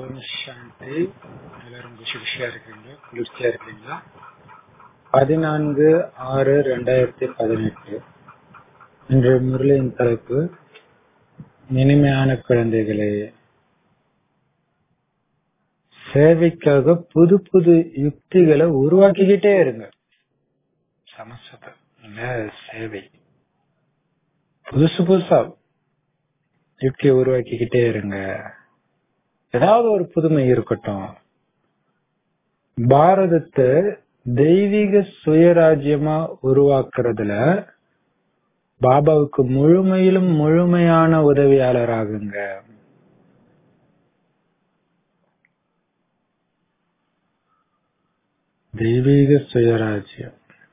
ஓம் சாந்தி எல்லாரும் குஷி குஷியா இருக்கிறீங்களா குளிர்ச்சியா இருக்கிறீங்களா பதினான்கு ஆறு ரெண்டாயிரத்தி பதினெட்டு இன்று முரளியின் தலைப்பு இனிமையான குழந்தைகளே சேவைக்காக புது புது யுக்திகளை உருவாக்கிக்கிட்டே இருங்க சமஸ்கிருதம் இல்ல சேவை புதுசு புதுசா யுக்தியை உருவாக்கிக்கிட்டே இருங்க ஏதாவது ஒரு புதுமை இருக்கட்டும் பாரதத்தை தெய்வீக சுயராஜ்யமா உருவாக்குறதுல பாபாவுக்கு முழுமையிலும் முழுமையான உதவியாளர் ஆகுங்க தெய்வீக சுயராஜ்யம்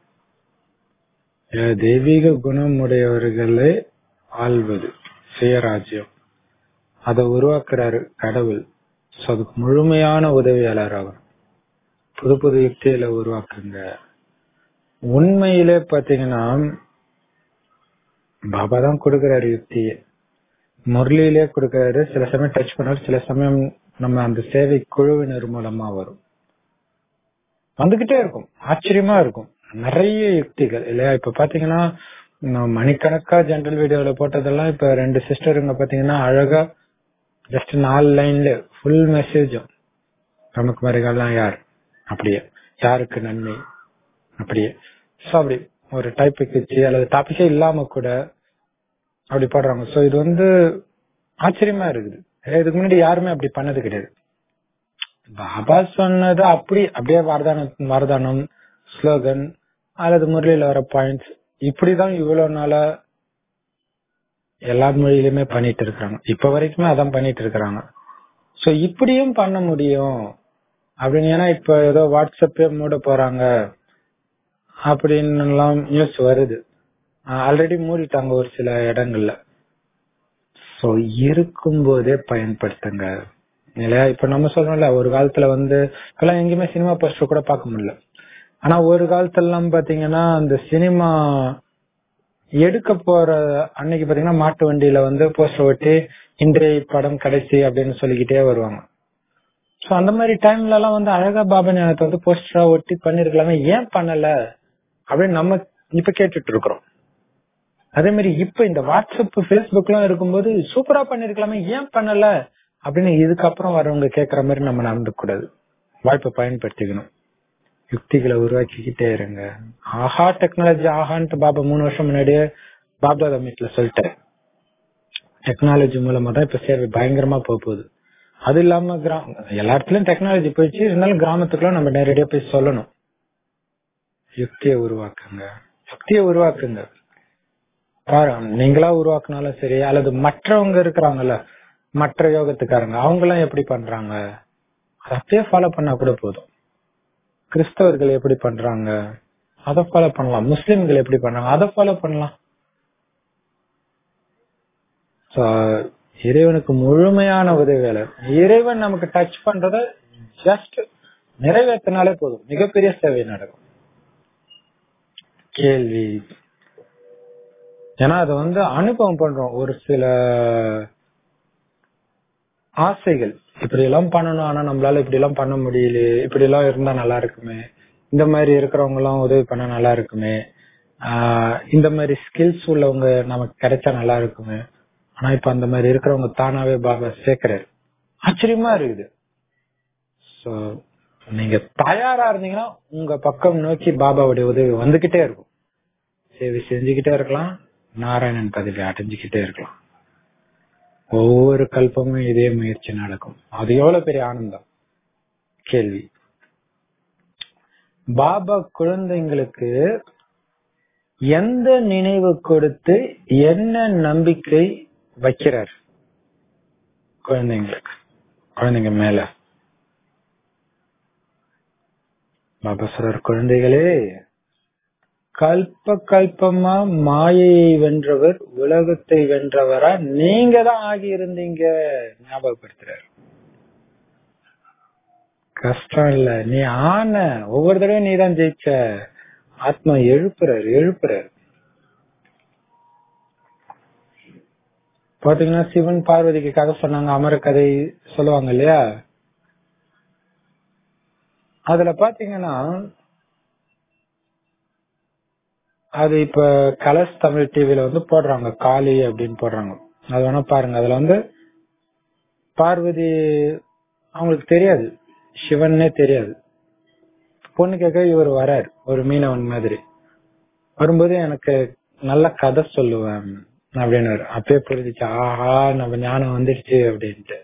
தெய்வீக குணம் உடையவர்களே ஆள்வது சுயராஜ்யம் அதை உருவாக்குறாரு கடவுள் அதுக்கு முழுமையான உதவியாளர் ஆகும் புது புது யுக்தியில உருவாக்குங்க உண்மையிலே பாத்தீங்கன்னா பாபா தான் கொடுக்கிறாரு யுக்தியை முரளியிலே கொடுக்கிறாரு சில சமயம் டச் பண்ணாரு சில சமயம் நம்ம அந்த சேவை குழுவினர் மூலமா வரும் வந்துகிட்டே இருக்கும் ஆச்சரியமா இருக்கும் நிறைய யுக்திகள் இல்லையா இப்ப பாத்தீங்கன்னா மணிக்கணக்கா ஜென்ரல் வீடியோல போட்டதெல்லாம் இப்ப ரெண்டு சிஸ்டருங்க பாத்தீங்கன்னா அழகா ஜஸ்ட் நாலு லைன்ல ஃபுல் மெசேஜும் பிரமுகுமாரிகள்லாம் யார் அப்படியே யாருக்கு நன்மை அப்படியே ஸோ அப்படி ஒரு டைப்புக்கு வச்சு அல்லது டாபிக்கே இல்லாம கூட அப்படி போடுறாங்க ஸோ இது வந்து ஆச்சரியமா இருக்குது இதுக்கு முன்னாடி யாருமே அப்படி பண்ணது கிடையாது பாபா சொன்னது அப்படி அப்படியே வரதானம் வரதானம் ஸ்லோகன் அல்லது முரளியில வர பாயிண்ட்ஸ் இப்படிதான் இவ்வளவு நாளா எல்லா மொழியிலுமே பண்ணிட்டு இருக்காங்க இப்ப வரைக்குமே அதான் பண்ணிட்டு இருக்கிறாங்க சோ இப்படியும் பண்ண முடியும் அப்படின்னு ஏன்னா இப்ப ஏதோ வாட்ஸ்அப்பே மூட போறாங்க அப்படின்னு எல்லாம் நியூஸ் வருது ஆல்ரெடி மூடிட்டாங்க ஒரு சில இடங்கள்ல சோ இருக்கும் போதே பயன்படுத்துங்க இல்லையா இப்ப நம்ம சொல்றோம்ல ஒரு காலத்துல வந்து இப்பெல்லாம் எங்கேயுமே சினிமா போஸ்டர் கூட பார்க்க முடியல ஆனா ஒரு காலத்துல எல்லாம் பாத்தீங்கன்னா அந்த சினிமா எடுக்க போற அன்னைக்கு பாத்தீங்கன்னா மாட்டு வண்டியில வந்து போஸ்டர் ஒட்டி இன்றைய படம் கடைசி அப்படின்னு சொல்லிக்கிட்டே வருவாங்க சோ அந்த மாதிரி டைம்ல எல்லாம் வந்து அழகா பாபா ஞானத்தை வந்து போஸ்டரா ஒட்டி பண்ணிருக்கலாமே ஏன் பண்ணல அப்படின்னு நம்ம இப்ப கேட்டுட்டு இருக்கிறோம் அதே மாதிரி இப்ப இந்த வாட்ஸ்அப் பேஸ்புக் எல்லாம் இருக்கும்போது சூப்பரா பண்ணிருக்கலாமே ஏன் பண்ணல அப்படின்னு இதுக்கப்புறம் வரவங்க கேக்குற மாதிரி நம்ம நடந்து கூடாது வாய்ப்பை பயன்படுத்திக்கணும் யுக்திகளை உருவாக்கிக்கிட்டே இருங்க ஆஹா டெக்னாலஜி ஆஹான்ட்டு பாபா மூணு வருஷம் முன்னாடியே பாப்தாதா மீட்ல சொல்லிட்டாரு டெக்னாலஜி மூலமா தான் இப்ப சேவை பயங்கரமா போக போகுது அது இல்லாம கிராம எல்லா இடத்துலயும் டெக்னாலஜி போயிடுச்சு இருந்தாலும் கிராமத்துக்குள்ள நம்ம நேரடியா போய் சொல்லணும் யுக்தியை உருவாக்குங்க யுக்தியை உருவாக்குங்க பாரு நீங்களா உருவாக்குனாலும் சரி அல்லது மற்றவங்க இருக்கிறாங்கல்ல மற்ற யோகத்துக்காரங்க அவங்க எல்லாம் எப்படி பண்றாங்க அப்படியே ஃபாலோ பண்ணா கூட போதும் கிறிஸ்தவர்கள் எப்படி பண்றாங்க அதை ஃபாலோ பண்ணலாம் முஸ்லிம்கள் எப்படி பண்றாங்க அதை ஃபாலோ பண்ணலாம் இறைவனுக்கு முழுமையான உதவியாளர் இறைவன் நமக்கு டச் பண்றத ஜஸ்ட் நிறைவேற்றினாலே போதும் மிகப்பெரிய சேவை நடக்கும் கேள்வி ஏன்னா அதை வந்து அனுபவம் பண்றோம் ஒரு சில ஆசைகள் இப்படி எல்லாம் பண்ணணும் ஆனா நம்மளால இப்படி எல்லாம் பண்ண முடியல இப்படி எல்லாம் இருந்தா நல்லா இருக்குமே இந்த மாதிரி இருக்கிறவங்க எல்லாம் உதவி பண்ண நல்லா இருக்குமே ஆஹ் இந்த மாதிரி ஸ்கில்ஸ் உள்ளவங்க நமக்கு கிடைச்சா நல்லா இருக்குமே ஆனா இப்ப அந்த மாதிரி இருக்கிறவங்க தானாவே பாபா சேர்க்கிறாரு ஆச்சரியமா இருக்குது சோ நீங்க தயாரா இருந்தீங்கன்னா உங்க பக்கம் நோக்கி பாபாவுடைய உதவி வந்துகிட்டே இருக்கும் சேவை செஞ்சுக்கிட்டே இருக்கலாம் நாராயணன் பதவி அடைஞ்சுக்கிட்டே இருக்கலாம் ஒவ்வொரு கல்பமும் இதே முயற்சி நடக்கும் அது எவ்வளவு பெரிய ஆனந்தம் கேள்வி பாபா குழந்தைங்களுக்கு எந்த நினைவு கொடுத்து என்ன நம்பிக்கை வைக்கிறார் குழந்தைங்களுக்கு குழந்தைங்க மேல பாபா சொல்றார் குழந்தைகளே கல்ப கல்பமா மாயையை வென்றவர் உலகத்தை வென்றவரா நீங்க தான் ஆகி இருந்தீங்க ஞாபகப்படுத்துறாரு கஷ்டம் இல்ல நீ ஆன ஒவ்வொரு தடவையும் நீ தான் ஜெயிச்ச ஆத்மா எழுப்புறாரு எழுப்புறாரு பாத்தீங்கன்னா சிவன் பார்வதிக்கு கதை சொன்னாங்க அமர கதை சொல்லுவாங்க இல்லையா அதுல பாத்தீங்கன்னா அது இப்ப கலர்ஸ் தமிழ் டிவில வந்து போடுறாங்க காளி அப்படின்னு போடுறாங்க அது வேணா பாருங்க அதுல வந்து பார்வதி அவங்களுக்கு தெரியாது சிவன்னே தெரியாது பொண்ணு கேட்க இவர் வராரு ஒரு மீனவன் மாதிரி வரும்போது எனக்கு நல்ல கதை சொல்லுவேன் அப்படின்னு அப்பயே புரிஞ்சுச்சு ஆஹா நம்ம ஞானம் வந்துடுச்சு அப்படின்ட்டு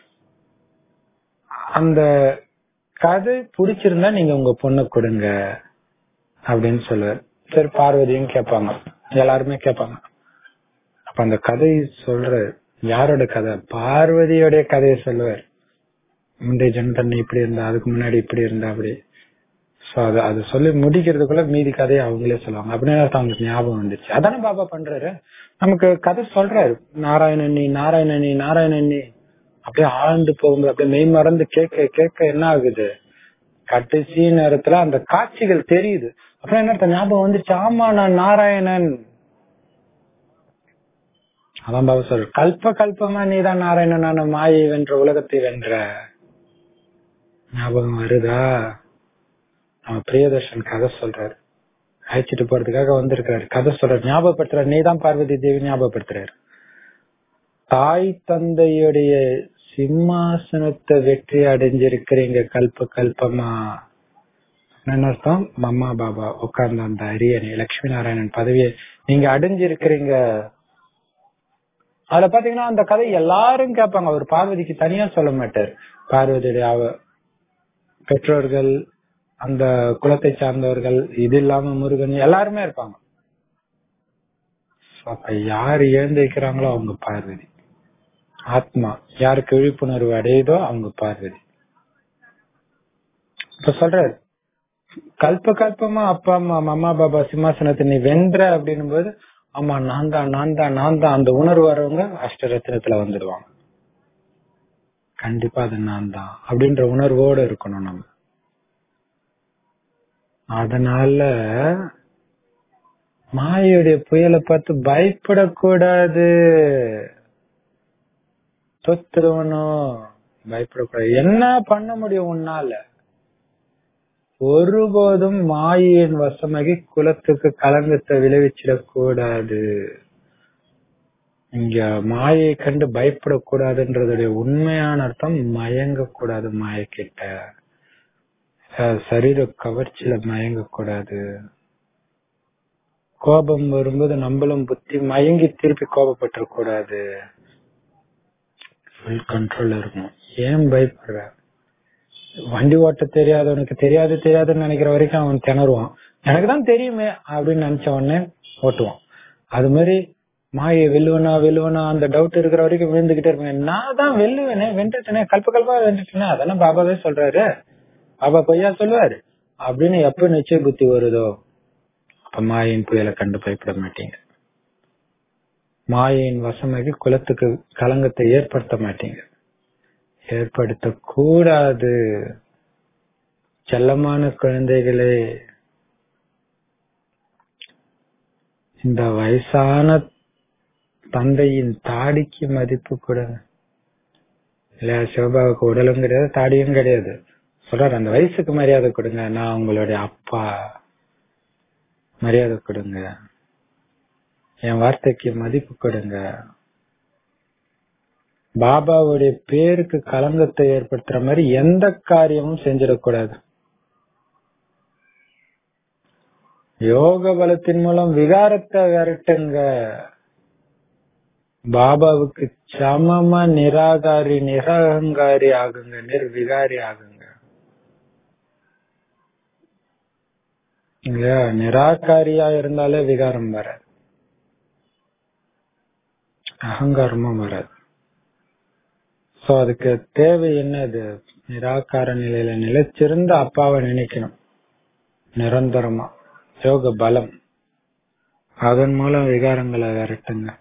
அந்த கதை பிடிச்சிருந்தா நீங்க உங்க பொண்ணு கொடுங்க அப்படின்னு சொல்லுவார் சரி பார்வதியும் கேட்பாங்க எல்லாருமே கேட்பாங்க அப்ப அந்த கதை சொல்ற யாரோட கதை பார்வதியோடைய கதையை சொல்லுவார் முந்தைய ஜென்மத்தன்னை இப்படி இருந்தா அதுக்கு முன்னாடி இப்படி இருந்தா அப்படி சோ அது அது சொல்லி முடிக்கிறதுக்குள்ள மீதி கதையை அவங்களே சொல்லுவாங்க அப்படின்னு அவங்களுக்கு ஞாபகம் வந்துச்சு அதானே பாபா பண்றாரு நமக்கு கதை சொல்றாரு நாராயணனி நாராயணனி நாராயணனி அப்படியே ஆழ்ந்து போகும்போது அப்படியே மெய் மறந்து கேட்க கேட்க என்ன ஆகுது கடைசி நேரத்துல அந்த காட்சிகள் தெரியுது அப்புறம் என்ன அர்த்தம் ஞாபகம் வந்துச்சு ஆமா நான் நாராயணன் அதான் பாபா சொல்ற கல்ப கல்பமா நீதான் நாராயணனான மாயை வென்ற உலகத்தை வென்ற ஞாபகம் வருதா நம்ம பிரியதர்ஷன் கதை சொல்றாரு அழைச்சிட்டு போறதுக்காக வந்திருக்காரு கதை சொல்றாரு ஞாபகப்படுத்துறாரு நீதான் பார்வதி தேவி ஞாபகப்படுத்துறாரு தாய் தந்தையுடைய சிம்மாசனத்தை வெற்றி அடைஞ்சிருக்கிறீங்க கல்ப கல்பமா என்ன அர்த்தம் மம்மா பாபா உட்கார்ந்த அந்த அரியணை லட்சுமி நாராயணன் பதவியை நீங்க அடைஞ்சிருக்கிறீங்க அதுல பாத்தீங்கன்னா அந்த கதை எல்லாரும் கேட்பாங்க அவர் பார்வதிக்கு தனியா சொல்ல மாட்டார் பார்வதியுடைய அவ பெற்றோர்கள் அந்த குலத்தை சார்ந்தவர்கள் இது இல்லாம முருகன் எல்லாருமே இருப்பாங்க அப்ப யார் எழுந்திருக்கிறாங்களோ அவங்க பார்வதி ஆத்மா யாருக்கு விழிப்புணர்வு அடையுதோ அவங்க பார்வதி இப்ப சொல்றாரு கல்ப கல்பமா அப்பா அம்மா மம்மா பாபா சிம்மாசனத்தை நீ வென்ற அப்படின்னும் போது ஆமா நான் தான் நான் தான் நான் தான் அந்த உணர்வு வரவங்க அஷ்டரத்னத்துல வந்துடுவாங்க கண்டிப்பா அது நான் தான் அப்படின்ற உணர்வோட இருக்கணும் நம்ம அதனால மாயையுடைய புயலை பார்த்து பயப்படக்கூடாது தொத்துருவனும் பயப்படக்கூடாது என்ன பண்ண முடியும் உன்னால ஒருபோதும் மாயின் வசமாகி குலத்துக்கு கலங்கத்தை விளைவிச்சிடக் கூடாது இங்க மாயை கண்டு பயப்படக்கூடாதுன்றதுடைய உண்மையான அர்த்தம் மயங்க கூடாது மாய கிட்ட சரீர கவர்ச்சியில மயங்க கூடாது கோபம் வரும்போது நம்மளும் புத்தி மயங்கி திருப்பி கோபப்பட்டு கூடாது ஃபுல் கண்ட்ரோல் இருக்கணும் ஏன் பயப்படுற வண்டி ஓட்ட தெரியாதவனுக்கு தெரியாது தெரியாதுன்னு நினைக்கிற வரைக்கும் அவன் திணறுவான் எனக்கு தான் தெரியுமே அப்படின்னு நினைச்ச உடனே ஓட்டுவான் அது மாதிரி மாயை வெல்லுவனா வெல்லுவனா அந்த டவுட் இருக்கிற வரைக்கும் விழுந்துகிட்டே இருப்பேன் நான் தான் வெல்லுவேனே வென்றுட்டேனே கல்ப கல்பா வென்றுட்டேனே அதெல்லாம் பாபாவே சொல்றாரு பாபா பொய்யா சொல்லுவாரு அப்படின்னு எப்ப நிச்சய புத்தி வருதோ அப்ப மாயின் புயலை கண்டு பயப்பட மாட்டீங்க மாயின் வசமாகி குலத்துக்கு கலங்கத்தை ஏற்படுத்த மாட்டீங்க ஏற்படுத்த கூடாது செல்லமான குழந்தைகளே இந்த வயசான தந்தையின் தாடிக்கு மதிப்பு கொடுங்க இல்ல சிவபாவுக்கு உடலும் கிடையாது தாடியும் கிடையாது சொல்றாரு அந்த வயசுக்கு மரியாதை கொடுங்க நான் உங்களுடைய அப்பா மரியாதை கொடுங்க என் வார்த்தைக்கு மதிப்பு கொடுங்க பாபாவுடைய பேருக்கு களங்கத்தை ஏற்படுத்துற மாதிரி எந்த காரியமும் செஞ்சிடக்கூடாது யோக பலத்தின் மூலம் விகாரத்தை விரட்டுங்க பாபாவுக்கு சமமா நிராகாரி நிரகங்காரி ஆகுங்க நிர்விகாரி ஆகுங்க இல்லையா நிராகாரியா இருந்தாலே விகாரம் வராது அகங்காரமும் வராது சோ அதுக்கு தேவை என்னது நிராகார நிலையில நிலைச்சிருந்த அப்பாவை நினைக்கணும் நிரந்தரமா யோக பலம் அதன் மூலம் விகாரங்களை விரட்டுங்க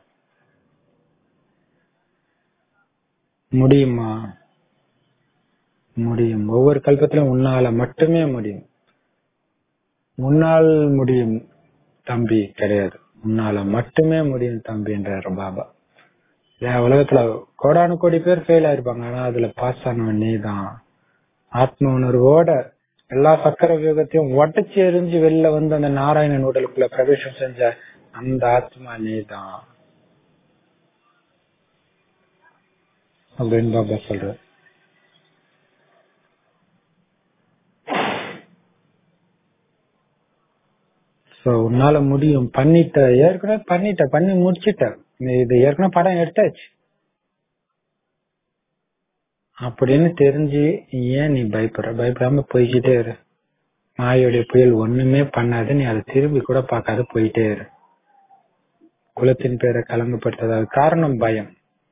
முடியுமா முடியும் ஒவ்வொரு கல்பத்திலும் உன்னால மட்டுமே முடியும் முன்னால் முடியும் தம்பி கிடையாது உன்னால மட்டுமே முடியும் தம்பின்றாரு பாபா ஏன் உலகத்துல கோடானு கோடி பேர் ஃபெயில் ஆயிருப்பாங்க ஆனா அதுல பாஸ் ஆனவன் நீ தான் ஆத்ம உணர்வோட எல்லா சக்கர வியூகத்தையும் உடச்சி எரிஞ்சு வெளில வந்து அந்த நாராயணன் உடலுக்குள்ள பிரவேசம் செஞ்ச அந்த ஆத்மா நீதான் அப்படின்னு பாபா சொல்ற சோ உன்னால முடியும் பண்ணிட்ட ஏற்கனவே பண்ணிட்ட பண்ணி முடிச்சிட்ட நீ இது ஏற்கனவே படம் எடுத்தாச்சு அப்படின்னு தெரிஞ்சு ஏன் நீ பயப்படுற பயப்படாம போய்கிட்டே இரு மாயோடைய புயல் ஒண்ணுமே பண்ணாது நீ அதை திரும்பி கூட பார்க்காத போயிட்டே இரு குலத்தின் பேரை கலங்கப்படுத்தாத காரணம் பயம்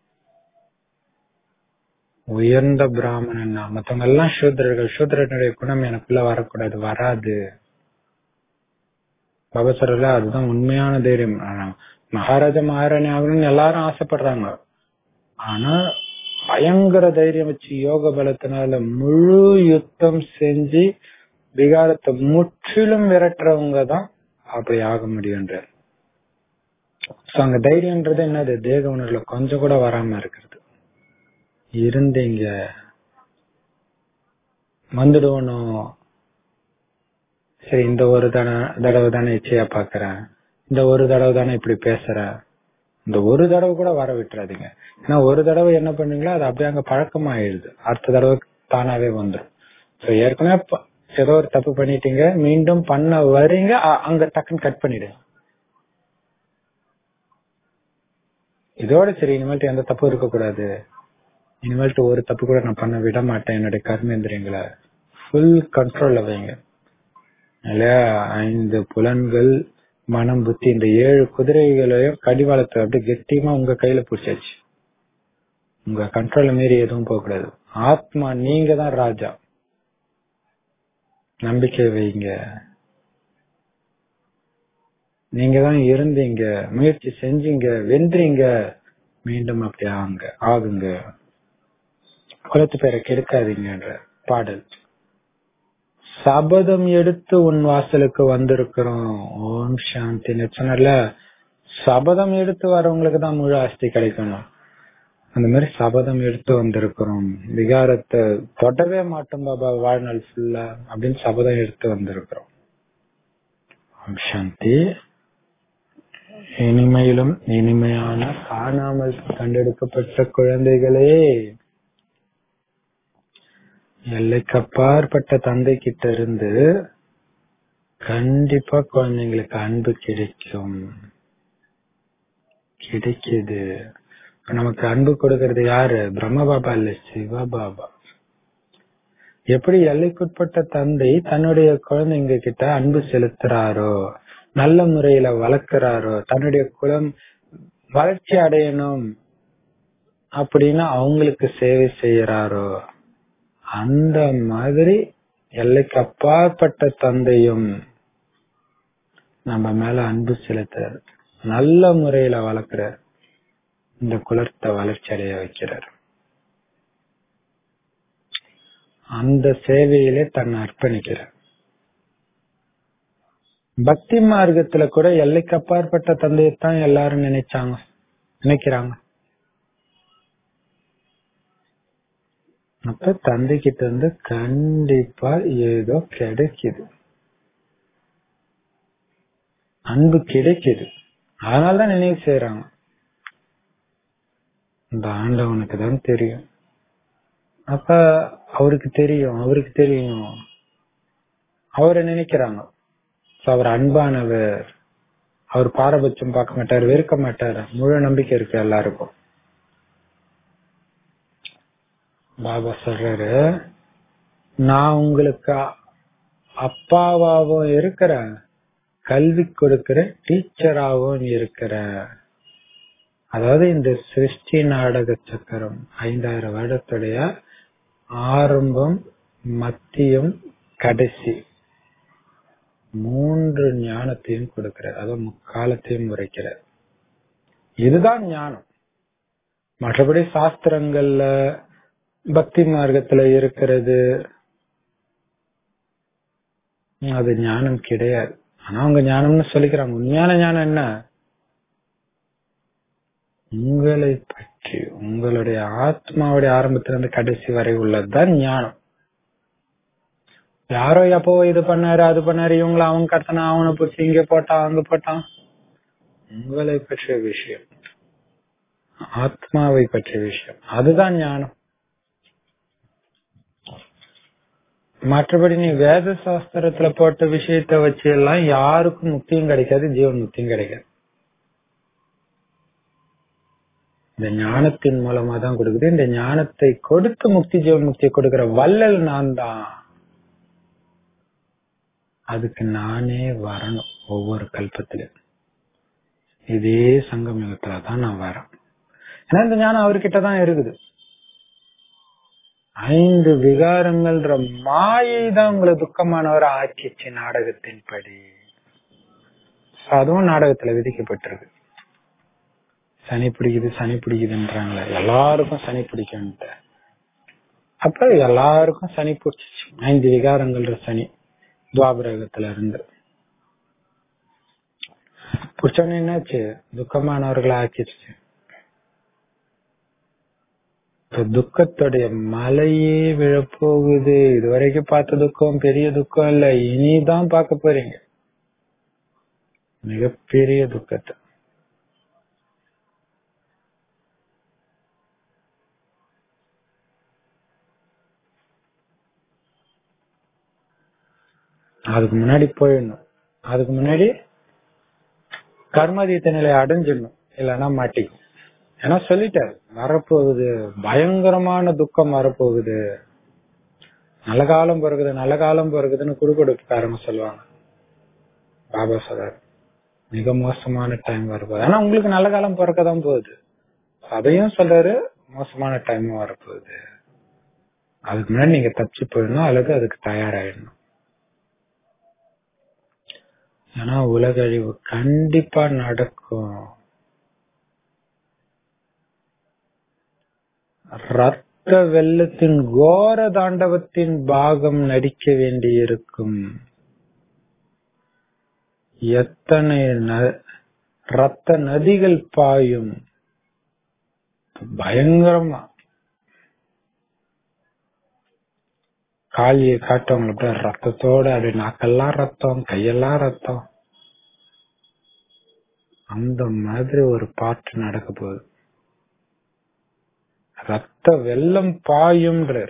உயர்ந்த பிராமணன் நான் மத்தவங்க எல்லாம் சூத்திரர்கள் சூத்திரனுடைய குணம் எனக்குள்ள வரக்கூடாது வராது பகவசரில் அதுதான் உண்மையான தைரியம் ஆனா, மகாராஜா மகாராணி ஆகணும்னு எல்லாரும் ஆசைப்படுறாங்க ஆனா பயங்கர தைரியம் வச்சு யோக பலத்தினால முழு யுத்தம் செஞ்சு விகாரத்தை முற்றிலும் விரட்டுறவங்க தான் அப்படி ஆக முடியும்ன்றார் So, அங்க தைரியம்ன்றது என்னது தேக உணர்வுல கொஞ்சம் கூட வராம இருக்கிறது இருந்தீங்க வந்துடுவனும் சரி இந்த ஒரு தடவை தடவை தானே இச்சையா பாக்குறேன் இந்த ஒரு தடவை தானே இப்படி பேசுறேன் இந்த ஒரு தடவை கூட வர விட்டுறாதீங்க ஏன்னா ஒரு தடவை என்ன பண்ணுவீங்களோ அது அப்படியே அங்க பழக்கமாயிடுது அடுத்த தடவை தானாவே வந்துடும் So, ஏற்கனவே ப- ஏதோ ஒரு தப்பு பண்ணிட்டீங்க மீண்டும் பண்ண வரீங்க அ- அங்க டக்குன்னு கட் பண்ணிடுங்க இதோட சரி இனிமேல்ட்டு எந்த தப்பும் இருக்கக்கூடாது இனிமேல்ட்டு ஒரு தப்பு கூட நான் பண்ண விட மாட்டேன் என்னுடைய கர்மேந்திரியங்களை ஃபுல் கண்ட்ரோல்ல வைங்க இல்லையா ஐந்து புலன்கள் மனம் புத்தி இந்த ஏழு குதிரைகளையும் கடிவாளத்தை அப்படியே கெட்டியமா உங்க கையில பிடிச்சாச்சு உங்க கண்ட்ரோல்ல மீறி எதுவும் போக கூடாது ஆத்மா நீங்க தான் ராஜா நம்பிக்கை வைங்க நீங்க தான் இருந்தீங்க முயற்சி செஞ்சீங்க வென்றீங்க மீண்டும் அப்படி ஆகுங்க ஆகுங்க குலத்து பேரை கெடுக்காதீங்கன்ற பாடல் சபதம் எடுத்து உன் வாசலுக்கு வந்திருக்கிறோம் ஓம் சாந்தி சொன்னல சபதம் எடுத்து வரவங்களுக்கு தான் முழு ஆஸ்தி கிடைக்கணும் அந்த மாதிரி சபதம் எடுத்து வந்திருக்கிறோம் விகாரத்தை தொடவே மாட்டோம் பாபா வாழ்நாள் ஃபுல்லா அப்படின்னு சபதம் எடுத்து வந்திருக்கிறோம் ஓம் சாந்தி இனிமையிலும் இனிமையான காணாமல் கண்டெடுக்கப்பட்ட குழந்தைகளே எல்லைக்கப்பாற்பட்ட தந்தை கிட்ட இருந்து கண்டிப்பா குழந்தைங்களுக்கு அன்பு கிடைக்கும் கிடைக்குது இப்ப நமக்கு அன்பு கொடுக்கறது யாரு பிரம்ம பாபா இல்ல சிவ பாபா எப்படி எல்லைக்குட்பட்ட தந்தை தன்னுடைய குழந்தைங்க கிட்ட அன்பு செலுத்துறாரோ நல்ல முறையில வளர்க்கிறாரோ தன்னுடைய குலம் வளர்ச்சி அடையணும் அப்படின்னு அவங்களுக்கு சேவை செய்யறாரோ அந்த மாதிரி எல்லைக்கு அப்பாற்பட்ட தந்தையும் நம்ம மேல அன்பு செலுத்துறார் நல்ல முறையில வளர்க்கிறார் இந்த குலத்தை வளர்ச்சி அடைய வைக்கிறார் அந்த சேவையிலே தன்னை அர்ப்பணிக்கிறார் பக்தி மார்க்கத்துல கூட எல்லைக்கு அப்பாற்பட்ட தந்தையத்தான் எல்லாரும் நினைச்சாங்க நினைக்கிறாங்க அப்ப தந்தை கிட்ட இருந்து கண்டிப்பா ஏதோ கிடைக்குது அன்பு கிடைக்குது அதனாலதான் நினைவு செய்யறாங்க இந்த ஆண்டவனுக்கு தான் தெரியும் அப்ப அவருக்கு தெரியும் அவருக்கு தெரியும் அவரை நினைக்கிறாங்க So, அவர் அன்பானவர் அவர் பாரபட்சம் பார்க்க மாட்டார் வெறுக்க மாட்டார் முழு நம்பிக்கை இருக்கு எல்லாருக்கும் பாபா சொல்றாரு நான் உங்களுக்கு அப்பாவாவும் இருக்கிறேன் கல்வி கொடுக்கிற டீச்சராகவும் இருக்கிறேன் அதாவது இந்த சிருஷ்டி நாடக சக்கரம் ஐந்தாயிரம் வருடத்துடைய ஆரம்பம் மத்தியம் கடைசி மூன்று ஞானத்தையும் கொடுக்கிறார் அதாவது முக்காலத்தையும் உரைக்கிறார் இதுதான் ஞானம் மற்றபடி சாஸ்திரங்கள்ல பக்தி மார்க்கத்துல இருக்கிறது அது ஞானம் கிடையாது ஆனா அவங்க ஞானம்னு சொல்லிக்கிறாங்க உண்மையான ஞானம் என்ன உங்களை பற்றி உங்களுடைய ஆத்மாவுடைய ஆரம்பத்திலிருந்து கடைசி வரை உள்ளதுதான் ஞானம் யாரோ எப்போ இது பண்ணாரு அது பண்ணாரு இவங்கள அவன் கடத்தினா அவனை பிடிச்சி இங்க போட்டான் அங்க போட்டான் உங்களை பற்றிய விஷயம் ஆத்மாவை பற்றிய விஷயம் அதுதான் ஞானம் மற்றபடி நீ வேத சாஸ்திரத்துல போட்ட விஷயத்த வச்சு எல்லாம் யாருக்கும் முக்தியும் கிடைக்காது ஜீவன் முக்தியும் கிடைக்காது இந்த ஞானத்தின் மூலமா தான் கொடுக்குது இந்த ஞானத்தை கொடுத்து முக்தி ஜீவன் முக்தியை கொடுக்கிற வள்ளல் நான் தான் அதுக்கு நானே வரணும் ஒவ்வொரு கல்பத்திலும் இதே சங்கமயுகத்துல தான் நான் வரேன் ஏன்னா இந்த ஞானம் அவர்கிட்ட தான் இருக்குது ஐந்து விகாரங்கள்ன்ற மாயை தான் உங்களை துக்கமானவரை ஆக்கிச்சு நாடகத்தின் படி அதுவும் நாடகத்துல விதிக்கப்பட்டிருக்கு சனி பிடிக்குது சனி பிடிக்குதுன்றாங்களே எல்லாருக்கும் சனி பிடிக்கும்ட்டு அப்ப எல்லாருக்கும் சனி பிடிச்சிச்சு ஐந்து விகாரங்கள்ன்ற சனி துவாபரகத்துல இருந்து பிடிச்சோன்னு என்னாச்சு துக்கமானவர்களை ஆக்கிடுச்சு இப்ப துக்கத்துடைய மலையே விழப்போகுது இதுவரைக்கும் பார்த்த துக்கம் பெரிய துக்கம் இல்ல இனிதான் பார்க்க போறீங்க மிகப்பெரிய துக்கத்தை அதுக்கு முன்னாடி போயிடணும் அதுக்கு முன்னாடி கர்மதீத்த நிலையை அடைஞ்சிடணும் இல்லைன்னா மாட்டிக்கும் ஏன்னா சொல்லிட்டாரு வரப்போகுது பயங்கரமான துக்கம் வரப்போகுது நல்ல காலம் பிறகுது நல்ல காலம் பிறகுதுன்னு குடுக்கொடுப்புக்காரங்க சொல்லுவாங்க பாபா சொல்றாரு மிக மோசமான டைம் வரப்போகுது ஆனா உங்களுக்கு நல்ல காலம் பிறக்கதான் போகுது அதையும் சொல்றாரு மோசமான டைம் வரப்போகுது அதுக்கு முன்னாடி நீங்க தப்பிச்சு போயிடணும் அல்லது அதுக்கு தயாராயிடணும் ஏன்னா உலக அழிவு கண்டிப்பா நடக்கும் ரத்த வெள்ளத்தின் கோர தாண்டவத்தின் பாகம் நடிக்க வேண்டியிருக்கும் எத்தனை ந- ரத்த நதிகள் பாயும் பயங்கரமா காளியை காட்டவங்களுக்கு அப்படியே ரத்தத்தோட அப்படியே நாக்கெல்லாம் ரத்தம் கையெல்லாம் ரத்தம் அந்த மாதிரி ஒரு பாட்டு நடக்க போகுது ரத்த வெள்ளம் பாயும்ன்றார்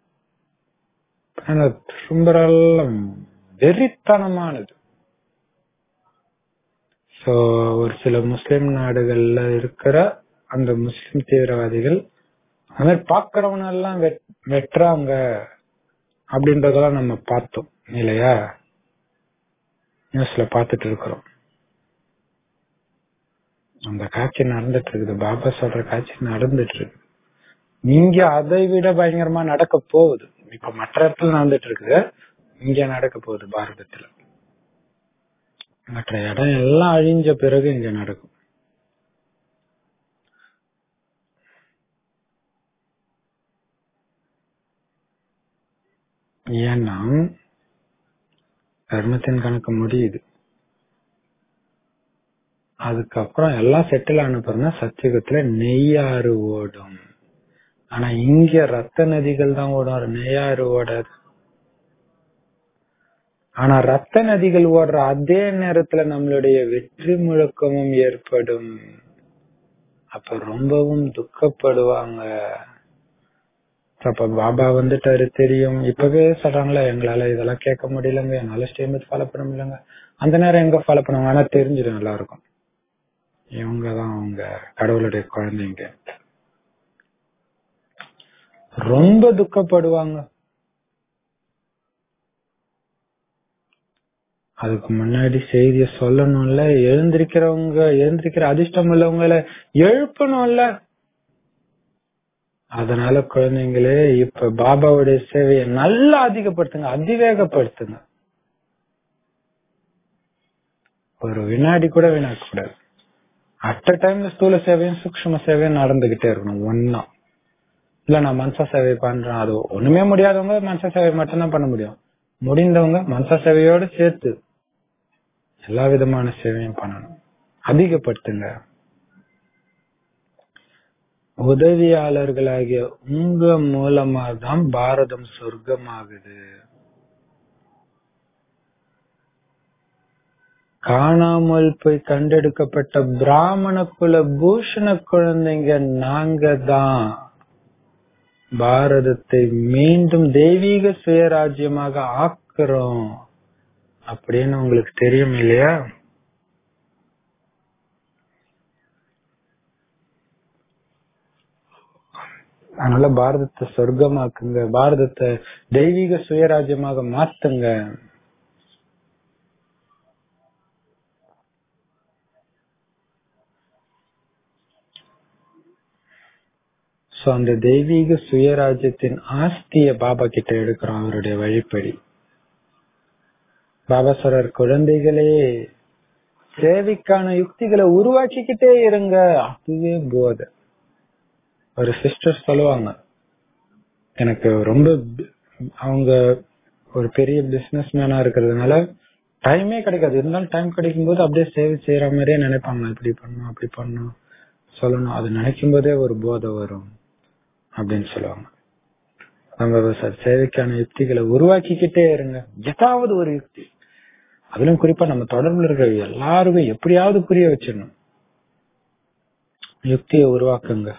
ஆனா திரும்பரெல்லாம் வெறித்தனமானது சோ ஒரு சில முஸ்லிம் நாடுகள்ல இருக்கிற அந்த முஸ்லிம் தீவிரவாதிகள் அந்த மாதிரி பாக்குறவன எல்லாம் வெட்- வெட்டுறாங்க அப்படின்றதெல்லாம் நம்ம பார்த்தோம் இல்லையா நியூஸ்ல பார்த்துட்டு இருக்கிறோம் அந்த காட்சி நடந்துட்டு இருக்குது பாபா சொல்ற காட்சி நடந்துட்டு இருக்கு இங்க அதை விட பயங்கரமா நடக்க போகுது இப்ப மற்ற இடத்துல நடந்துட்டு இருக்குது இங்க நடக்க போகுது பாரதத்துல மற்ற இடம் எல்லாம் அழிஞ்ச பிறகு இங்க நடக்கும் ஏன்னா கர்மத்தின் கணக்கு முடியுது அதுக்கப்புறம் எல்லாம் செட்டில் ஆன பிறகு சத்தியுகத்துல நெய்யாறு ஓடும் ஆனா இங்க ரத்த நதிகள் தான் ஓடும் நெய்யாறு ஓடாது ஆனா ரத்த நதிகள் ஓடுற அதே நேரத்துல நம்மளுடைய வெற்றி முழக்கமும் ஏற்படும் அப்ப ரொம்பவும் துக்கப்படுவாங்க அப்ப பாபா வந்துட்டாரு தெரியும் இப்பவே சொல்றாங்களே எங்களால இதெல்லாம் கேட்க முடியலங்க என்னால ஸ்டேமத் ஃபாலோ பண்ண முடியலங்க அந்த நேரம் எங்க ஃபாலோ பண்ணுவாங்க ஆனா தெரிஞ்சிடும் எல்லாருக்கும் இவங்கதான் அவங்க கடவுளுடைய குழந்தைங்க ரொம்ப துக்கப்படுவாங்க அதுக்கு முன்னாடி செய்திய சொல்லணும்ல எழுந்திருக்கிறவங்க எழுந்திருக்கிற அதிர்ஷ்டம் உள்ளவங்கள எழுப்பணும்ல அதனால குழந்தைங்களே இப்ப பாபாவுடைய சேவையை நல்லா அதிகப்படுத்துங்க அதிவேகப்படுத்துங்க ஒரு வினாடி கூட வீணாக்க கூடாது அட் டைம்ல ஸ்தூல சேவையும் சூக்ஷ்ம சேவையும் நடந்துகிட்டே இருக்கணும் ஒன்னா இல்ல நான் மனசா சேவை பண்றேன் அது ஒண்ணுமே முடியாதவங்க மனசா சேவை மட்டும்தான் பண்ண முடியும் முடிந்தவங்க மனசா சேவையோட சேர்த்து எல்லா விதமான சேவையும் பண்ணணும் அதிகப்படுத்துங்க உதவியாளர்களாகிய உங்க மூலமா தான் பாரதம் சொர்க்கமாகுது காணாமல் போய் கண்டெடுக்கப்பட்ட பிராமண குல பூஷண குழந்தைங்க நாங்க தான் பாரதத்தை மீண்டும் தெய்வீக சுயராஜ்யமாக ஆக்குறோம் அப்படின்னு உங்களுக்கு தெரியும் இல்லையா அதனால பாரதத்தை சொர்க்கமாக்குங்க பாரதத்தை தெய்வீக சுயராஜ்யமாக மாத்துங்க சோ அந்த தெய்வீக சுயராஜ்யத்தின் ஆஸ்திய பாபா கிட்ட எடுக்கிறோம் அவருடைய வழிப்படி பாபா சொல்றார் குழந்தைகளே சேவைக்கான யுக்திகளை உருவாக்கிக்கிட்டே இருங்க அதுவே போதை ஒரு சிஸ்டர் சொல்லுவாங்க எனக்கு ரொம்ப பி- அவங்க ஒரு பெரிய பிசினஸ் மேனா இருக்கிறதுனால டைமே கிடைக்காது இருந்தாலும் டைம் கிடைக்கும் போது அப்படியே சேவை செய்யற மாதிரியே நினைப்பாங்க இப்படி பண்ணும் அப்படி பண்ணும் சொல்லணும் அது நினைக்கும் போதே ஒரு போதை வரும் அப்படின்னு சொல்லுவாங்க நம்ம சார் சேவைக்கான யுக்திகளை உருவாக்கிக்கிட்டே இருங்க ஏதாவது ஒரு யுக்தி அதிலும் குறிப்பா நம்ம தொடர்புல இருக்கிற எல்லாருமே எப்படியாவது புரிய வச்சிடணும் யுக்தியை உருவாக்குங்க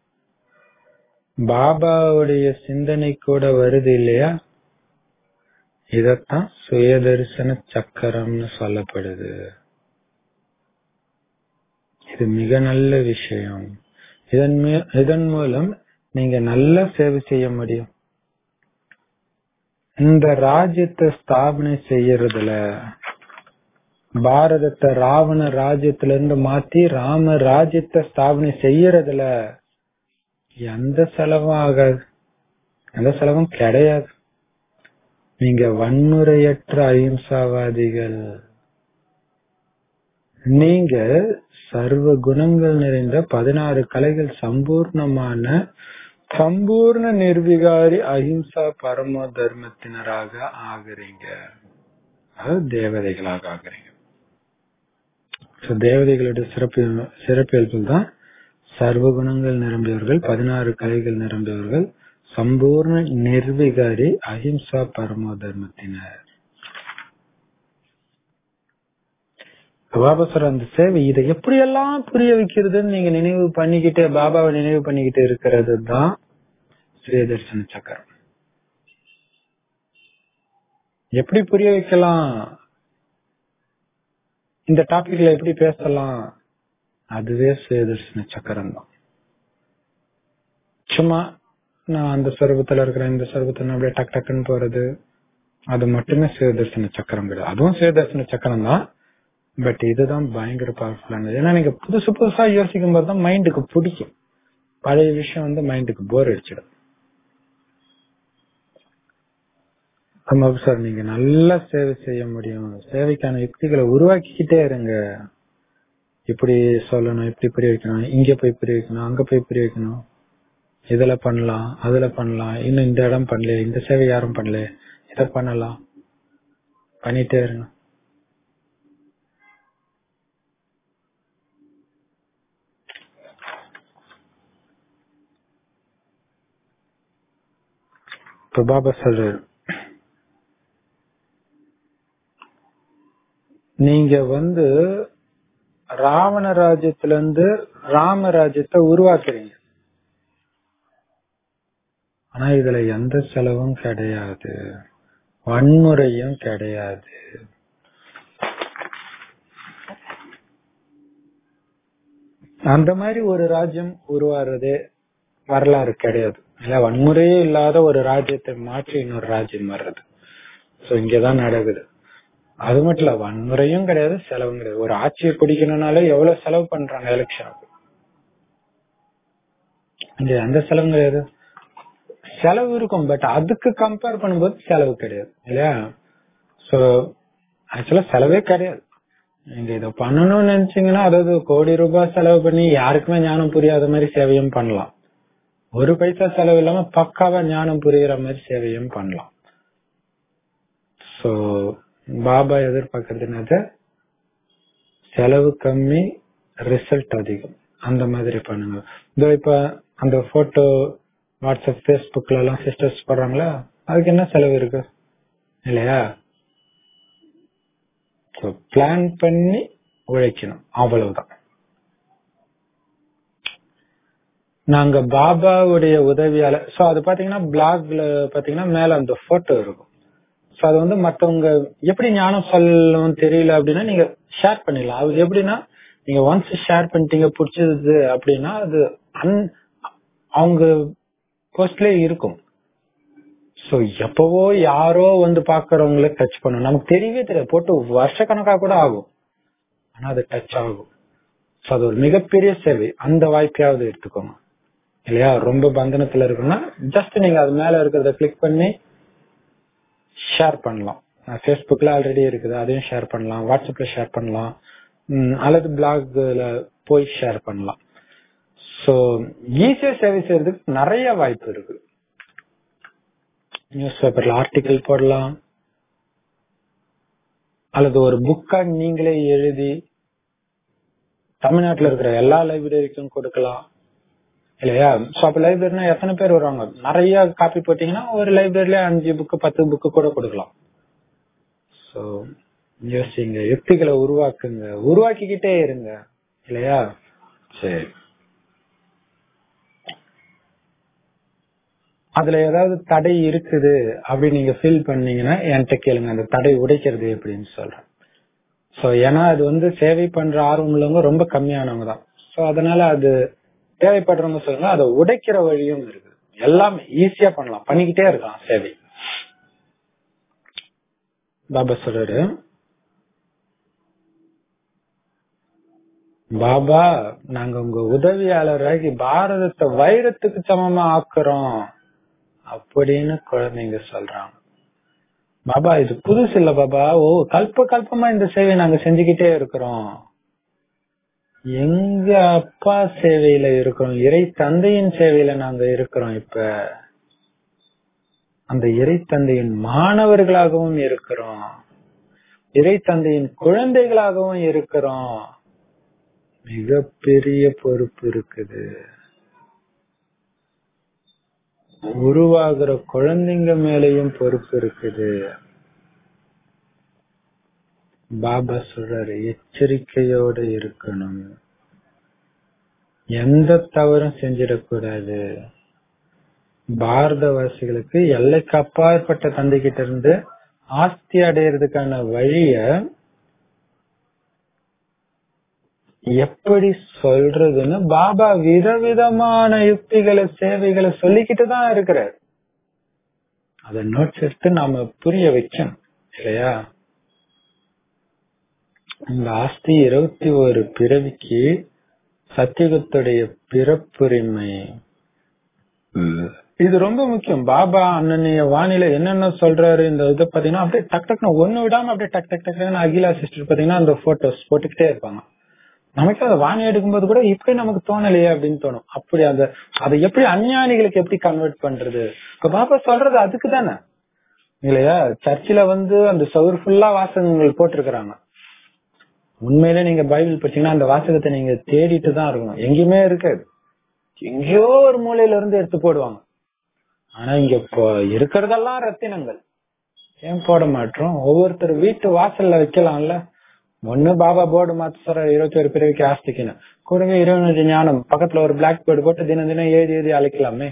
பாபாவுடைய சிந்தனை கூட வருது இல்லையா இதத்தான் சுயதரிசன சக்கரம்னு சொல்லப்படுது இது மிக நல்ல விஷயம் இதன் மீ- இதன் மூலம் நீங்க நல்ல சேவை செய்ய முடியும் இந்த ராஜ்யத்தை ஸ்தாபனை செய்யறதுல பாரதத்தை ராவண ராஜ்யத்துல இருந்து மாத்தி ராம ராஜ்யத்தை ஸ்தாபனை செய்யறதுல எந்த செலவும் ஆகாது எந்த செலவும் கிடையாது நீங்க வன்முறையற்ற அகிம்சாவாதிகள் நீங்க சர்வ குணங்கள் நிறைந்த பதினாறு கலைகள் சம்பூர்ணமான சம்பூர்ண நிர்விகாரி அஹிம்சா பரம தர்மத்தினராக ஆகுறீங்க அதாவது தேவதைகளாக ஆகுறீங்க So, தேவதைகளுடைய சிறப்பு சிறப்பியல்பு தான் சர்வ குணங்கள் நிரம்பியவர்கள் பதினாறு கலைகள் நிரம்பியவர்கள் சம்பூர்ண நிர்விகாரி அஹிம்சா பரம தர்மத்தினர் பாபா சார் அந்த சேவை இதை எப்படியெல்லாம் புரிய வைக்கிறதுன்னு நீங்க நினைவு பண்ணிக்கிட்டே பாபாவை நினைவு பண்ணிக்கிட்டு இருக்கிறது தான் ஸ்ரீதர்சன சக்கரம் எப்படி புரிய வைக்கலாம் இந்த டாபிக்ல எப்படி பேசலாம் அதுவே சுயதர்சன சக்கரம் தான் சும்மா நான் அந்த சர்வத்துல இருக்கிறேன் இந்த சர்வத்துல அப்படியே டக் டக்குன்னு போறது அது மட்டுமே சுயதர்சன சக்கரம் கிடையாது அதுவும் சுயதர்சன சக்கரம் தான் பட் இதுதான் பயங்கர பவர்ஃபுல்லானது ஏன்னா நீங்க புதுசு புதுசா யோசிக்கும் போது தான் மைண்டுக்கு பிடிக்கும் பழைய விஷயம் வந்து மைண்டுக்கு போர் அடிச்சிடும் ஆமா சார் நீங்க நல்லா சேவை செய்ய முடியும் சேவைக்கான யுக்திகளை உருவாக்கிக்கிட்டே இருங்க இப்படி சொல்லணும் இப்படி புரிய வைக்கணும் இங்க போய் புரிய வைக்கணும் அங்க போய் புரிய வைக்கணும் இதுல பண்ணலாம் அதுல பண்ணலாம் இன்னும் இந்த இடம் பண்ணல இந்த சேவை யாரும் பண்ணல இத பண்ணலாம் பண்ணிட்டே இருங்க இப்ப பாபா சொல்றாரு நீங்க வந்து ராவண ராஜ்யத்துல இருந்து ராம ராஜ்யத்தை உருவாக்குறீங்க ஆனா இதுல எந்த செலவும் கிடையாது வன்முறையும் கிடையாது அந்த மாதிரி ஒரு ராஜ்யம் உருவாறதே வரலாறு கிடையாது இல்ல வன்முறையே இல்லாத ஒரு ராஜ்யத்தை மாற்றி இன்னொரு ராஜ்யம் வர்றது சோ இங்கதான் நடக்குது அது மட்டும் இல்ல வன்முறையும் கிடையாது செலவும் கிடையாது ஒரு ஆட்சியை குடிக்கணும்னாலே எவ்வளவு செலவு பண்றாங்க எலெக்ஷனுக்கு இங்க எந்த செலவும் கிடையாது செலவு இருக்கும் பட் அதுக்கு கம்பேர் பண்ணும்போது செலவு கிடையாது இல்லையா சோ ஆக்சுவலா செலவே கிடையாது நீங்க இத பண்ணணும்னு நினைச்சீங்கன்னா அதாவது கோடி ரூபாய் செலவு பண்ணி யாருக்குமே ஞானம் புரியாத மாதிரி சேவையும் பண்ணலாம் ஒரு பைசா செலவு இல்லாம பக்காவா ஞானம் புரியுற மாதிரி சேவையும் பண்ணலாம் சோ பாபா எதிர்பார்க்கறது என்னது செலவு கம்மி ரிசல்ட் அதிகம் அந்த மாதிரி பண்ணுங்க இதோ இப்ப அந்த போட்டோ வாட்ஸ்அப் பேஸ்புக்ல எல்லாம் சிஸ்டர்ஸ் போடுறாங்களா அதுக்கு என்ன செலவு இருக்கு இல்லையா பிளான் பண்ணி உழைக்கணும் அவ்வளவுதான் நாங்க பாபாவுடைய உதவியால சோ அது பாத்தீங்கன்னா பிளாக்ல பாத்தீங்கன்னா மேல அந்த போட்டோ இருக்கும் சோ அது வந்து மத்தவங்க எப்படி ஞானம் சொல்லணும் தெரியல அப்படின்னா நீங்க ஷேர் பண்ணிடலாம் அது எப்படின்னா நீங்க ஒன்ஸ் ஷேர் பண்ணிட்டீங்க பிடிச்சது அப்படின்னா அது அன் அவங்க போஸ்ட்லயே இருக்கும் சோ எப்பவோ யாரோ வந்து பாக்குறவங்கள டச் பண்ணும் நமக்கு தெரியவே தெரியாது போட்டு வருஷ கணக்கா கூட ஆகும் ஆனா அது டச் ஆகும் சோ அது ஒரு மிகப்பெரிய சேவை அந்த வாய்ப்பையாவது எடுத்துக்கோங்க இல்லையா ரொம்ப பந்தனத்துல இருக்குன்னா ஜஸ்ட் நீங்க அது மேல இருக்கிறத கிளிக் பண்ணி ஷேர் பண்ணலாம் ஃபேஸ்புக்ல ஆல்ரெடி இருக்குது அதையும் ஷேர் பண்ணலாம் வாட்ஸ்அப்ல ஷேர் பண்ணலாம் உம், அல்லது பிளாக்ல போய் ஷேர் பண்ணலாம் சோ ஈஸியா சேவை செய்யறதுக்கு நிறைய வாய்ப்பு இருக்கு நியூஸ் பேப்பர்ல ஆர்டிகிள் போடலாம் அல்லது ஒரு புக்கா நீங்களே எழுதி தமிழ்நாட்டுல இருக்கிற எல்லா லைப்ரரிக்கும் கொடுக்கலாம் இல்லையா சோ அப்ப லைப்ரரினா எத்தனை பேர் வருவாங்க நிறைய காப்பி போட்டீங்கன்னா ஒரு லைப்ரரியில அஞ்சு புக்கு பத்து புக்கு கூட கொடுக்கலாம் சோ யோசிங்க யுக்திகளை உருவாக்குங்க உருவாக்கிக்கிட்டே இருங்க இல்லையா சரி அதுல ஏதாவது தடை இருக்குது அப்படி நீங்க ஃபீல் பண்ணீங்கன்னா என்கிட்ட கேளுங்க அந்த தடை உடைக்கிறது எப்படின்னு சொல்றேன் சோ ஏன்னா அது வந்து சேவை பண்ற ஆர்வம் உள்ளவங்க ரொம்ப கம்மியானவங்க தான் சோ அதனால அது தேவைப்படுறவங்க சொல்லுங்க அதை உடைக்கிற வழியும் இருக்கு எல்லாமே ஈஸியா பண்ணலாம் பண்ணிக்கிட்டே இருக்கலாம் சேவை பாபா சொல்றாரு பாபா நாங்க உங்க உதவியாளராகி பாரதத்தை வைரத்துக்கு சமமா ஆக்குறோம் அப்படின்னு குழந்தைங்க சொல்றாங்க பாபா இது புதுசு இல்ல பாபா ஓ கல்ப கல்பமா இந்த சேவை நாங்க செஞ்சுக்கிட்டே இருக்கிறோம் எங்க அப்பா சேவையில இருக்கிறோம் இறை தந்தையின் சேவையில நாங்க இருக்கிறோம் இப்ப அந்த இறை தந்தையின் மாணவர்களாகவும் இருக்கிறோம் இறை தந்தையின் குழந்தைகளாகவும் இருக்கிறோம் மிகப்பெரிய பொறுப்பு இருக்குது உருவாகிற குழந்தைங்க மேலயும் பொறுப்பு இருக்குது பாபா சொல்றாரு எச்சரிக்கையோட இருக்கணும் எந்த தவறும் செஞ்சிடக்கூடாது பாரதவாசிகளுக்கு எல்லைக்கு அப்பாற்பட்ட தந்தை கிட்ட இருந்து ஆஸ்தி அடையிறதுக்கான வழிய எப்படி சொல்றதுன்னு பாபா விதவிதமான யுக்திகளை சேவைகளை சொல்லிக்கிட்டு தான் இருக்கிறார் அத நோட்ஸ் எடுத்து நாம புரிய வைக்கணும் இல்லையா இந்த ஆஸ்தி இருபத்தி ஒரு பிறவிக்கு சத்தியகத்துடைய பிறப்புரிமை இது ரொம்ப முக்கியம் பாபா அண்ணனைய வானிலை என்னென்ன சொல்றாரு இந்த இதை பாத்தீங்கன்னா அப்படியே டக் டக்னு ஒண்ணு விடாம அப்படியே டக் டக் டக்னு அகிலா சிஸ்டர் பாத்தீங்கன்னா அந்த போட்டோஸ் போட்டுக்கிட்டே இருப்பாங்க நமக்கு அதை வாணி எடுக்கும்போது கூட இப்படி நமக்கு தோணலையே அப்படின்னு தோணும் அப்படி அந்த அதை எப்படி அஞ்ஞானிகளுக்கு எப்படி கன்வெர்ட் பண்றது இப்ப பாபா சொல்றது அதுக்கு தானே இல்லையா சர்ச்சில வந்து அந்த சவுர் ஃபுல்லா வாசகங்கள் போட்டிருக்கிறாங்க உண்மையிலே நீங்க பைபிள் படிச்சீங்கன்னா அந்த வாசகத்தை நீங்க தேடிட்டு தான் இருக்கணும் எங்கேயுமே இருக்காது எங்கேயோ ஒரு மூலையில இருந்து எடுத்து போடுவாங்க ஆனா இங்க இப்போ இருக்கிறதெல்லாம் ரத்தினங்கள் ஏன் போட மாட்டோம் ஒவ்வொருத்தர் வீட்டு வாசல்ல வைக்கலாம்ல ஒண்ணு பாபா போர்டு மாத்த சொல்ற இருபத்தி ஒரு பிறவிக்கு ஆஸ்திக்கணும் கூடவே இருபது ஞானம் பக்கத்துல ஒரு பிளாக் போர்டு போட்டு தினம் தினம் எழுதி எழுதி அழைக்கலாமே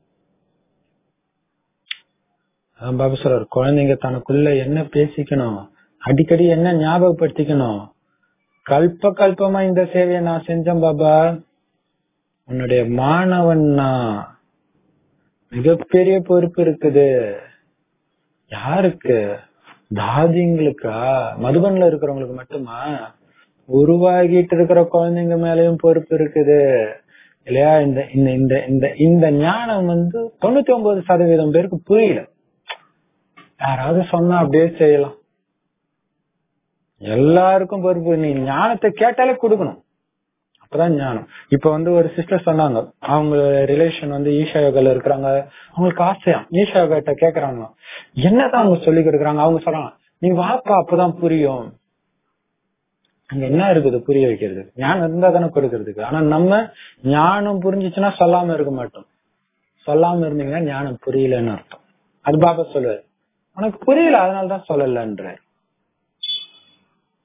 அதான் பாபா சொல்றாரு குழந்தைங்க தனக்குள்ள என்ன பேசிக்கணும் அடிக்கடி என்ன ஞாபகப்படுத்திக்கணும் கல்ப கல்பமா இந்த சேவையை நான் செஞ்சேன் பாபா உன்னுடைய மாணவன் நான் மிகப்பெரிய பொறுப்பு இருக்குது யாருக்கு தாதிங்களுக்கா மதுபன்ல இருக்கிறவங்களுக்கு மட்டுமா உருவாகிட்டு இருக்கிற குழந்தைங்க மேலயும் பொறுப்பு இருக்குது இல்லையா இந்த இந்த இந்த இந்த இந்த ஞானம் வந்து தொண்ணூத்தி ஒன்பது சதவீதம் பேருக்கு புரியல யாராவது சொன்னா அப்படியே செய்யலாம் எல்லாருக்கும் பொறுப்பு நீ ஞானத்தை கேட்டாலே கொடுக்கணும் அப்பதான் ஞானம் இப்ப வந்து ஒரு சிஸ்டர் சொன்னாங்க அவங்க ரிலேஷன் வந்து ஈஷா யோகால இருக்கிறாங்க அவங்களுக்கு ஆசையா ஈஷா யோகா கிட்ட கேக்குறாங்க என்னதான் அவங்க சொல்லி கொடுக்குறாங்க அவங்க சொல்றாங்க நீ வாப்பா அப்பதான் புரியும் அங்க என்ன இருக்குது புரிய வைக்கிறது ஞானம் இருந்தா தானே கொடுக்கறதுக்கு ஆனா நம்ம ஞானம் புரிஞ்சிச்சுன்னா சொல்லாம இருக்க மாட்டோம் சொல்லாம இருந்தீங்கன்னா ஞானம் புரியலன்னு அர்த்தம் அது பாபா சொல்லுவாரு உனக்கு புரியல அதனாலதான் சொல்லலன்ற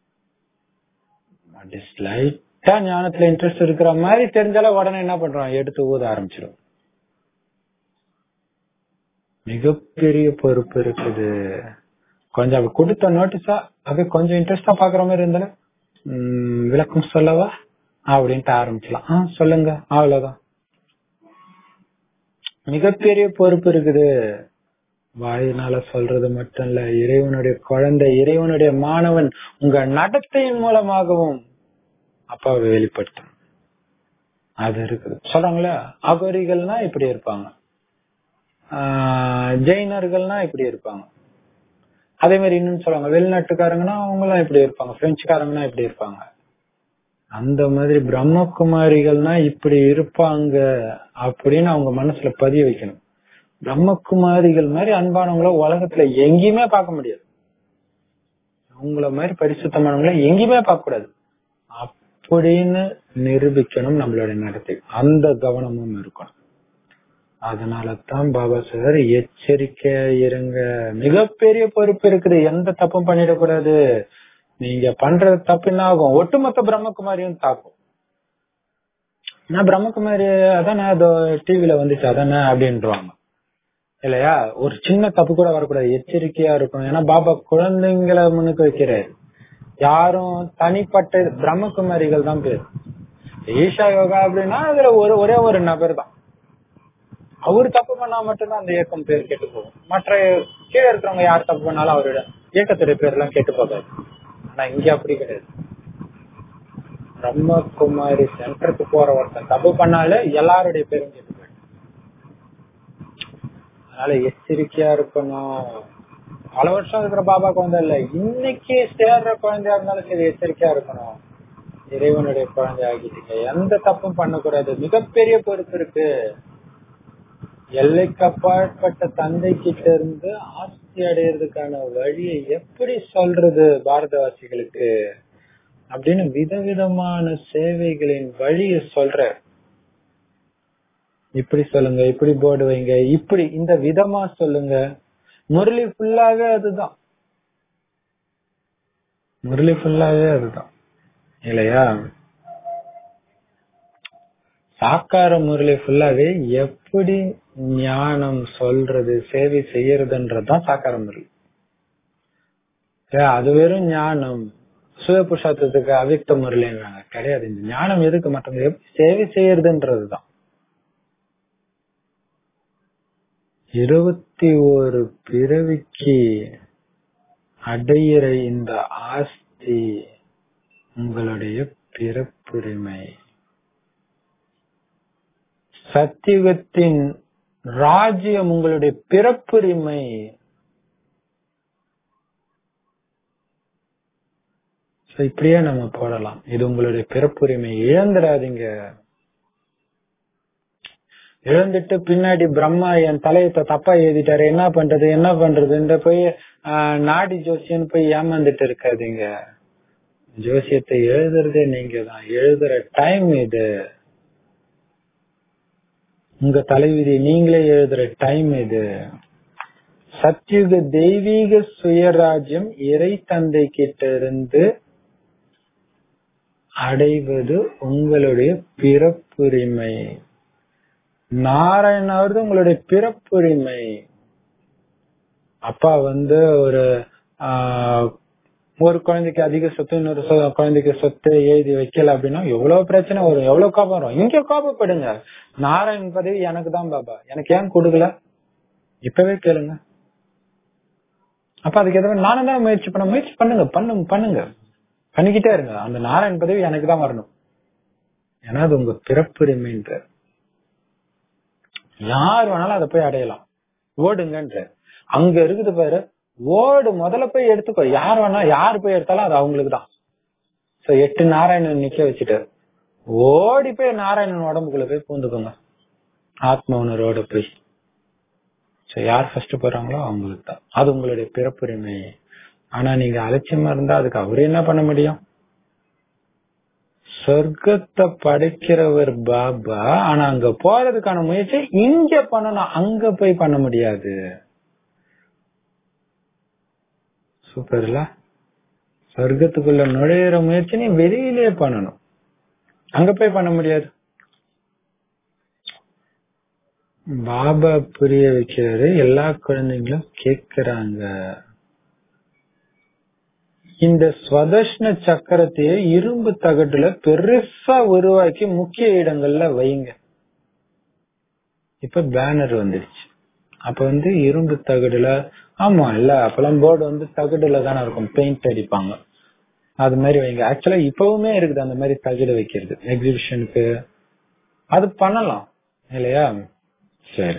அப்படி ஸ்லைட்டா ஞானத்துல இன்ட்ரெஸ்ட் இருக்கிற மாதிரி தெரிஞ்சாலே உடனே என்ன பண்றான் எடுத்து ஊத ஆரம்பிச்சிடும் மிகப்பெரிய பொறுப்பு இருக்குது கொஞ்சம் அவ கொடுத்த நோட்டீஸா அப்படியே கொஞ்சம் இன்ட்ரெஸ்டா பாக்குற மாதிரி இருந்தாலும் உம், விளக்கம் சொல்லவா அப்படின்ட்டு ஆரம்பிச்சலாம் ஆ சொல்லுங்க அவ்வளவுதான் மிகப்பெரிய பொறுப்பு இருக்குது வாயினால சொல்றது மட்டும் இல்ல இறைவனுடைய குழந்தை இறைவனுடைய மாணவன் உங்க நடத்தையின் மூலமாகவும் அப்பாவை வெளிப்படுத்தும் அது இருக்குது சொல்றாங்களே அகோரிகள்னா இப்படி இருப்பாங்க ஆஹ் ஜெயினர்கள்னா இப்படி இருப்பாங்க அதே மாதிரி இன்னும் சொல்லுவாங்க வெளிநாட்டுக்காரங்கன்னா அவங்களாம் இப்படி இருப்பாங்க பிரெஞ்சுக்காரங்கன்னா இப்படி இருப்பாங்க அந்த மாதிரி பிரம்மகுமாரிகள்னா இப்படி இருப்பாங்க அப்படின்னு அவங்க மனசுல பதிய வைக்கணும் பிரம்மகுமாரிகள் மாதிரி அன்பானவங்கள உலகத்துல எங்கேயுமே பார்க்க முடியாது அவங்கள மாதிரி பரிசுத்தமானவங்கள எங்கேயுமே பார்க்க கூடாது அப்படின்னு நிரூபிக்கணும் நம்மளுடைய நடத்தை அந்த கவனமும் இருக்கணும் அதனால தான் பாபா சார் எச்சரிக்கையா இருங்க மிகப்பெரிய பொறுப்பு இருக்குது எந்த தப்பும் பண்ணிடக்கூடாது நீங்க பண்றது தப்பு என்ன ஆகும் ஒட்டுமொத்த பிரம்மகுமாரியும் தாக்கும் நான் பிரம்மகுமாரி அதானே அதோ டிவில வந்துச்சு அதானே அப்படின்றாங்க இல்லையா ஒரு சின்ன தப்பு கூட வரக்கூடாது எச்சரிக்கையா இருக்கும் ஏன்னா பாபா குழந்தைங்களை முன்னுக்கு வைக்கிறாரு யாரும் தனிப்பட்ட பிரம்மகுமாரிகள் தான் பேர் ஈஷா யோகா அப்படின்னா அதுல ஒரு ஒரே ஒரு நபர் தான் அவரு தப்பு பண்ணா மட்டும்தான் அந்த இயக்கம் பேர் கெட்டு போகும் மற்ற கீழே இருக்கிறவங்க யார் தப்பு பண்ணாலும் அவரோட இயக்கத்துடைய பேர் எல்லாம் கெட்டு போகாது ஆனா இங்க அப்படி கிடையாது பிரம்மகுமாரி சென்டருக்கு போற ஒருத்தன் தப்பு பண்ணாலே எல்லாருடைய பேரும் கெட்டு போயிடும் அதனால எச்சரிக்கையா இருக்கணும் பல வருஷம் இருக்கிற பாபா குழந்தை இல்ல இன்னைக்கு சேர்ற குழந்தையா இருந்தாலும் சரி எச்சரிக்கையா இருக்கணும் இறைவனுடைய குழந்தை ஆகிட்டீங்க எந்த தப்பும் பண்ணக்கூடாது மிகப்பெரிய பொறுப்பு இருக்கு எல்லைக்கு அப்பாற்பட்ட தந்தை கிட்ட இருந்து ஆஸ்தி அடையிறதுக்கான வழியை எப்படி சொல்றது பாரதவாசிகளுக்கு அப்படின்னு விதவிதமான சேவைகளின் வழியை சொல்ற இப்படி சொல்லுங்க இப்படி போர்டு வைங்க இப்படி இந்த விதமா சொல்லுங்க முரளி ஃபுல்லாவே அதுதான் முரளி ஃபுல்லாவே அதுதான் இல்லையா சாக்கார முரளி ஃபுல்லாவே எப்படி ஞானம் சொல்றது சேவை செய்யறதுன்றதுதான் சாக்கார முரளி அது வெறும் ஞானம் சுய புருஷத்துக்கு அவிக்த முரளின்றாங்க கிடையாது இந்த ஞானம் எதுக்கு மற்றவங்க எப்படி சேவை செய்யறதுன்றதுதான் இருபத்தி ஒரு பிறவிக்கு அடையிற இந்த ஆஸ்தி உங்களுடைய பிறப்புரிமை சத்தியுகத்தின் ராஜ்யம் உங்களுடைய பிறப்புரிமை இப்படியே நம்ம போடலாம் இது உங்களுடைய பிறப்புரிமை இழந்துடாதீங்க இழந்துட்டு பின்னாடி பிரம்மா என் தலையத்தை தப்பா எழுதிட்டாரு என்ன பண்றது என்ன பண்றதுன்ற போய் நாடி ஜோசியன்னு போய் ஏமாந்துட்டு இருக்காதீங்க ஜோசியத்தை எழுதுறதே நீங்க தான் எழுதுற டைம் இது உங்க தலைவிதி நீங்களே எழுதுற டைம் இது சத்யுக தெய்வீக சுயராஜ்யம் இறை தந்தை கிட்ட இருந்து அடைவது உங்களுடைய பிறப்புரிமை நாராயணாவது உங்களுடைய பிறப்புரிமை அப்பா வந்து ஒரு ஒரு குழந்தைக்கு அதிக சொத்து இன்னொரு குழந்தைக்கு சொத்து எழுதி வைக்கல அப்படின்னா எவ்வளவு பிரச்சனை வரும் எவ்வளவு கோபம் வரும் இங்க கோபப்படுங்க நாராயண் பதவி எனக்கு தான் பாபா எனக்கு ஏன் கொடுக்கல இப்பவே கேளுங்க அப்ப அதுக்கு எதாவது நானும் தான் முயற்சி பண்ண முயற்சி பண்ணுங்க பண்ணுங்க பண்ணுங்க பண்ணிக்கிட்டே இருங்க அந்த நாராயண் பதவி எனக்கு தான் வரணும் ஏன்னா அது உங்க பிறப்புரிமைன்ற யார் வேணாலும் அதை போய் அடையலாம் ஓடுங்கன்ற அங்க இருக்குது பாரு ஓடு முதல்ல போய் எடுத்துக்கோ யார் வேணா யாரு போய் எடுத்தாலும் அது அவங்களுக்கு தான் சோ எட்டு நாராயணன் நிக்க வச்சுட்டு ஓடி போய் நாராயணன் உடம்புக்குள்ள போய் பூந்துக்கோங்க ஆத்ம உணர்வோட போய் சோ யார் ஃபர்ஸ்ட் போறாங்களோ அவங்களுக்கு தான் அது உங்களுடைய பிறப்புரிமை ஆனா நீங்க அலட்சியமா இருந்தா அதுக்கு அவரு என்ன பண்ண முடியும் சொர்க்கத்தை படைக்கிறவர் பாபா ஆனா அங்க போறதுக்கான முயற்சி இங்க பண்ணணும் அங்க போய் பண்ண முடியாது சூப்பர்ல சொர்க்கத்துக்குள்ள நுழையிற முயற்சி நீ வெளியிலே பண்ணணும் அங்க போய் பண்ண முடியாது பாபா புரிய வைக்கிறாரு எல்லா குழந்தைங்களும் கேக்குறாங்க இந்த ஸ்வதர்ஷ்ண சக்கரத்தையே இரும்பு தகட்டுல பெருசா உருவாக்கி முக்கிய இடங்கள்ல வைங்க இப்ப பேனர் வந்துருச்சு அப்ப வந்து இரும்பு தகடுல ஆமா இல்ல அப்பெல்லாம் போர்டு வந்து தகடுல தானே இருக்கும் பெயிண்ட் அடிப்பாங்க அது மாதிரி வைங்க ஆக்சுவலா இப்பவுமே இருக்குது அந்த மாதிரி தகடு வைக்கிறது எக்ஸிபிஷனுக்கு அது பண்ணலாம் இல்லையா சரி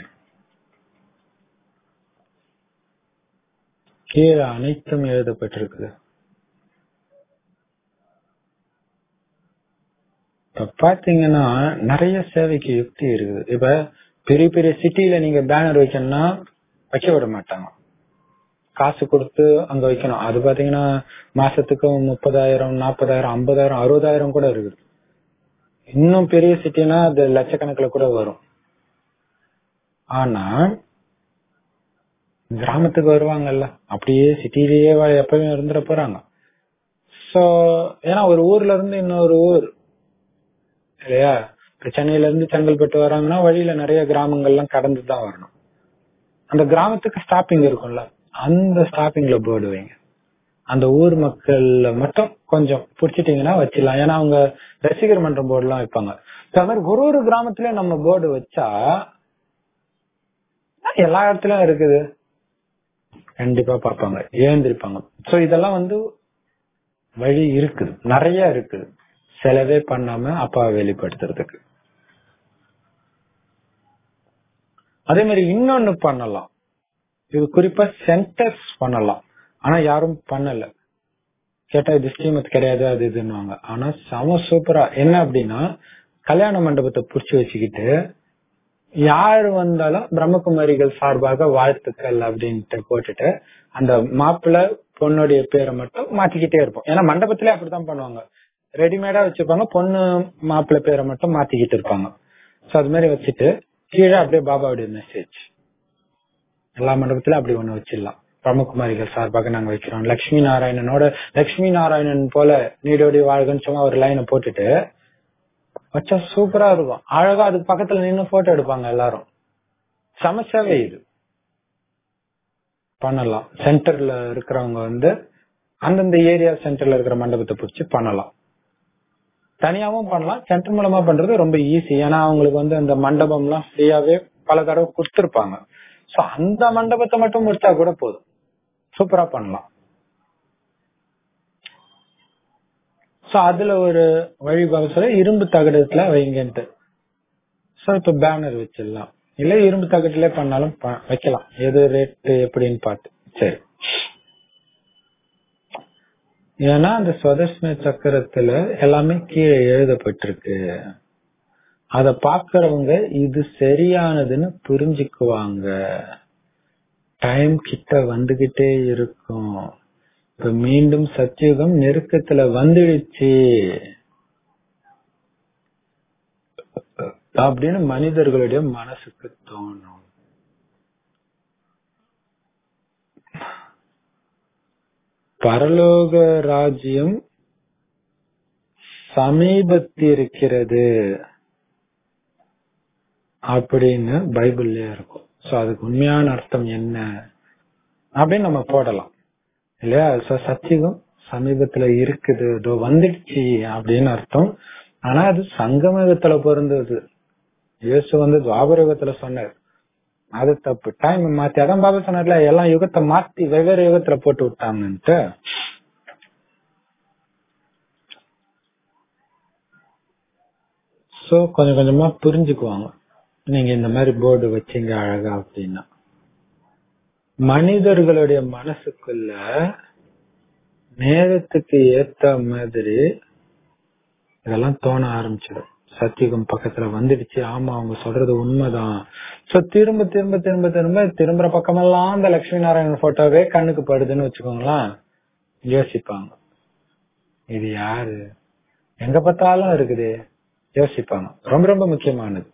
கீழே அனைத்தும் எழுதப்பட்டிருக்குது இப்ப பாத்தீங்கன்னா நிறைய சேவைக்கு யுக்தி இருக்குது இப்ப பெரிய பெரிய சிட்டில நீங்க பேனர் வைக்கணும்னா வைக்க விட மாட்டாங்க காசு கொடுத்து அங்க வைக்கணும் அது பாத்தீங்கன்னா மாசத்துக்கு முப்பதாயிரம் நாற்பதாயிரம் ஐம்பதாயிரம் அறுபதாயிரம் கூட இருக்குது இன்னும் பெரிய சிட்டினா அது லட்சக்கணக்கில் கூட வரும் ஆனா கிராமத்துக்கு வருவாங்கல்ல அப்படியே சிட்டிலேயே எப்பவும் இருந்துட போறாங்க சோ ஏன்னா ஒரு ஊர்ல இருந்து இன்னொரு ஊர் இல்லையா இப்ப சென்னையில இருந்து செங்கல்பட்டு வராங்கன்னா வழியில நிறைய கிராமங்கள்லாம் கடந்து தான் வரணும் அந்த கிராமத்துக்கு ஸ்டாப்பிங் இருக்கும்ல அந்த ஸ்டாப்பிங்ல போர்டு வைங்க அந்த ஊர் மக்கள் மட்டும் கொஞ்சம் புடிச்சிட்டீங்கன்னா வச்சிடலாம் ஏன்னா அவங்க ரசிகர் மன்றம் போர்டு எல்லாம் வைப்பாங்க அது மாதிரி ஒரு ஒரு கிராமத்திலயும் நம்ம போர்டு வச்சா எல்லா இடத்துலயும் இருக்குது கண்டிப்பா பார்ப்பாங்க ஏந்திருப்பாங்க சோ இதெல்லாம் வந்து வழி இருக்குது நிறைய இருக்குது செலவே பண்ணாம அப்பா வெளிப்படுத்துறதுக்கு அதே மாதிரி இன்னொன்னு பண்ணலாம் இது குறிப்பா சென்டர்ஸ் பண்ணலாம் ஆனா யாரும் பண்ணல கேட்டா இது ஸ்ரீமத் கிடையாது அது இதுன்னு ஆனா செம சூப்பரா என்ன அப்படின்னா கல்யாண மண்டபத்தை புடிச்சு வச்சுக்கிட்டு யாரு வந்தாலும் பிரம்மகுமாரிகள் சார்பாக வாழ்த்துக்கள் அப்படின்ட்டு போட்டுட்டு அந்த மாப்பிள்ள பொண்ணுடைய பேரை மட்டும் மாத்திக்கிட்டே இருப்போம் ஏன்னா மண்டபத்திலே அப்படித்தான் பண்ணுவாங்க ரெடிமேடா வச்சிருப்பாங்க பொண்ணு மாப்பிள்ள பேரை மட்டும் மாத்திக்கிட்டு இருப்பாங்க சோ அது மாதிரி வச்சுட்டு கீழே அப்படியே பாபாவுடைய மெசேஜ் எல்லா மண்டபத்திலும் அப்படி ஒண்ணு வச்சிடலாம் பிரம்மகுமாரிகள் சார்பாக நாங்க வைக்கிறோம் லட்சுமி நாராயணனோட லட்சுமி நாராயணன் போல நீடோடி வாழ்கன்னு சும்மா ஒரு லைனை போட்டுட்டு வச்சா சூப்பரா இருக்கும் அழகா அதுக்கு பக்கத்துல நின்னு போட்டோ எடுப்பாங்க எல்லாரும் சமஸ்யாவே இது பண்ணலாம் சென்டர்ல இருக்கிறவங்க வந்து அந்தந்த ஏரியா சென்டர்ல இருக்கிற மண்டபத்தை பிடிச்சி பண்ணலாம் தனியாவும் பண்ணலாம் சென்டர் மூலமா பண்றது ரொம்ப ஈஸி ஏன்னா அவங்களுக்கு வந்து அந்த மண்டபம் எல்லாம் ஃப்ரீயாவே பல தடவை கொடுத்துருப்பாங்க சோ அந்த மண்டபத்தை மட்டும் முடிச்சா கூட போதும் சூப்பரா பண்ணலாம் சோ அதுல ஒரு வழிபாடு சொல்ல இரும்பு தகடத்துல வைங்கன்ட்டு சோ இப்ப பேனர் வச்சிடலாம் இல்ல இரும்பு தகட்டுல பண்ணாலும் வைக்கலாம் எது ரேட் எப்படின்னு பார்த்து சரி ஏன்னா அந்த சுதர்சன சக்கரத்துல எல்லாமே கீழே எழுதப்பட்டிருக்கு அத பாக்குறவங்க இது சரியானதுன்னு புரிஞ்சுக்குவாங்க டைம் கிட்ட வந்துகிட்டே இருக்கும் இப்ப மீண்டும் சத்தியுகம் நெருக்கத்துல வந்துடுச்சு அப்படின்னு மனிதர்களுடைய மனசுக்கு தோணும் பரலோக ராஜ்யம் சமீபத்திருக்கிறது அப்படின்னு பைபிள்லயே இருக்கும் சோ அதுக்கு உண்மையான அர்த்தம் என்ன அப்படின்னு நம்ம போடலாம் இல்லையா சோ சத்தியுகம் சமீபத்துல இருக்குது இதோ வந்துடுச்சு அப்படின்னு அர்த்தம் ஆனா அது சங்கமயுகத்துல பொருந்தது இயேசு வந்து துவாபரயுகத்துல சொன்னார் அது தப்பு டைம் மாத்தி அதான் பாபா சொன்னார்ல எல்லாம் யுகத்தை மாத்தி வெவ்வேறு யுகத்துல போட்டு விட்டாங்கன்ட்டு சோ கொஞ்சம் கொஞ்சமா புரிஞ்சுக்குவாங்க நீங்க இந்த மாதிரி போர்டு வச்சீங்க அழகா அப்படின்னா மனிதர்களுடைய மனசுக்குள்ள நேரத்துக்கு ஏத்த மாதிரி இதெல்லாம் தோண ஆரம்பிச்சிடும் சத்தியுகம் பக்கத்துல வந்துடுச்சு ஆமா அவங்க சொல்றது உண்மைதான் சோ திரும்ப திரும்ப திரும்ப திரும்ப திரும்புற பக்கமெல்லாம் அந்த லட்சுமி நாராயணன் போட்டோவே கண்ணுக்கு படுதுன்னு வச்சுக்கோங்களேன் யோசிப்பாங்க இது யாரு எங்க பார்த்தாலும் இருக்குது யோசிப்பாங்க ரொம்ப ரொம்ப முக்கியமானது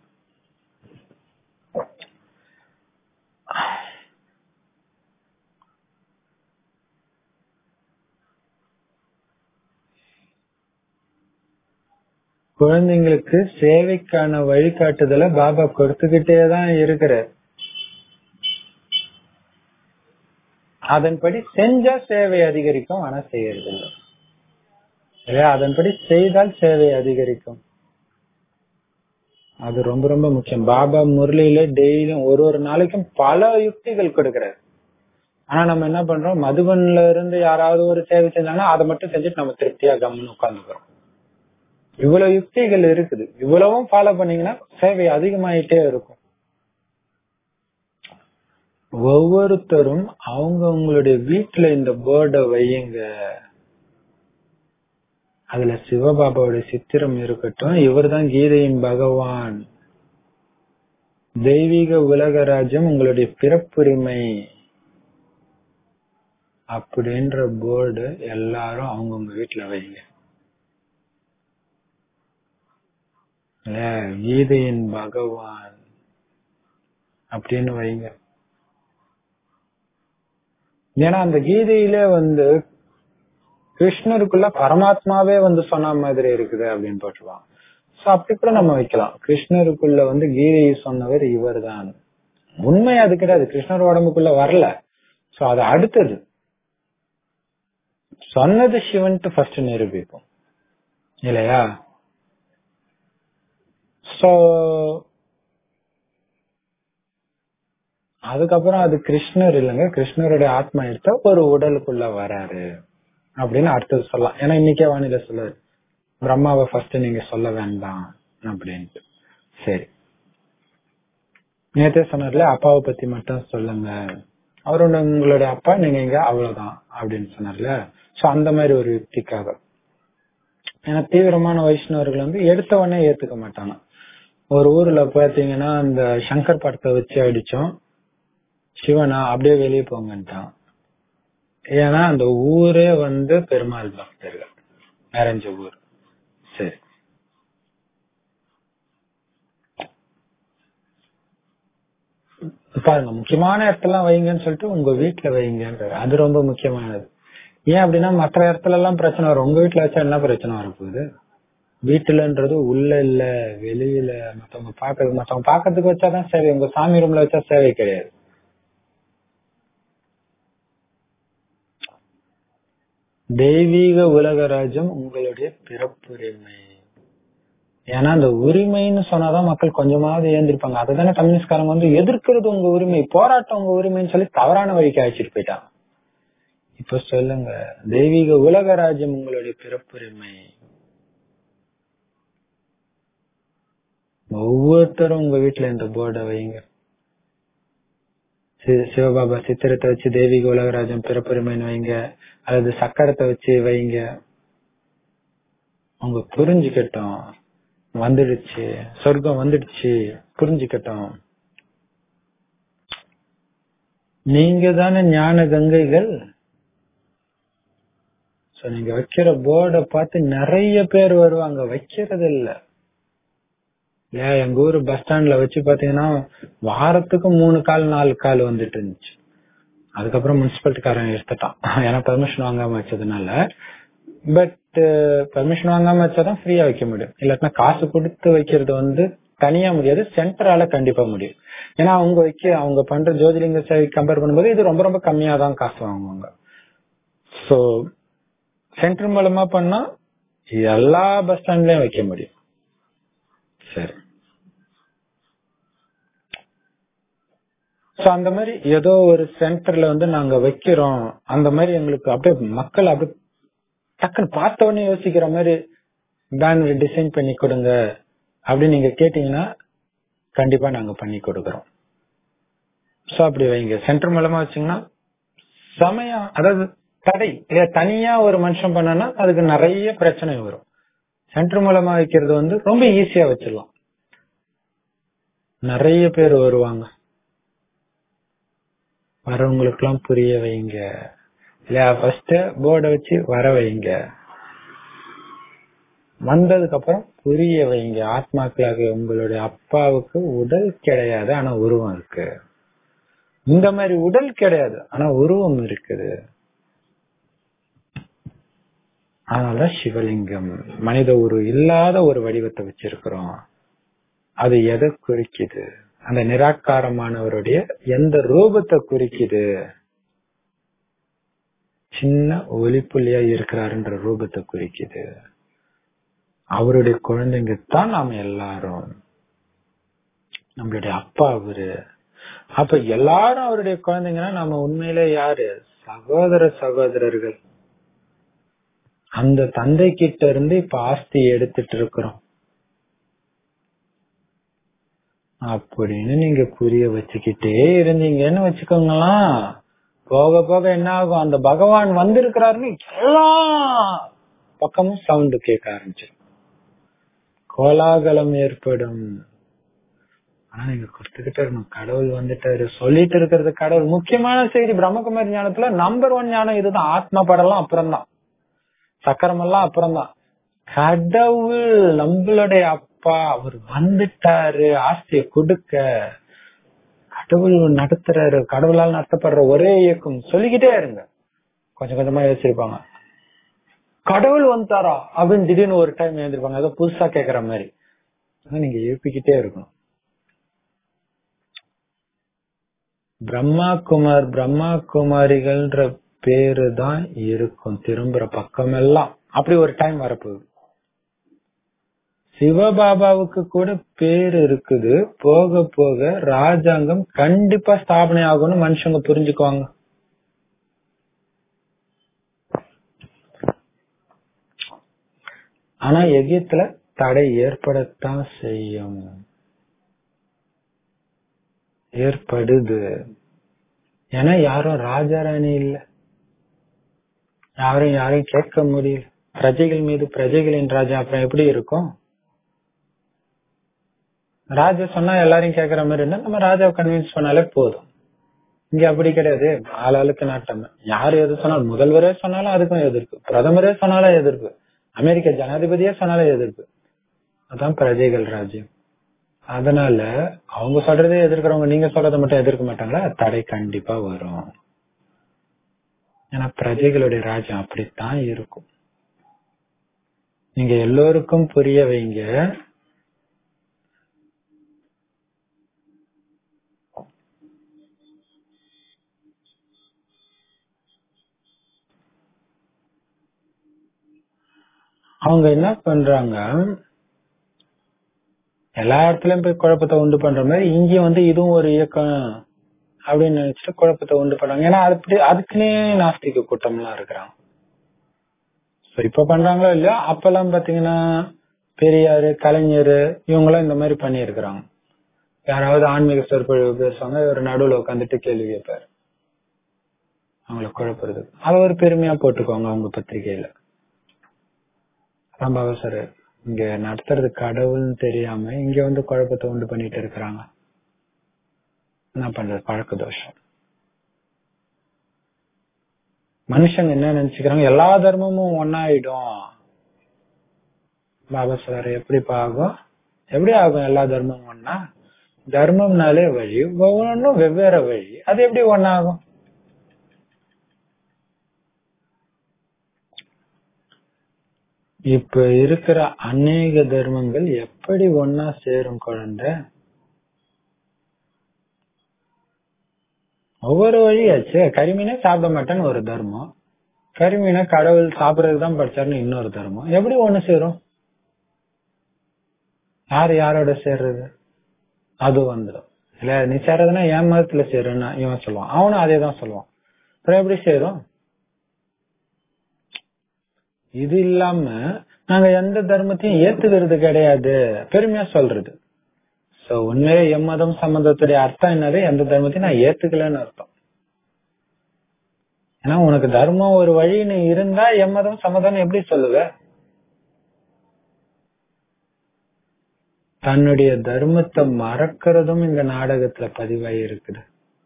குழந்தைங்களுக்கு சேவைக்கான வழிகாட்டுதலை பாபா கொடுத்துக்கிட்டே தான் இருக்கிறார் அதன்படி செஞ்சா சேவை அதிகரிக்கும் ஆனா செய்யறது இல்லை இல்லையா அதன்படி செய்தால் சேவை அதிகரிக்கும் அது ரொம்ப ரொம்ப முக்கியம் பாபா முரளியில டெய்லியும் ஒரு ஒரு நாளைக்கும் பல யுக்திகள் கொடுக்கிறார் ஆனா நம்ம என்ன பண்றோம் மதுபன்ல இருந்து யாராவது ஒரு சேவை செஞ்சாங்கன்னா அதை மட்டும் செஞ்சுட்டு நம்ம திருப்தியா கம்முன்னு உட்காந்துக்கிறோம் இவ்வளவு யுக்திகள் இருக்குது இவ்வளவும் ஃபாலோ பண்ணீங்கன்னா சேவை அதிகமாயிட்டே இருக்கும் ஒவ்வொருத்தரும் அவங்க உங்களுடைய வீட்டுல இந்த போர்டை வையுங்க அதுல சிவபாபாவுடைய சித்திரம் இருக்கட்டும் இவர்தான் கீதையின் பகவான் தெய்வீக உலக ராஜ்யம் உங்களுடைய பிறப்புரிமை அப்படின்ற போர்டு எல்லாரும் அவங்கவுங்க வீட்டுல வைங்க இல்ல கீதையின் பகவான் அப்படின்னு வைங்க ஏன்னா அந்த கீதையில வந்து கிருஷ்ணருக்குள்ள பரமாத்மாவே வந்து சொன்ன மாதிரி இருக்குது அப்படின்னு போட்டுருவாங்க சோ அப்படி கூட நம்ம வைக்கலாம் கிருஷ்ணருக்குள்ள வந்து கீதையை சொன்னவர் இவர் தான் உண்மை அது கிடையாது கிருஷ்ணர் உடம்புக்குள்ள வரல சோ அது அடுத்தது சொன்னது சிவன்ட்டு ஃபர்ஸ்ட் நிரூபிப்போம் இல்லையா சோ அதுக்கப்புறம் அது கிருஷ்ணர் இல்லைங்க கிருஷ்ணருடைய ஆத்மா எடுத்த ஒரு உடலுக்குள்ள வராரு அப்படின்னு அடுத்தது சொல்லலாம் ஏன்னா இன்னைக்கே வானிலை சொல்லுது பிரம்மாவை ஃபர்ஸ்ட் நீங்க சொல்ல வேண்டாம் அப்படின்ட்டு சரி நேத்தே சொன்னார்ல அப்பாவை பத்தி மட்டும் சொல்லுங்க அவரோட உங்களுடைய அப்பா நீங்க இங்க அவ்வளவுதான் அப்படின்னு சொன்னார்ல சோ அந்த மாதிரி ஒரு யுக்திக்காக ஏன்னா தீவிரமான வைஷ்ணவர்கள் வந்து எடுத்த உடனே ஏத்துக்க மாட்டாங்க ஒரு ஊர்ல பாத்தீங்கன்னா அந்த சங்கர் படத்தை வச்சு அடிச்சோம் சிவனா அப்படியே வெளியே போங்கன்ட்டான் ஏன்னா அந்த ஊரே வந்து பெருமாள் பக்தர்கள் நிறைஞ்ச ஊர் சரி பாருங்க முக்கியமான இடத்தெல்லாம் வைங்கன்னு சொல்லிட்டு உங்க வீட்டுல வைங்கன்றாரு அது ரொம்ப முக்கியமானது ஏன் அப்படின்னா மற்ற இடத்துல எல்லாம் பிரச்சனை வரும் உங்க வீட்டுல வச்சா என்ன பிரச்சனை வரப்போகுது வீட்டுலன்றது உள்ள இல்ல வெளியில மத்தவங்க பாக்குறது மத்தவங்க பாக்கிறதுக்கு வச்சாதான் சேவை உங்க சாமி ரூம்ல வச்சா சேவை கிடையாது தெய்வீக உலக ராஜ்யம் உங்களுடைய பிறப்புரிமை ஏன்னா அந்த உரிமைன்னு சொன்னாதான் மக்கள் கொஞ்சமாவது ஏந்திருப்பாங்க அதுதானே கம்யூனிஸ்ட்காரங்க வந்து எதிர்க்கிறது உங்க உரிமை போராட்டம் உங்க உரிமைன்னு சொல்லி தவறான வழிக்கு அழைச்சிட்டு போயிட்டாங்க இப்ப சொல்லுங்க தெய்வீக உலக ராஜ்யம் உங்களுடைய பிறப்புரிமை ஒவ்வொருத்தரும் உங்க வீட்டுல இந்த போர்டை வைங்க சிவபாபா சித்திரத்தை வச்சு தெய்வீக உலகராஜம் பிறப்புரிமைன்னு வைங்க அல்லது சக்கரத்தை வச்சு வைங்க அவங்க புரிஞ்சுக்கட்டும் வந்துடுச்சு சொர்க்கம் வந்துடுச்சு புரிஞ்சுக்கட்டும் நீங்க தானே ஞான கங்கைகள் சோ நீங்க வைக்கிற போர்டை பார்த்து நிறைய பேர் வருவாங்க வைக்கிறது இல்ல ஏன் எங்க ஊர் பஸ் ஸ்டாண்ட்ல வச்சு பாத்தீங்கன்னா வாரத்துக்கு மூணு கால் நாலு கால் வந்துட்டு இருந்துச்சு அதுக்கப்புறம் முனிசிபாலிட்டிக்காரன் எடுத்துட்டான் ஏன்னா பெர்மிஷன் வாங்காம வச்சதுனால பட் பெர்மிஷன் வாங்காம வச்சாதான் ஃப்ரீயா வைக்க முடியும் இல்லாட்டினா காசு கொடுத்து வைக்கிறது வந்து தனியா முடியாது சென்டரால கண்டிப்பா முடியும் ஏன்னா அவங்க வைக்க அவங்க பண்ற ஜோதிலிங்க சேவை கம்பேர் பண்ணும்போது இது ரொம்ப ரொம்ப கம்மியா தான் காசு வாங்குவாங்க சோ சென்டர் மூலமா பண்ணா எல்லா பஸ் ஸ்டாண்ட்லயும் வைக்க முடியும் சரி சோ அந்த மாதிரி ஏதோ ஒரு சென்டர்ல வந்து நாங்க வைக்கிறோம் அந்த மாதிரி எங்களுக்கு அப்படியே மக்கள் அப்படியே டக்குன்னு பார்த்த உடனே யோசிக்கிற மாதிரி பேனர் டிசைன் பண்ணி கொடுங்க அப்படின்னு நீங்க கேட்டீங்கன்னா கண்டிப்பா நாங்க பண்ணி கொடுக்கறோம் சோ அப்படி வைங்க சென்டர் மூலமா வச்சீங்கன்னா சமயம் அதாவது தடை இல்ல தனியா ஒரு மனுஷன் பண்ணனா அதுக்கு நிறைய பிரச்சனை வரும் சென்டர் மூலமா வைக்கிறது வந்து ரொம்ப ஈஸியா வச்சிடலாம் நிறைய பேர் வருவாங்க வரவங்களுக்கு எல்லாம் புரிய வைங்க இல்லையா ஃபர்ஸ்ட் போர்டை வச்சு வர வைங்க வந்ததுக்கு அப்புறம் புரிய வைங்க ஆத்மாக்களாக உங்களுடைய அப்பாவுக்கு உடல் கிடையாது ஆனா உருவம் இருக்கு இந்த மாதிரி உடல் கிடையாது ஆனா உருவம் இருக்குது அதனாலதான் சிவலிங்கம் மனித உரு இல்லாத ஒரு வடிவத்தை வச்சிருக்கிறோம் அது எதை குறிக்குது அந்த நிராகாரமானவருடைய எந்த ரூபத்தை குறிக்குது சின்ன ஒளிப்புள்ளியா இருக்கிறாருன்ற ரூபத்தை குறிக்குது அவருடைய குழந்தைங்க தான் நாம எல்லாரும் நம்மளுடைய அப்பா அவரு அப்ப எல்லாரும் அவருடைய குழந்தைங்கன்னா நம்ம உண்மையிலே யாரு சகோதர சகோதரர்கள் அந்த தந்தை கிட்ட இருந்து இப்ப ஆஸ்தி எடுத்துட்டு இருக்கிறோம் அப்படின்னு நீங்க புரிய வச்சுக்கிட்டே இருந்தீங்கன்னு வச்சுக்கோங்களா போக போக என்ன ஆகும் அந்த பகவான் வந்திருக்கிறாருன்னு எல்லா பக்கமும் சவுண்ட் கேட்க ஆரம்பிச்சிடும் கோலாகலம் ஏற்படும் ஆனா நீங்க கொடுத்துக்கிட்டே இருக்கணும் கடவுள் வந்துட்டாரு சொல்லிட்டு இருக்கிறது கடவுள் முக்கியமான செய்தி பிரம்மகுமாரி ஞானத்துல நம்பர் ஒன் ஞானம் இதுதான் ஆத்மா படம்லாம் அப்புறம் தான் சக்கரம் எல்லாம் அப்புறம் தான் கடவுள் நம்மளுடைய அப்பா அவர் வந்துட்டாரு ஆஸ்தியை கொடுக்க கடவுள் நடத்துறாரு கடவுளால் நடத்தப்படுற ஒரே இயக்கம் சொல்லிக்கிட்டே இருங்க கொஞ்சம் கொஞ்சமா யோசிச்சிருப்பாங்க கடவுள் வந்துட்டாரா அப்படின்னு திடீர்னு ஒரு டைம் எழுந்திருப்பாங்க ஏதோ புதுசா கேக்குற மாதிரி ஆனா நீங்க எழுப்பிக்கிட்டே இருக்கணும் பிரம்மா குமார் பிரம்மா குமாரிகள்ன்ற பேரு தான் இருக்கும் திரும்புற பக்கம் எல்லாம் அப்படி ஒரு டைம் வரப்போகுது சிவபாபாவுக்கு கூட பேர் இருக்குது போக போக ராஜாங்கம் கண்டிப்பா ஸ்தாபனை ஆகும்னு மனுஷங்க புரிஞ்சுக்குவாங்க ஆனா எகியத்துல தடை ஏற்படத்தான் செய்யும் ஏற்படுது ஏன்னா யாரும் ராஜாராணி இல்ல யாரும் யாரையும் கேட்க முடியல பிரஜைகள் மீது பிரஜைகளின் ராஜா அப்புறம் எப்படி இருக்கும் ராஜா சொன்னா எல்லாரையும் கேக்குற மாதிரி இருந்தா நம்ம ராஜாவை கன்வின்ஸ் பண்ணாலே போதும் இங்க அப்படி கிடையாது ஆளாளுக்கு நாட்டம் யாரு எது சொன்னாலும் முதல்வரே சொன்னாலும் அதுக்கும் எதிர்ப்பு பிரதமரே சொன்னாலும் எதிர்ப்பு அமெரிக்க ஜனாதிபதியே சொன்னாலும் எதிர்ப்பு அதான் பிரஜைகள் ராஜ்யம் அதனால அவங்க சொல்றதே எதிர்க்கிறவங்க நீங்க சொல்றதை மட்டும் எதிர்க்க மாட்டாங்களா தடை கண்டிப்பா வரும் ஏன்னா பிரஜைகளுடைய ராஜ்யம் அப்படித்தான் இருக்கும் நீங்க எல்லோருக்கும் புரிய வைங்க அவங்க என்ன பண்றாங்க எல்லா இடத்துலயும் போய் குழப்பத்தை உண்டு பண்ற மாதிரி இங்கேயும் வந்து இதுவும் ஒரு இயக்கம் அப்படின்னு நினைச்சிட்டு குழப்பத்தை உண்டு பண்றாங்க ஏன்னா அப்படி அதுக்குன்னே நாஸ்திக கூட்டம் எல்லாம் இருக்கிறாங்க இப்ப பண்றாங்களோ இல்லையோ அப்பெல்லாம் பாத்தீங்கன்னா பெரியாரு கலைஞர் இவங்களும் இந்த மாதிரி பண்ணி இருக்கிறாங்க யாராவது ஆன்மீக சொற்பொழிவு பேசுவாங்க ஒரு நடுவுல உட்காந்துட்டு கேள்வி கேட்பாரு அவங்கள குழப்பறது அதை ஒரு பெருமையா போட்டுக்கோங்க அவங்க பத்திரிகையில ரொம்ப அவசரம் இங்க நடத்துறது கடவுள்னு தெரியாம இங்க வந்து குழப்பத்தை உண்டு பண்ணிட்டு இருக்கிறாங்க என்ன பண்றது பழக்க தோஷம் மனுஷங்க என்ன நினைச்சுக்கிறாங்க எல்லா தர்மமும் ஒன்னாயிடும் பாபா சார் எப்படி ஆகும் எப்படி ஆகும் எல்லா தர்மமும் ஒன்னா தர்மம்னாலே வழி ஒவ்வொன்றும் வெவ்வேறு வழி அது எப்படி ஒன்னாகும் இப்ப இருக்கிற அநேக தர்மங்கள் எப்படி ஒன்னா சேரும் குழந்தை ஒவ்வொரு வழியாச்சு கரிமீனே சாப்பிட மாட்டேன்னு ஒரு தர்மம் கரிமீனை கடவுள் சாப்பிடறதுக்கு தான் படிச்சாருன்னு இன்னொரு தர்மம் எப்படி ஒண்ணு சேரும் யாரு யாரோட சேர்றது அது வந்துடும் இல்ல நீ சேர்றதுன்னா என் மதத்துல சேருன்னா இவன் சொல்லுவான் அவனும் அதே தான் சொல்லுவான் அப்புறம் எப்படி சேரும் இது இல்லாம நாங்க எந்த தர்மத்தையும் ஏத்துக்கிறது கிடையாது பெருமையா சொல்றது சோ உண்மையிலே எம்மதம் சம்மந்தத்துடைய அர்த்தம் என்னது எந்த தர்மத்தையும் நான் ஏத்துக்கலன்னு அர்த்தம் ஏன்னா உனக்கு தர்மம் ஒரு வழின்னு இருந்தா எம்மதம் சம்மதம் எப்படி சொல்லுவ தன்னுடைய தர்மத்தை மறக்கிறதும் இந்த நாடகத்துல பதிவாகி இருக்குது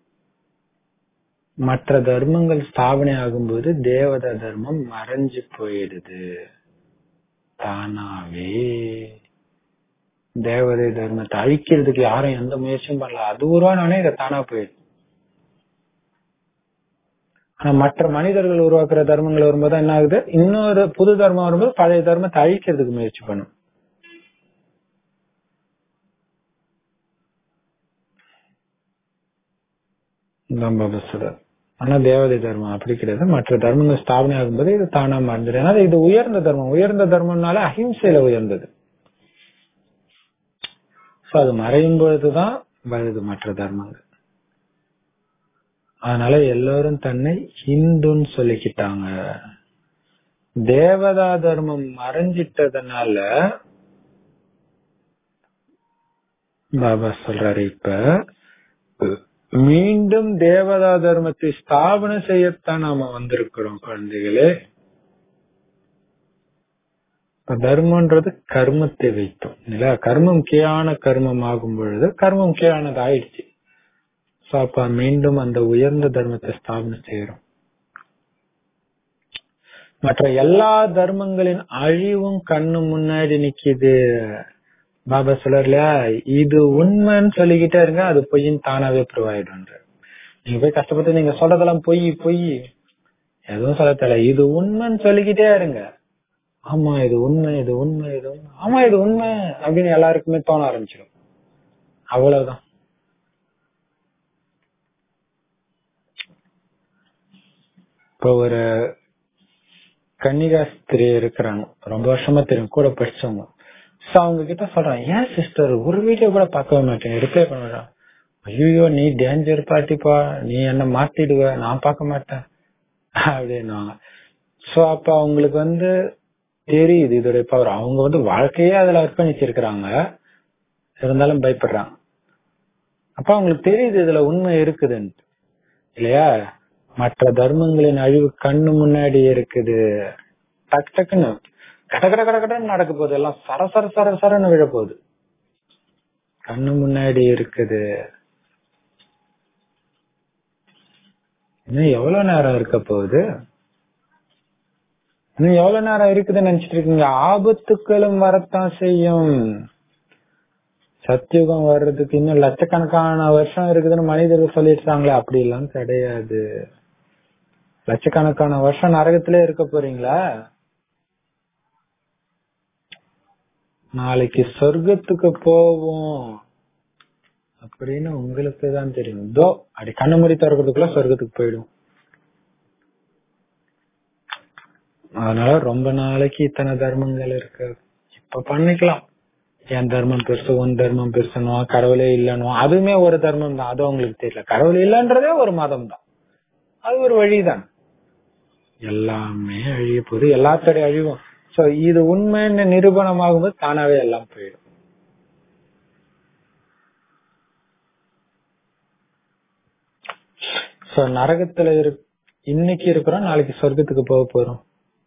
மற்ற தர்மங்கள் ஸ்தாபனை ஆகும்போது தேவதா தர்மம் மறைஞ்சு போயிடுது தானாவே தேவதை தர்மத்தை அழிக்கிறதுக்கு யாரும் எந்த முயற்சியும் பண்ணல அது உருவானே இதை தானா போயிடுது ஆனா மற்ற மனிதர்கள் உருவாக்குற தர்மங்கள் வரும்போது என்ன ஆகுது இன்னொரு புது தர்மம் வரும்போது பழைய தர்மத்தை அழிக்கிறதுக்கு முயற்சி பண்ணும் இதான் பாபா சொல்றார். ஆனா தேவதை தர்மம் அப்படி கிடையாது மற்ற தர்மங்கள் ஸ்தாபனை ஆகும்போது இது தானா மறந்துடும் ஏன்னா இது உயர்ந்த தர்மம் உயர்ந்த தர்மம்னால அஹிம்சையில உயர்ந்தது So, அது மறையும் பொழுதுதான் வருது மற்ற தர்மங்கள் அதனால எல்லாரும் தன்னை ஹிந்துன்னு சொல்லிக்கிட்டாங்க தேவதா தர்மம் மறைஞ்சிட்டதுனால பாபா சொல்றாரு இப்ப மீண்டும் தேவதா தர்மத்தை ஸ்தாபனை செய்யத்தான் நாம வந்திருக்கிறோம் குழந்தைகளே இப்ப தர்மம்ன்றது கர்மத்தை வைத்தோம் இல்ல கர்மம் கீழான கர்மம் ஆகும் பொழுது கர்மம் கீழானது ஆயிடுச்சு சோ அப்ப மீண்டும் அந்த உயர்ந்த தர்மத்தை ஸ்தாபனை செய்யறோம் மற்ற எல்லா தர்மங்களின் அழிவும் கண்ணு முன்னாடி நிக்குது பாபா சொல்றாருல இது உண்மைன்னு சொல்லிக்கிட்டே இருங்க அது பொய்ன்னு தானாவே ப்ரூவ் ஆயிடும் நீங்க போய் கஷ்டப்பட்டு நீங்க சொல்றதெல்லாம் பொய் பொய் எதுவும் சொல்ல தெரியல இது உண்மைன்னு சொல்லிக்கிட்டே இருங்க ஆமா இது உண்மை இது உண்மை இது உண்மை ஆமா இது உண்மை அப்படின்னு எல்லாருக்குமே தோண ஆரம்பிச்சிடும் அவ்வளவுதான் இப்போ ஒரு கன்னிகாஸ்திரி இருக்கிறாங்க ரொம்ப வருஷமா தெரியும் கூட படிச்சவங்க சோ அவங்க கிட்ட சொல்றேன் ஏன் சிஸ்டர் ஒரு வீடியோ கூட பார்க்கவே மாட்டேன் ரிப்ளை பண்ண மாட்டேன் ஐயோ நீ டேஞ்சர் பார்ட்டிப்பா நீ என்ன மாத்திடுவ நான் பார்க்க மாட்டேன் அப்படின்னுவாங்க சோ அப்ப அவங்களுக்கு வந்து தெரியுது இதோட பவர் அவங்க வந்து வாழ்க்கையே அதுல அர்ப்பணிச்சிருக்கிறாங்க இருந்தாலும் பயப்படுறாங்க அப்ப அவங்களுக்கு தெரியுது இதுல உண்மை இருக்குதுன்ட்டு இல்லையா மற்ற தர்மங்களின் அழிவு கண்ணு முன்னாடி இருக்குது டக்கு டக்குன்னு கட கட கட கடன்னு நடக்க போகுது எல்லாம் சர சர சர சரன்னு விழ போகுது கண்ணு முன்னாடி இருக்குது இன்னும் எவ்வளவு நேரம் இருக்க போகுது இன்னும் எவ்வளவு நேரம் இருக்குதுன்னு நினைச்சிட்டு இருக்கீங்க ஆபத்துக்களும் வரத்தான் செய்யும் சத்தியுகம் வர்றதுக்கு இன்னும் லட்சக்கணக்கான வருஷம் இருக்குதுன்னு மனிதர்கள் சொல்லிடுறாங்களே அப்படி எல்லாம் கிடையாது லட்சக்கணக்கான வருஷம் நரகத்திலே இருக்க போறீங்களா நாளைக்கு சொர்க்கத்துக்கு போவோம் அப்படின்னு உங்களுக்கு தான் தெரியும் தோ அப்படி கண்ணு மூடி திறக்கிறதுக்குள்ள சொர்க்கத்துக்கு போயிடும் அதனால ரொம்ப நாளைக்கு இத்தனை தர்மங்கள் இருக்கு இப்ப பண்ணிக்கலாம் என் தர்மம் பெருசு உன் தர்மம் பெருசுனோ கடவுளே இல்லனோ அதுவுமே ஒரு தர்மம் தான் அது உங்களுக்கு தெரியல கடவுள் இல்லன்றதே ஒரு மதம் தான் அது ஒரு வழிதான் எல்லாமே அழிய போகுது எல்லாத்தோடைய அழிவும் சோ இது உண்மைன்னு நிரூபணம் ஆகும்போது தானாவே எல்லாம் போயிடும் சோ நரகத்துல இரு இன்னைக்கு இருக்கிறோம் நாளைக்கு சொர்க்கத்துக்கு போக போறோம்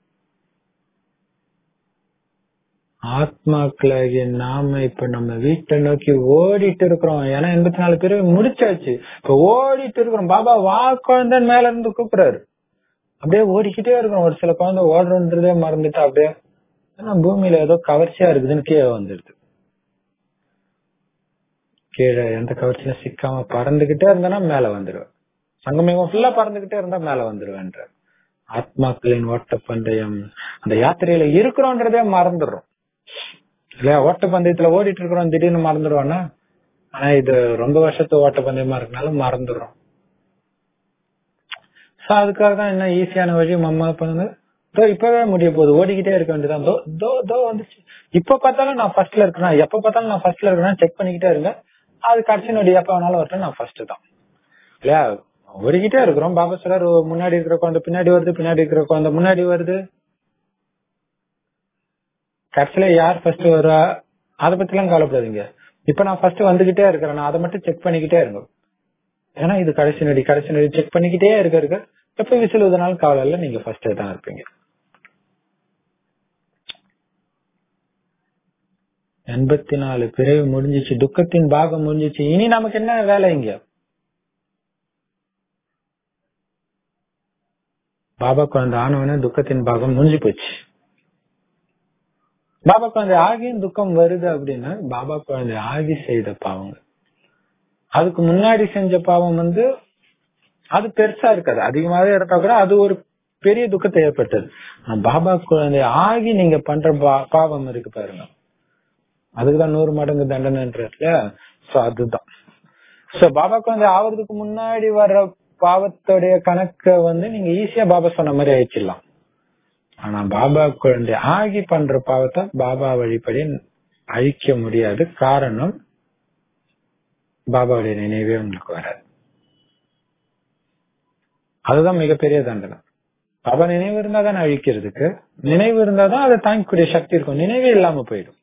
ஆத்மாக்களாகிய நாம இப்ப நம்ம வீட்டை நோக்கி ஓடிட்டு இருக்கிறோம் ஏன்னா எண்பத்தி நாலு பேர் முடிச்சாச்சு இப்ப ஓடிட்டு இருக்கிறோம் பாபா வா குழந்தைன்னு மேல இருந்து கூப்பிடுறாரு அப்படியே ஓடிக்கிட்டே இருக்கிறோம் ஒரு சில குழந்தை ஓடுறன்றதே மறந்துட்டு அப்படியே ஏன்னா பூமியில ஏதோ கவர்ச்சியா இருக்குதுன்னு கீழே வந்துடுது கீழே எந்த கவர்ச்சியில சிக்காம பறந்துகிட்டே இருந்தனா மேல வந்துடுவேன் சங்கமேகம் ஃபுல்லா பறந்துகிட்டே இருந்தா மேல வந்துருவேன்ற ஆத்மாக்களின் ஓட்ட பந்தயம் அந்த யாத்திரையில இருக்கிறோன்றதே மறந்துடுறோம் இல்லையா ஓட்ட பந்தயத்துல ஓடிட்டு இருக்கிறோம் திடீர்னு மறந்துடுவோம்னா ஆனா இது ரொம்ப வருஷத்து ஓட்ட பந்தயமா இருக்கனால மறந்துடுறோம் சோ அதுக்காக தான் என்ன ஈஸியான வழி அம்மா பண்ணுங்க தோ இப்பவே முடிய போகுது ஓடிக்கிட்டே இருக்க வேண்டியதான் தோ தோ தோ வந்துச்சு இப்ப பார்த்தாலும் நான் ஃபர்ஸ்ட்ல இருக்கிறேன் எப்ப பார்த்தாலும் நான் ஃபர்ஸ்ட்ல இருக்கிறேன் செக் பண்ணிக்கிட்டே இருங்க அது கடைசி நொடி எப்ப வேணாலும் வரட்டும் நான் ஃபர்ஸ்ட் தான் இல்லையா ஓடிக்கிட்டே இருக்கிறோம் பாபா சார் முன்னாடி இருக்கிற குழந்தை பின்னாடி வருது பின்னாடி இருக்கிற குழந்தை முன்னாடி வருது கடைசியில யார் ஃபர்ஸ்ட் வருவா அத பத்தி எல்லாம் கவலைப்படாதீங்க இப்ப நான் ஃபர்ஸ்ட் வந்துகிட்டே இருக்கிறேன் நான் அதை மட்டும் செக் பண்ணிக்கிட்டே இருங்க ஏன்னா இது கடைசி நொடி கடைசி நொடி செக் பண்ணிக்கிட்டே இருக்க இருக்க எப்ப விசில் ஊதினாலும் கவலை இல்ல நீங்க ஃபர்ஸ்டே தான் இருப்பீங்க எண்பத்தி நாலு பிறகு முடிஞ்சிச்சு துக்கத்தின் பாகம் முடிஞ்சிச்சு இனி நமக்கு என்ன வேலை இங்க பாபா குழந்தை ஆனவனே துக்கத்தின் பாகம் முடிஞ்சு போச்சு பாபா குழந்தை ஆகியும் துக்கம் வருது அப்படின்னா பாபா குழந்தை ஆகி செய்த பாவங்கள் அதுக்கு முன்னாடி செஞ்ச பாவம் வந்து அது பெருசா இருக்காது அதிகமாவே எடுத்தா கூட அது ஒரு பெரிய துக்கத்தை ஏற்பட்டது ஆனா பாபா குழந்தை ஆகி நீங்க பண்ற பா- பாவம் இருக்கு பாருங்க அதுக்குதான் நூறு மடங்கு தண்டனைன்றது இல்லையா சோ அதுதான் சோ பாபா குழந்தை ஆவறதுக்கு முன்னாடி வர்ற பாவத்தோடைய கணக்க வந்து நீங்க ஈஸியா பாபா சொன்ன மாதிரி அழிச்சிடலாம் ஆனா பாபா குழந்தை ஆகி பண்ற பாவத்தை பாபா வழிபடி அழிக்க முடியாது காரணம் பாபாவுடைய நினைவே உங்களுக்கு வராது அதுதான் மிகப்பெரிய தண்டனை பாபா நினைவு இருந்தா தானே அழிக்கிறதுக்கு நினைவு இருந்தா தான் அதை தாங்கிக்கூடிய சக்தி இருக்கும் நினைவே இல்லாம போயிடும்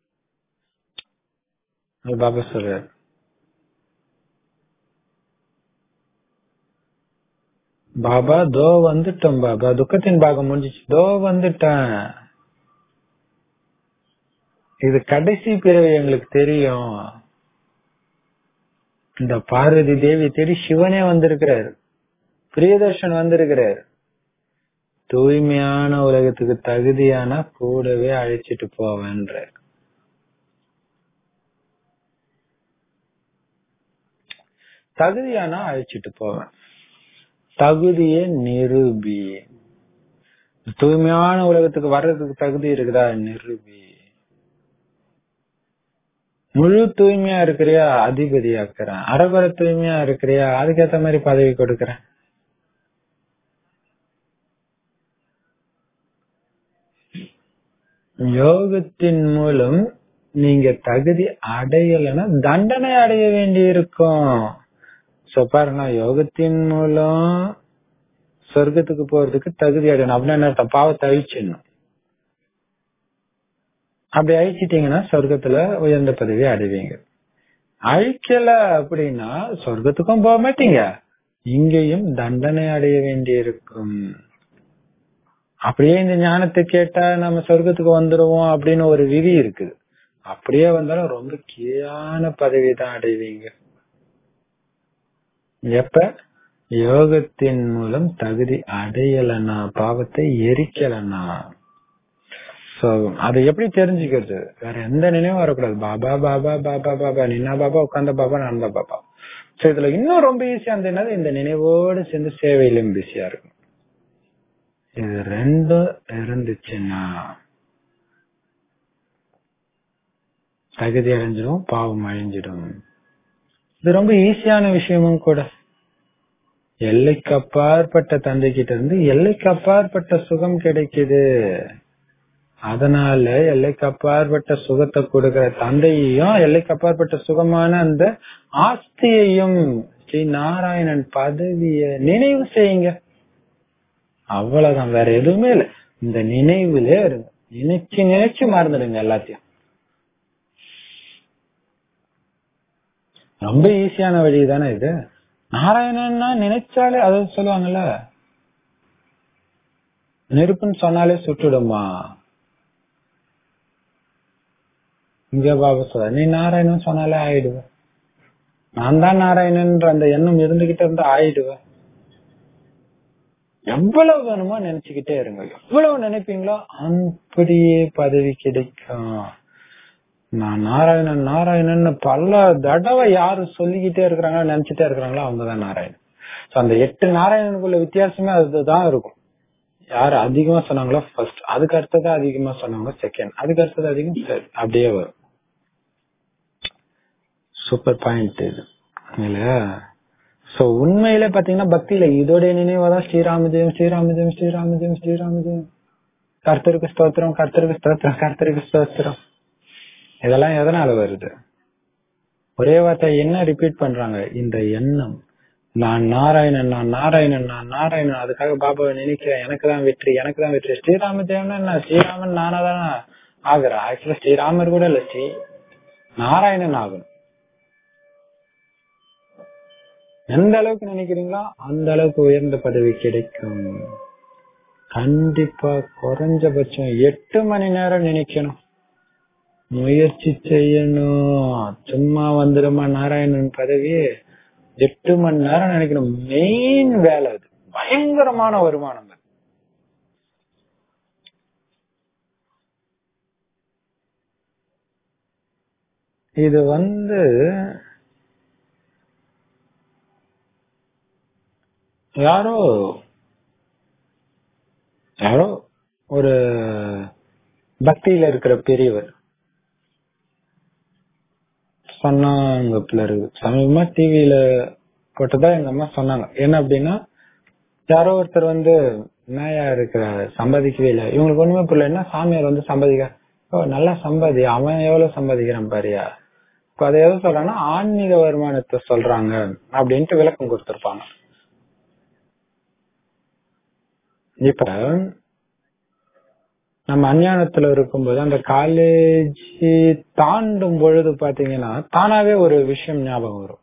அது பாபா சொல்றாரு பாபா தோ வந்துட்டோம் பாபா துக்கத்தின் பாகம் முடிஞ்சிச்சு தோ வந்துட்டேன் இது கடைசி பிறவி எங்களுக்கு தெரியும் இந்த பார்வதி தேவி தேடி சிவனே வந்திருக்கிறாரு பிரியதர்ஷன் வந்திருக்கிறாரு தூய்மையான உலகத்துக்கு தகுதியான கூடவே அழைச்சிட்டு போவேன்ற தகுதியானா அழைச்சிட்டு போவேன் தகுதியை நிரூபி தூய்மையான உலகத்துக்கு வர்றதுக்கு தகுதி இருக்குதா நிரூபி முழு தூய்மையா இருக்கிறியா அதிபதி ஆக்குறேன் அறகுறை தூய்மையா இருக்கிறியா அதுக்கேத்த மாதிரி பதவி கொடுக்கறேன் யோகத்தின் மூலம் நீங்க தகுதி அடையலைன்னா தண்டனை அடைய வேண்டி இருக்கும் சோ பாருங்க யோகத்தின் மூலம் சொர்க்கத்துக்கு போறதுக்கு தகுதி அடையணும் அப்படின்னா என்ன அர்த்தம்? பாவத்தை அழிச்சிடணும் அப்படி அழிச்சிட்டீங்கன்னா சொர்க்கத்துல உயர்ந்த பதவி அடைவீங்க அழிக்கல அப்படின்னா சொர்க்கத்துக்கும் போக மாட்டீங்க இங்கேயும் தண்டனை அடைய வேண்டி இருக்கும் அப்படியே இந்த ஞானத்தை கேட்டா நம்ம சொர்க்கத்துக்கு வந்துருவோம் அப்படின்னு ஒரு விதி இருக்குது அப்படியே வந்தாலும் ரொம்ப கீழான பதவி தான் அடைவீங்க எப்ப யோகத்தின் மூலம் தகுதி அடையலனா பாவத்தை எரிக்கலனா சோ அதை எப்படி தெரிஞ்சுக்கிறது வேற எந்த நினைவும் வரக்கூடாது பாபா பாபா பாபா பாபா நின்னா பாபா உட்கார்ந்த பாபா நடந்த பாபா சோ இதுல இன்னும் ரொம்ப ஈஸியா அந்த என்னது இந்த நினைவோடு சேர்ந்து சேவையிலும் பிஸியா இருக்கும் இது ரெண்டும் இருந்துச்சுன்னா தகுதி அடைஞ்சிடும் பாவம் அழிஞ்சிடும் இது ரொம்ப ஈஸியான விஷயமும் கூட எல்லைக்கு அப்பாற்பட்ட தந்தை கிட்ட இருந்து எல்லைக்கு அப்பாற்பட்ட சுகம் கிடைக்குது அதனால எல்லைக்கு அப்பாற்பட்ட சுகத்தை கொடுக்கிற தந்தையையும் எல்லைக்கு அப்பாற்பட்ட சுகமான அந்த ஆஸ்தியையும் ஸ்ரீ நாராயணன் பதவிய நினைவு செய்யுங்க அவ்வளவுதான் வேற எதுவுமே இல்ல இந்த நினைவுலே இருங்க நினைச்சு நினைச்சு மறந்துடுங்க எல்லாத்தையும் ரொம்ப ஈஸியான வழி தானே இது நாராயணன்னா நினைச்சாலே அதை சொல்லுவாங்கல்ல நெருப்புன்னு சொன்னாலே சுட்டுடுமா இங்க பாபா சொல்ற நீ நாராயணன் சொன்னாலே ஆயிடுவ நான் தான் நாராயணன்ற அந்த எண்ணம் இருந்துகிட்டே இருந்தா ஆயிடுவ எவ்வளவு வேணுமோ நினைச்சுக்கிட்டே இருங்க எவ்வளவு நினைப்பீங்களோ அப்படியே பதவி கிடைக்கும் நான் நாராயணன் நாராயணன் பல தடவை யாரு சொல்லிக்கிட்டே இருக்கிறாங்களோ நினைச்சிட்டே இருக்கிறாங்களோ அவங்கதான் நாராயணன் So, அந்த எட்டு நாராயணனுக்குள்ள வித்தியாசமே அதுதான் இருக்கும் யாரு அதிகமா சொன்னாங்களோ ஃபர்ஸ்ட் அதுக்கு அடுத்தது அதிகமா சொன்னாங்களோ செகண்ட் அதுக்கு அடுத்தது அதிகம் third. அப்படியே வரும் சூப்பர் பாயிண்ட் இது இல்லையா சோ உண்மையில பாத்தீங்கன்னா பக்தியில இதோடைய நினைவாதான் ஸ்ரீராமஜெயம் ஸ்ரீராமஜெயம் ஸ்ரீராமஜெயம் ஸ்ரீராமஜெயம் கர்த்தருக்கு ஸ்தோத்திரம் கர்த்தருக்கு ஸ்தோத்திரம் கர்த்தருக்கு ஸ்தோத்திரம் இதெல்லாம் எதனால வருது ஒரே வார்த்தை என்ன ரிப்பீட் பண்றாங்க இந்த எண்ணம் நான் நாராயணன் நான் நாராயணன் நான் நாராயணன் அதுக்காக பாபாவை நினைக்கிறேன் எனக்கு தான் வெற்றி எனக்கு தான் வெற்றி ஸ்ரீராம தேவன் என்ன ஸ்ரீராமன் நானா தானே ஆகுறேன் ஆக்சுவலா ஸ்ரீராமர் கூட இல்ல ஸ்ரீ நாராயணன் ஆகணும் எந்த அளவுக்கு நினைக்கிறீங்களோ அந்த அளவுக்கு உயர்ந்த பதவி கிடைக்கும் கண்டிப்பா குறைஞ்சபட்சம் எட்டு மணி நேரம் நினைக்கணும் முயற்சி செய்யணும் சும்மா வந்துடுமா நாராயணன் பதவி எட்டு மணி நேரம் நினைக்கணும் மெயின் வேலை அது பயங்கரமான வருமானம் அது இது வந்து யாரோ யாரோ ஒரு பக்தியில இருக்கிற பெரியவர் சொன்னாங்க பிள்ளை சமீபமா டிவியில போட்டதா எங்க அம்மா சொன்னாங்க என்ன அப்படின்னா யாரோ ஒருத்தர் வந்து நாயா இருக்கிற சம்பாதிக்கவே இல்லை இவங்களுக்கு ஒண்ணுமே புரியல என்ன சாமியார் வந்து சம்பாதிக்க ஓ நல்லா சம்பாதி அவன் எவ்வளவு சம்பாதிக்கிறான் பாரியா இப்ப அதை எதை சொல்றாங்கன்னா ஆன்மீக வருமானத்தை சொல்றாங்க அப்படின்ட்டு விளக்கம் கொடுத்திருப்பாங்க இப்ப நம்ம அஞ்ஞானத்துல இருக்கும்போது அந்த காலேஜ் தாண்டும் பொழுது பாத்தீங்கன்னா தானாவே ஒரு விஷயம் ஞாபகம் வரும்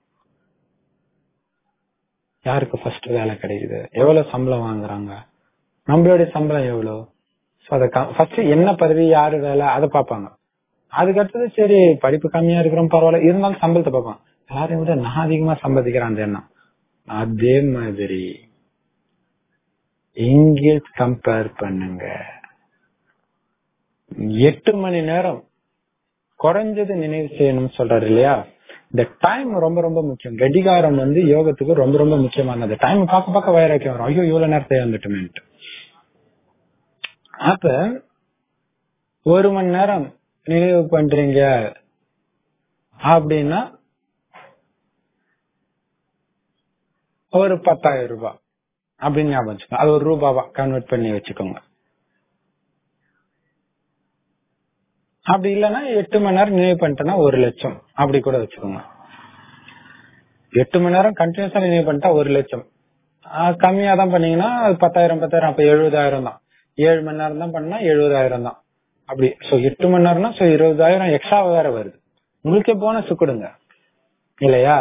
யாருக்கு ஃபர்ஸ்ட் வேலை கிடைக்குது எவ்வளவு சம்பளம் வாங்குறாங்க நம்மளுடைய சம்பளம் எவ்வளவு ஃபர்ஸ்ட் என்ன பதவி யாரு வேலை அதை பார்ப்பாங்க அதுக்கடுத்தது சரி படிப்பு கம்மியா இருக்கிறோம் பரவாயில்ல இருந்தாலும் சம்பளத்தை பார்ப்பாங்க யாரையும் விட நான் அதிகமா சம்பாதிக்கிறேன் அந்த எண்ணம் அதே மாதிரி இங்க கம்பேர் பண்ணுங்க எட்டு மணி நேரம் குறைஞ்சது நினைவு செய்யணும்னு சொல்றாரு இல்லையா இந்த டைம் ரொம்ப ரொம்ப முக்கியம் கடிகாரம் வந்து யோகத்துக்கு ரொம்ப ரொம்ப முக்கியமானது டைம் பார்க்க பார்க்க வயராக்கி வரும் ஐயோ இவ்வளவு நேரத்தை வந்துட்டுமேன்ட்டு அப்ப ஒரு மணி நேரம் நினைவு பண்றீங்க அப்படின்னா ஒரு பத்தாயிரம் ரூபாய் அப்படின்னு ஞாபகம் வச்சுக்கோங்க அது ஒரு ரூபாவா கன்வெர்ட் பண்ணி வச்சுக்கோங்க அப்படி இல்லைன்னா எட்டு மணி நேரம் நினைவு பண்ணிட்டேன்னா ஒரு லட்சம் அப்படி கூட வச்சுக்கோங்க எட்டு மணி நேரம் கண்டினியூஸா நினைவு பண்ணிட்டா ஒரு லட்சம் கம்மியா தான் பண்ணீங்கன்னா அது பத்தாயிரம் பத்தாயிரம் அப்ப எழுபதாயிரம் தான் ஏழு மணி நேரம் தான் பண்ணா எழுபதாயிரம் தான் அப்படி சோ எட்டு மணி நேரம்னா சோ இருபதாயிரம் எக்ஸ்ட்ரா வேற வருது உங்களுக்கே போனஸ் கொடுங்க இல்லையா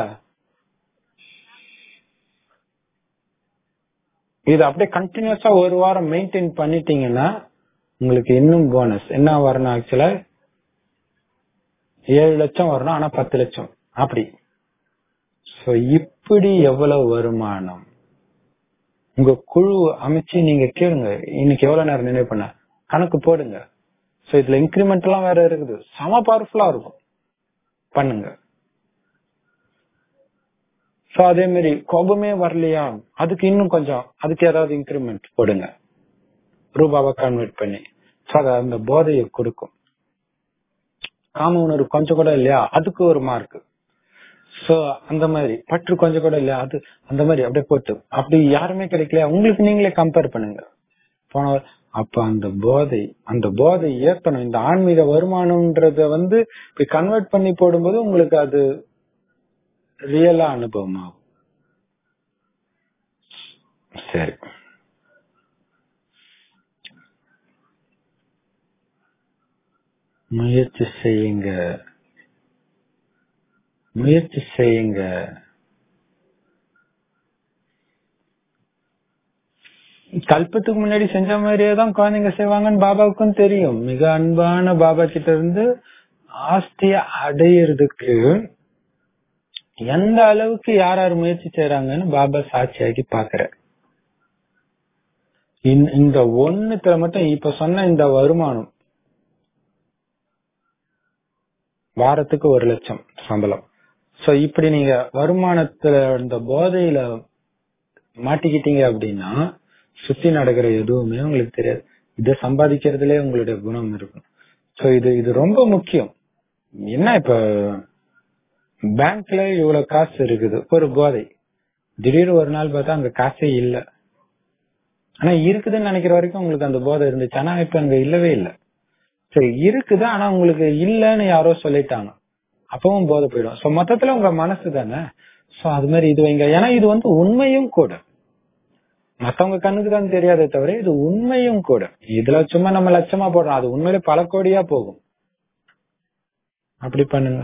இது அப்படியே கண்டினியூஸா ஒரு வாரம் மெயின்டைன் பண்ணிட்டீங்கன்னா உங்களுக்கு இன்னும் போனஸ் என்ன வரணும் ஆக்சுவலா ஏழு லட்சம் வரணும் ஆனா பத்து லட்சம் அப்படி சோ இப்படி எவ்வளவு வருமானம் உங்க குழு அமைச்சு நீங்க கேளுங்க இன்னைக்கு எவ்வளவு நேரம் நினைவு பண்ண கணக்கு போடுங்க சோ இதுல இன்கிரிமெண்ட் எல்லாம் வேற இருக்குது செம பவர்ஃபுல்லா இருக்கும் பண்ணுங்க சோ அதே மாதிரி கோபமே வரலையா அதுக்கு இன்னும் கொஞ்சம் அதுக்கு ஏதாவது இன்கிரிமெண்ட் போடுங்க ரூபாவை கன்வெர்ட் பண்ணி சோ அது அந்த போதையை கொடுக்கும் காம உணர்வு கொஞ்சம் கூட இல்லையா அதுக்கு ஒரு மார்க் சோ அந்த மாதிரி பற்று கொஞ்சம் கூட இல்லையா அது அந்த மாதிரி அப்படியே போட்டு அப்படி யாருமே கிடைக்கலையா உங்களுக்கு நீங்களே கம்பேர் பண்ணுங்க போன அப்ப அந்த போதை அந்த போதை ஏத்தணும் இந்த ஆன்மீக வருமானம்ன்றத வந்து இப்படி கன்வெர்ட் பண்ணி போடும்போது உங்களுக்கு அது ரியலா அனுபவம் ஆகும் சரி முயற்சி செய்யுங்க முயற்சி செய்யுங்க கல்பத்துக்கு முன்னாடி செஞ்ச மாதிரியே தான் குழந்தைங்க செய்வாங்கன்னு பாபாவுக்கும் தெரியும் மிக அன்பான பாபா கிட்ட இருந்து ஆஸ்திய அடையிறதுக்கு எந்த அளவுக்கு யார் யார் முயற்சி செய்யறாங்கன்னு பாபா சாட்சியாக்கி பாக்குற இந்த ஒண்ணுத்துல மட்டும் இப்ப சொன்ன இந்த வருமானம் வாரத்துக்கு ஒரு லட்சம் சம்பளம் சோ இப்படி நீங்க வருமானத்துல இந்த போதையில மாட்டிக்கிட்டீங்க அப்படின்னா சுத்தி நடக்கிற எதுவுமே உங்களுக்கு தெரியாது இத சம்பாதிக்கிறதுலே உங்களுடைய குணம் இருக்கும் சோ இது இது ரொம்ப முக்கியம் என்ன இப்ப பேங்க்ல இவ்வளவு காசு இருக்குது ஒரு போதை திடீர்னு ஒரு நாள் பார்த்தா அங்க காசே இல்ல ஆனா இருக்குதுன்னு நினைக்கிற வரைக்கும் உங்களுக்கு அந்த போதை இருந்துச்சு ஆனா இப்ப அங்க இல்லவே இல்லை சரி இருக்குது ஆனா உங்களுக்கு இல்லன்னு யாரோ சொல்லிட்டாங்க அப்பவும் போதை போயிடும் சோ மொத்தத்துல உங்க மனசு தானே சோ அது மாதிரி இது வைங்க ஏன்னா இது வந்து உண்மையும் கூட மத்தவங்க கண்ணுக்கு தான் தெரியாதே தவிர இது உண்மையும் கூட இதுல சும்மா நம்ம லட்சமா போடுறோம் அது உண்மையில பல கோடியா போகும் அப்படி பண்ணுங்க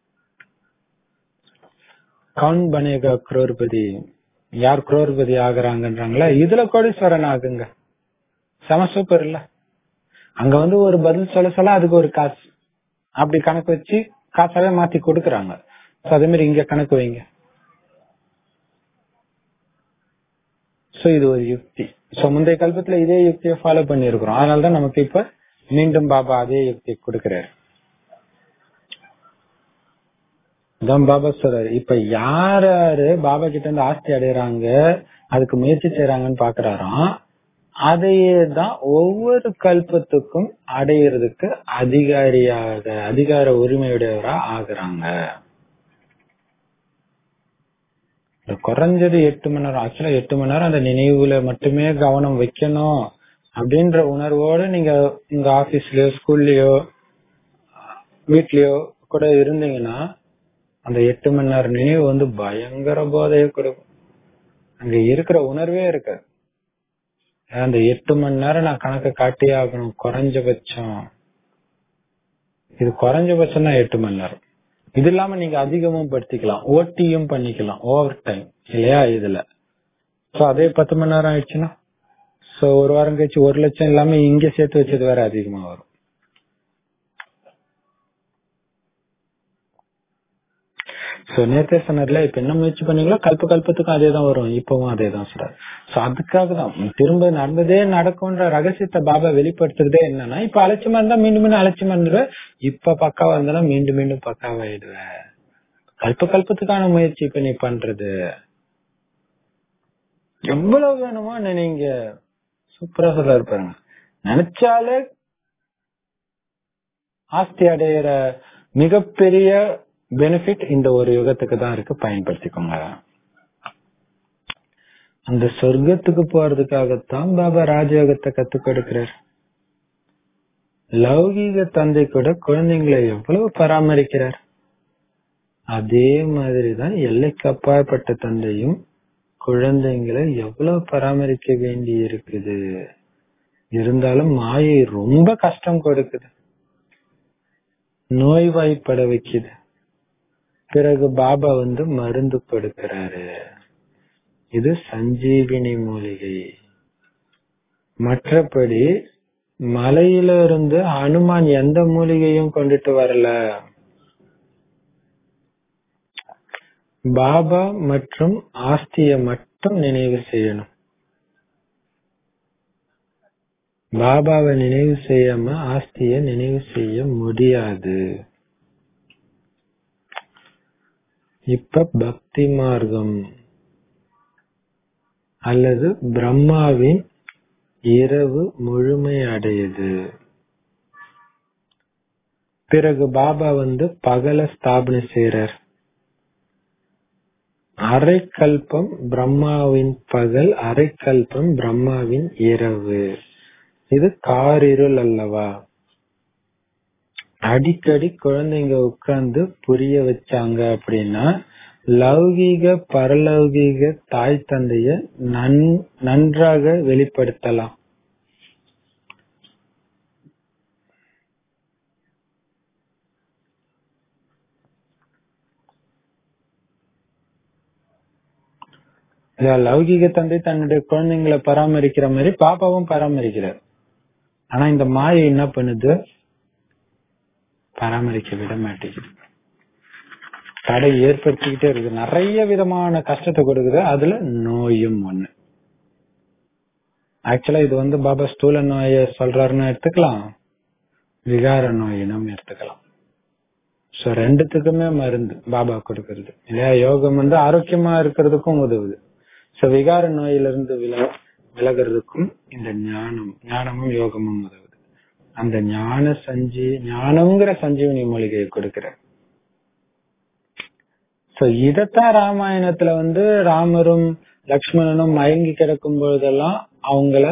கவுன் பனேகா குரோர்பதி யார் குரோர்பதி ஆகுறாங்கன்றாங்களா இதுல கோடீஸ்வரன் ஆகுங்க செம சூப்பர் இல்ல அங்க வந்து ஒரு பதில் சொல்ல சொல்ல அதுக்கு ஒரு காசு அப்படி கணக்கு வச்சு காசாவே மாத்தி கொடுக்கறாங்க அதே மாதிரி இங்க கணக்கு வைங்க சோ இது ஒரு யுக்தி சோ முந்தைய கல்பத்துல இதே யுக்தியை ஃபாலோ பண்ணி இருக்கிறோம் அதனாலதான் நமக்கு இப்ப மீண்டும் பாபா அதே யுக்தி கொடுக்கிறாரு தான் பாபா சொல்றாரு இப்ப யார் யாரு பாபா கிட்ட இருந்து ஆஸ்தி அடையறாங்க அதுக்கு முயற்சி செய்யறாங்கன்னு பாக்குறாராம் அதையே தான் ஒவ்வொரு கல்பத்துக்கும் அடையிறதுக்கு அதிகாரியாக அதிகார உரிமையுடையவரா ஆகுறாங்க இந்த குறைஞ்சது எட்டு மணி நேரம் ஆக்சுவலா எட்டு மணி நேரம் அந்த நினைவுல மட்டுமே கவனம் வைக்கணும் அப்படின்ற உணர்வோட நீங்க உங்க ஆபீஸ்லயோ ஸ்கூல்லயோ வீட்லயோ கூட இருந்தீங்கன்னா அந்த எட்டு மணி நேரம் நினைவு வந்து பயங்கர போதையை கொடுக்கும் அங்க இருக்கிற உணர்வே இருக்காது அந்த எட்டு மணி நேரம் நான் கணக்கு காட்டியே ஆகணும் குறைஞ்சபட்சம் இது குறைஞ்சபட்சம் தான் எட்டு மணி நேரம் இது இல்லாம நீங்க அதிகமும் படுத்திக்கலாம் ஓட்டியும் பண்ணிக்கலாம் ஓவர் டைம் இல்லையா இதுல சோ அதே பத்து மணி நேரம் ஆயிடுச்சுன்னா சோ ஒரு வாரம் கழிச்சு ஒரு லட்சம் இல்லாம இங்க சேர்த்து வச்சது வேற அதிகமா வரும் சோ நேத்தே சொன்னார்ல இப்ப என்ன முயற்சி பண்ணீங்களோ கல்ப கல்பத்துக்கும் அதே தான் வரும் இப்பவும் அதே தான் சொல்றாரு சோ அதுக்காக தான் திரும்ப நடந்ததே நடக்கும்ன்ற ரகசியத்தை பாபா வெளிப்படுத்துறதே என்னன்னா இப்ப அலட்சியமா இருந்தா மீண்டும் மீண்டும் அலட்சியமா இருந்துருவேன் இப்ப பக்காவா இருந்தா மீண்டும் மீண்டும் பக்காவாயிடுவேன் கல்ப கல்பத்துக்கான முயற்சி இப்ப நீ பண்றது எவ்வளவு வேணுமோ நீங்க சூப்பரா சொல்றாரு பாருங்க நினைச்சாலே ஆஸ்தி அடையிற மிகப்பெரிய பெனிஃபிட் இந்த ஒரு யுகத்துக்கு தான் இருக்கு பயன்படுத்திக்கோங்க அந்த சொர்க்கத்துக்கு போறதுக்காகத்தான் பாபா ராஜயோகத்தை கத்துக் கொடுக்கிறார் லௌகீக தந்தை கூட குழந்தைங்களை எவ்வளவு பராமரிக்கிறார் அதே மாதிரிதான் எல்லைக்கு அப்பாற்பட்ட தந்தையும் குழந்தைங்களை எவ்வளவு பராமரிக்க வேண்டி இருக்குது இருந்தாலும் மாயை ரொம்ப கஷ்டம் கொடுக்குது நோய்வாய்ப்பட வைக்குது பிறகு பாபா வந்து மருந்து கொடுக்கிறாரு இது சஞ்சீவினி மூலிகை மற்றபடி மலையில இருந்து ஹனுமான் எந்த மூலிகையும் கொண்டுட்டு வரல பாபா மற்றும் ஆஸ்திய மட்டும் நினைவு செய்யணும் பாபாவை நினைவு செய்யாம ஆஸ்திய நினைவு செய்ய முடியாது இப்ப பக்தி மார்க்கம் அல்லது பிரம்மாவின் இரவு முழுமை அடையுது பிறகு பாபா வந்து பகல ஸ்தாபனை செய்யறார் அரை கல்பம் பிரம்மாவின் பகல் அரை கல்பம் பிரம்மாவின் இரவு இது காரிருள் அல்லவா அடிக்கடி குழந்தைங்க உட்கார்ந்து புரிய வச்சாங்க அப்படின்னா லௌகீக பரலௌகீக தாய் தந்தைய நன்- நன்றாக வெளிப்படுத்தலாம் இல்ல, லௌகீக தந்தை தன்னுடைய குழந்தைங்களை பராமரிக்கிற மாதிரி பாப்பாவும் பராமரிக்கிறார் ஆனா இந்த மாயை என்ன பண்ணுது பராமரிக்க விட மாட்டேங்குது தடை ஏற்படுத்திக்கிட்டே இருக்கு நிறைய விதமான கஷ்டத்தை கொடுக்குது அதுல நோயும் ஒண்ணு ஆக்சுவலா இது வந்து பாபா ஸ்தூல நோய சொல்றாருன்னு எடுத்துக்கலாம் விகார நோயினும் எடுத்துக்கலாம் சோ ரெண்டுத்துக்குமே மருந்து பாபா கொடுக்கறது இல்லையா யோகம் வந்து ஆரோக்கியமா இருக்கிறதுக்கும் உதவுது சோ விகார நோயிலிருந்து வில விலகிறதுக்கும் இந்த ஞானம் ஞானமும் யோகமும் உதவுது அந்த ஞான சஞ்சி ஞானம்ங்கிற சஞ்சீவனி மூலிகையை கொடுக்கிற சோ இதத்தான் ராமாயணத்துல வந்து ராமரும் லக்ஷ்மணனும் மயங்கி கிடக்கும் பொழுதெல்லாம் அவங்கள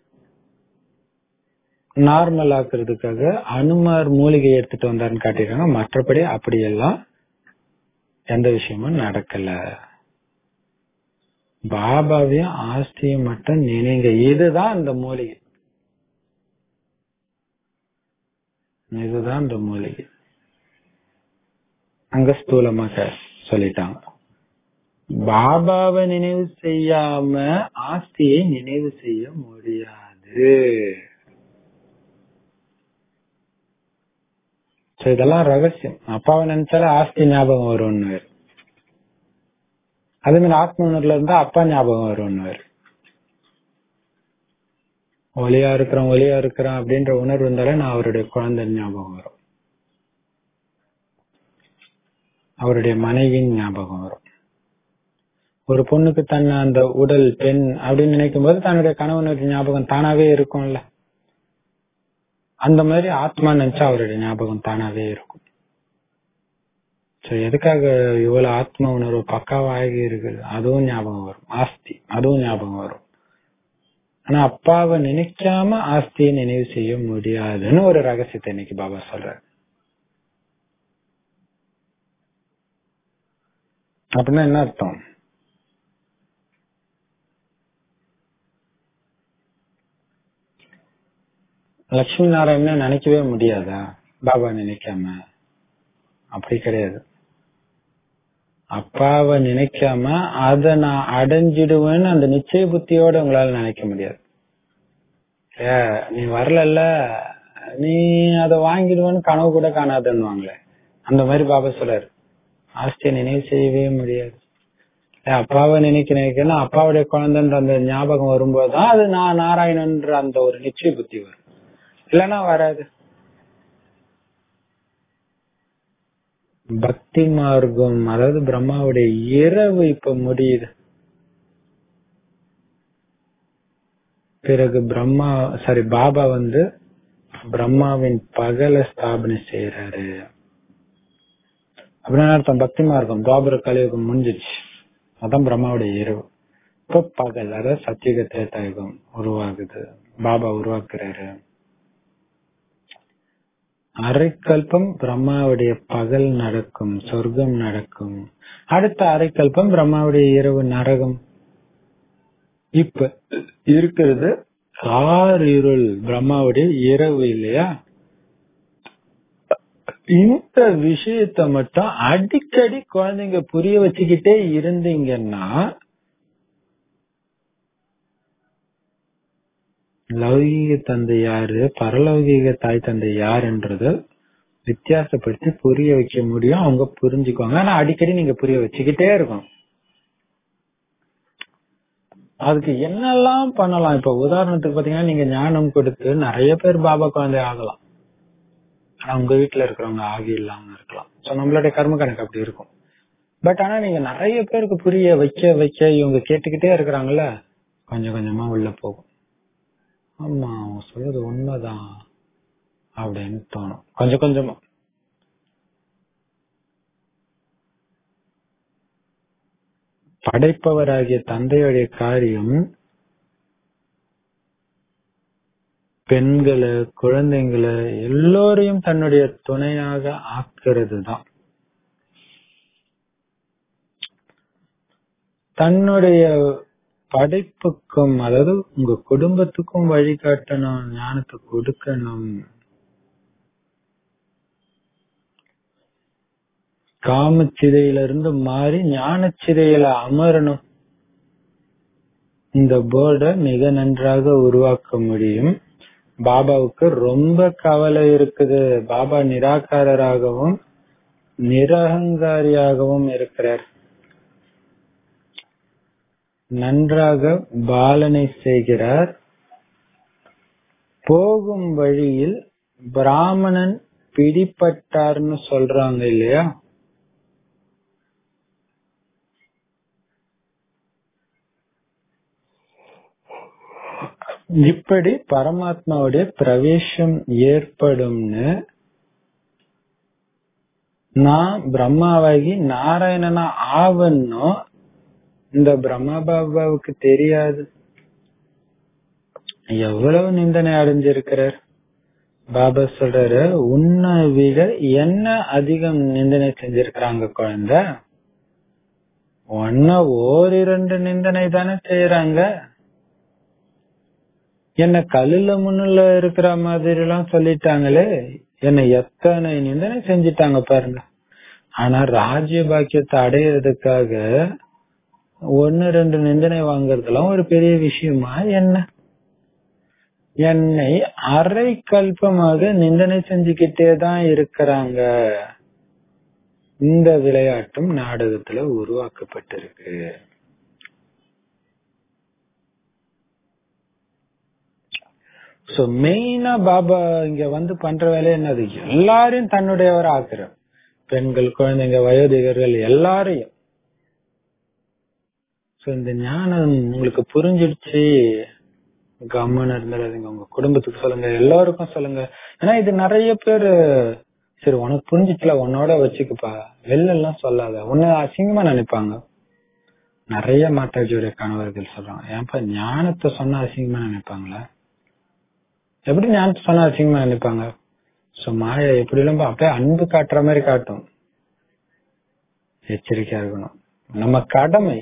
நார்மல் ஆக்குறதுக்காக அனுமார் மூலிகை எடுத்துட்டு வந்தாருன்னு காட்டிருக்காங்க மற்றபடி அப்படியெல்லாம் எந்த விஷயமும் நடக்கல பாபாவையும் ஆஸ்தியும் மட்டும் நினைங்க இதுதான் இந்த மூலிகை இதுதான் இந்த மூலிகை அங்க ஸ்தூலமா க- சொல்லிட்டாங்க பாபாவை நினைவு செய்யாம ஆஸ்தியை நினைவு செய்ய முடியாது So, இதெல்லாம் ரகசியம் அப்பாவை நினைச்சாலே ஆஸ்தி ஞாபகம் வரும்னு அதே மாதிரி ஆத்ம உணர்வுல இருந்தா அப்பா ஞாபகம் வரும்னு ஒளியா இருக்கிறோம் ஒளியா இருக்கிறோம் அப்படின்ற உணர்வு இருந்தாலே நான் அவருடைய குழந்தை ஞாபகம் வரும் அவருடைய மனைவியின் ஞாபகம் வரும் ஒரு பொண்ணுக்கு தன்னை அந்த உடல் பெண் அப்படின்னு நினைக்கும் போது தன்னுடைய கணவனுடைய ஞாபகம் தானாவே இருக்கும்ல அந்த மாதிரி ஆத்மா நினைச்சா அவருடைய ஞாபகம் தானாவே இருக்கும் சோ எதுக்காக இவ்வளவு ஆத்ம உணர்வு பக்காவா ஆகி இருக்குது அதுவும் ஞாபகம் வரும் ஆஸ்தி அதுவும் ஞாபகம் வரும் ஆனா அப்பாவை நினைக்காம ஆஸ்தியை நினைவு செய்ய முடியாதுன்னு ஒரு ரகசியத்தை இன்னைக்கு பாபா சொல்றாரு அப்படின்னா என்ன அர்த்தம் லட்சுமி நாராயணன் நினைக்கவே முடியாதா பாபா நினைக்காம அப்படி கிடையாது அப்பாவை நினைக்காம அத நான் அடைஞ்சிடுவேன்னு அந்த நிச்சய புத்தியோட உங்களால நினைக்க முடியாது ஏ, நீ வரலல்ல நீ அத வாங்கிடுவேன்னு கனவு கூட காணாதுன்னுவாங்களே அந்த மாதிரி பாபா சொல்றாரு ஆஸ்தியை நினைவு செய்யவே முடியாது ஏ, அப்பாவை நினைக்க நினைக்கணும் அப்பாவுடைய குழந்தைன்ற அந்த ஞாபகம் வரும்போதுதான் அது நான் நாராயணன்ற அந்த ஒரு நிச்சய புத்தி வரும் இல்லைன்னா வராது பக்தி மார்க்கம் அதாவது பிரம்மாவுடைய இரவு இப்ப முடியுது பிறகு பிரம்மா சாரி பாபா வந்து பிரம்மாவின் பகல ஸ்தாபனை செய்யறாரு அப்படின்னு அர்த்தம் பக்தி மார்க்கம் துவாபர கலியுகம் முடிஞ்சிச்சு அதான் பிரம்மாவுடைய இரவு இப்போ பகல் அதாவது சத்தியுக திரேதாயுகம் உருவாகுது பாபா உருவாக்குறாரு அரைக்கல்பம் பிரம்மாவுடைய பகல் நடக்கும் சொர்க்கம் நடக்கும் அடுத்த அரைக்கல்பம் பிரம்மாவுடைய இரவு நரகம் இப்ப இருக்கிறது காரிருள் பிரம்மாவுடைய இரவு இல்லையா இந்த விஷயத்த மட்டும் அடிக்கடி குழந்தைங்க புரிய வச்சுக்கிட்டே இருந்தீங்கன்னா லௌகீக தந்தை யாரு பரலௌகீக தாய் தந்தை யாருன்றத வித்தியாசப்படுத்தி புரிய வைக்க முடியும் அவங்க புரிஞ்சுக்குவாங்க ஆனா அடிக்கடி நீங்க புரிய வச்சுக்கிட்டே இருக்கணும் அதுக்கு என்னெல்லாம் பண்ணலாம் இப்ப உதாரணத்துக்கு பாத்தீங்கன்னா நீங்க ஞானம் கொடுத்து நிறைய பேர் பாபா குழந்தை ஆகலாம் ஆனா உங்க வீட்டுல இருக்கிறவங்க ஆகி இல்லாம இருக்கலாம் சோ நம்மளுடைய கர்ம கணக்கு அப்படி இருக்கும் பட் ஆனா நீங்க நிறைய பேருக்கு புரிய வைக்க வைக்க இவங்க கேட்டுக்கிட்டே இருக்கிறாங்கல்ல கொஞ்சம் கொஞ்சமா உள்ள போகும் ஆமா அவன் சொல்றது உண்மைதான் அப்படின்னு தோணும் கொஞ்சம் கொஞ்சமா படைப்பவராகிய தந்தையுடைய காரியம் பெண்களை குழந்தைங்களை எல்லோரையும் தன்னுடைய துணையாக ஆக்குறது தான் தன்னுடைய படைப்புக்கும் அதாவது உங்க குடும்பத்துக்கும் வழிகாட்டணும் ஞானத்தை கொடுக்கணும் காமச்சிதையிலிருந்து மாறி ஞானச்சிதையில அமரணும் இந்த போர்டை மிக நன்றாக உருவாக்க முடியும் பாபாவுக்கு ரொம்ப கவலை இருக்குது பாபா நிராகாரராகவும் நிரகங்காரியாகவும் இருக்கிறார் நன்றாக பாலனை செய்கிறார் போகும் வழியில் பிராமணன் பிடிபட்டார்னு சொல்றாங்க இல்லையா இப்படி பரமாத்மாவுடைய பிரவேசம் ஏற்படும்னு நான் பிரம்மாவாகி நாராயணனா ஆவன்னும் இந்த பிரம்மா பாபாவுக்கு தெரியாது எவ்வளவு நிந்தனை அடைஞ்சிருக்கிறார் பாபா சொல்றாரு உன்னை விட என்ன அதிகம் நிந்தனை செஞ்சிருக்கிறாங்க குழந்தை ஒன்ன ஓரிரண்டு நிந்தனை தானே செய்யறாங்க என்ன கல்லுல முன்னுல இருக்கிற மாதிரி எல்லாம் சொல்லிட்டாங்களே என்ன எத்தனை நிந்தனை செஞ்சிட்டாங்க பாருங்க ஆனா ராஜ்ய பாக்கியத்தை அடையிறதுக்காக ஒன்னு ரெண்டு நிந்தனை வாங்குறதெல்லாம் ஒரு பெரிய விஷயமா என்ன என்னை அரை கல்பமாக நிந்தனை செஞ்சுக்கிட்டே தான் இருக்கிறாங்க இந்த விளையாட்டும் நாடகத்துல உருவாக்கப்பட்டிருக்கு சோ மெயினா பாபா இங்க வந்து பண்ற வேலை என்னது எல்லாரையும் தன்னுடையவர் ஆக்குற பெண்கள் குழந்தைங்க வயோதிகர்கள் எல்லாரையும் சோ இந்த ஞானம் உங்களுக்கு புரிஞ்சிடுச்சு கம்மன் இருந்துடாதீங்க உங்க குடும்பத்துக்கு சொல்லுங்க எல்லாருக்கும் சொல்லுங்க ஏன்னா இது நிறைய பேரு சரி உனக்கு புரிஞ்சிச்சுல உன்னோட வச்சுக்குப்பா வெளில எல்லாம் சொல்லாத உன்னை அசிங்கமா நினைப்பாங்க நிறைய மாதாஜியுடைய கணவர்கள் சொல்றாங்க ஏன்பா ஞானத்தை சொன்னா அசிங்கமா நினைப்பாங்களா எப்படி ஞானத்தை சொன்னா அசிங்கமா நினைப்பாங்க சோ மாயா எப்படி எல்லாம் அப்படியே அன்பு காட்டுற மாதிரி காட்டும் எச்சரிக்கையா இருக்கணும் நம்ம கடமை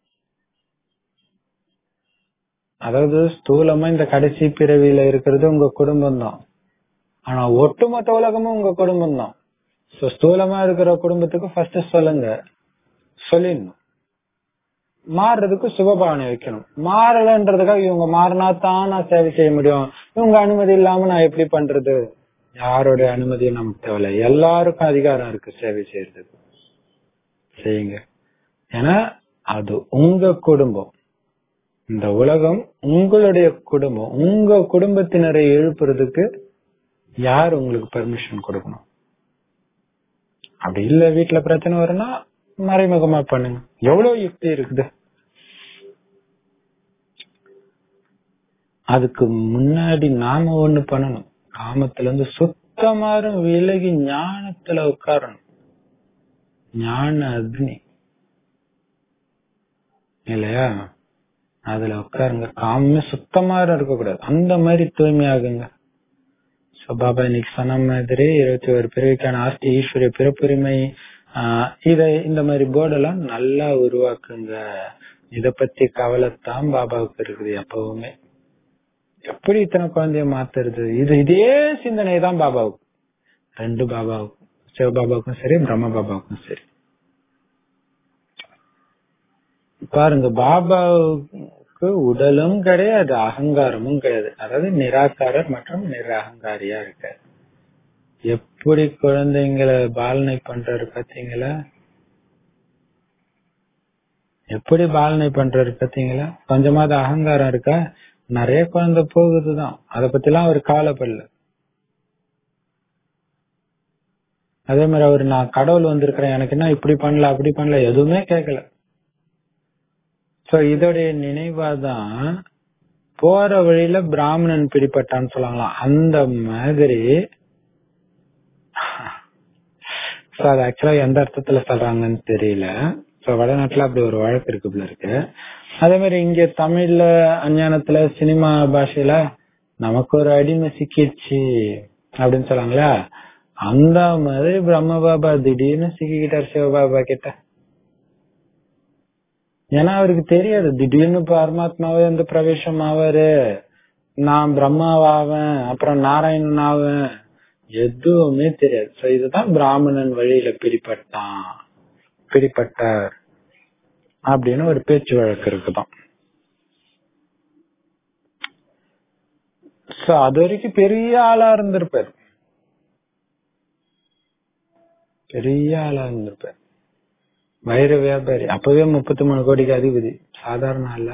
அதாவது ஸ்தூலமா இந்த கடைசி பிறவியில இருக்கிறது உங்க குடும்பம் தான் ஆனா ஒட்டுமொத்த உலகமும் உங்க குடும்பம் தான் சோ ஸ்தூலமா இருக்கிற குடும்பத்துக்கு ஃபர்ஸ்ட் சொல்லுங்க சொல்லிடணும் மாறுறதுக்கு சுபபாவனை வைக்கணும் மாறலன்றதுக்காக இவங்க மாறினா தான் நான் சேவை செய்ய முடியும் இவங்க அனுமதி இல்லாம நான் எப்படி பண்றது யாருடைய அனுமதியும் நமக்கு தேவையில்ல எல்லாருக்கும் அதிகாரம் இருக்கு சேவை செய்யறதுக்கு செய்யுங்க ஏன்னா அது உங்க குடும்பம் இந்த உலகம் உங்களுடைய குடும்பம் உங்க குடும்பத்தினரை எழுப்புறதுக்கு யார் உங்களுக்கு பெர்மிஷன் கொடுக்கணும் அப்படி இல்ல வீட்டுல பிரச்சனை வரும்னா மறைமுகமா பண்ணுங்க எவ்வளவு யுக்தி இருக்குது அதுக்கு முன்னாடி நாம ஒண்ணு பண்ணணும் காமத்துல இருந்து சுத்தமாரும் விலகி ஞானத்துல உட்காரணும் ஞான அக்னி இல்லையா அதுல உட்காருங்க காமே சுத்தமா இருக்க கூடாது அந்த மாதிரி தூய்மையாகுங்க சோ பாபா இன்னைக்கு சொன்ன மாதிரி இருபத்தி ஒரு பிறவிக்கான ஆஸ்தி ஈஸ்வரிய பிறப்புரிமை ஆஹ் இத இந்த மாதிரி போர்டெல்லாம் நல்லா உருவாக்குங்க இத பத்தி கவலைத்தான் பாபாவுக்கு இருக்குது எப்பவுமே எப்படி இத்தனை குழந்தைய மாத்துறது இது இதே சிந்தனை தான் பாபாவுக்கு ரெண்டு பாபாவுக்கும் சிவபாபாவுக்கும் சரி பிரம்ம பாபாவுக்கும் சரி பாருங்க பாபாவுக்கு உடலும் கிடையாது அகங்காரமும் கிடையாது அதாவது நிராகாரர் மற்றும் நிரகங்காரியா இருக்காரு எப்படி குழந்தைங்களை பாலனை பண்றாரு பாத்தீங்களா எப்படி பாலனை பண்றாரு பாத்தீங்களா கொஞ்சமாவது அகங்காரம் இருக்கா நிறைய குழந்தை போகுதுதான் அத பத்தி எல்லாம் அவர் கவலைப்படல அதே மாதிரி அவர் நான் கடவுள் வந்திருக்கிறேன் எனக்கு என்ன இப்படி பண்ணல அப்படி பண்ணல எதுவுமே கேட்கல சோ இதோடைய நினைவாதான் போற வழியில பிராமணன் பிடிப்பட்டான்னு சொல்லுவாங்களாம் அந்த மாதிரி சோ அது ஆக்சுவலா எந்த அர்த்தத்துல சொல்றாங்கன்னு தெரியல சோ வடநாட்டுல அப்படி ஒரு வழக்கு இருக்கு போல இருக்கு அதே மாதிரி இங்க தமிழ்ல அஞ்ஞானத்துல சினிமா பாஷையில நமக்கு ஒரு அடிமை சிக்கிடுச்சு அப்படின்னு சொல்லுவாங்களா அந்த மாதிரி பிரம்ம பாபா திடீர்னு சிக்கிக்கிட்டார் சிவபாபா கிட்ட ஏன்னா அவருக்கு தெரியாது திடீர்னு பரமாத்மாவே வந்து பிரவேசம் ஆவாரு நான் பிரம்மாவாவேன் அப்புறம் நாராயணன் ஆவேன் எதுவுமே தெரியாது சோ இதுதான் பிராமணன் வழியில பிடிப்பட்டான் பிடிப்பட்டார் அப்படின்னு ஒரு பேச்சு வழக்கு இருக்குதான் சோ அது வரைக்கும் பெரிய ஆளா இருந்திருப்பார் பெரிய ஆளா இருந்திருப்பார் வைர வியாபாரி அப்பவே முப்பத்தி மூணு கோடிக்கு அதிபதி சாதாரண ஆள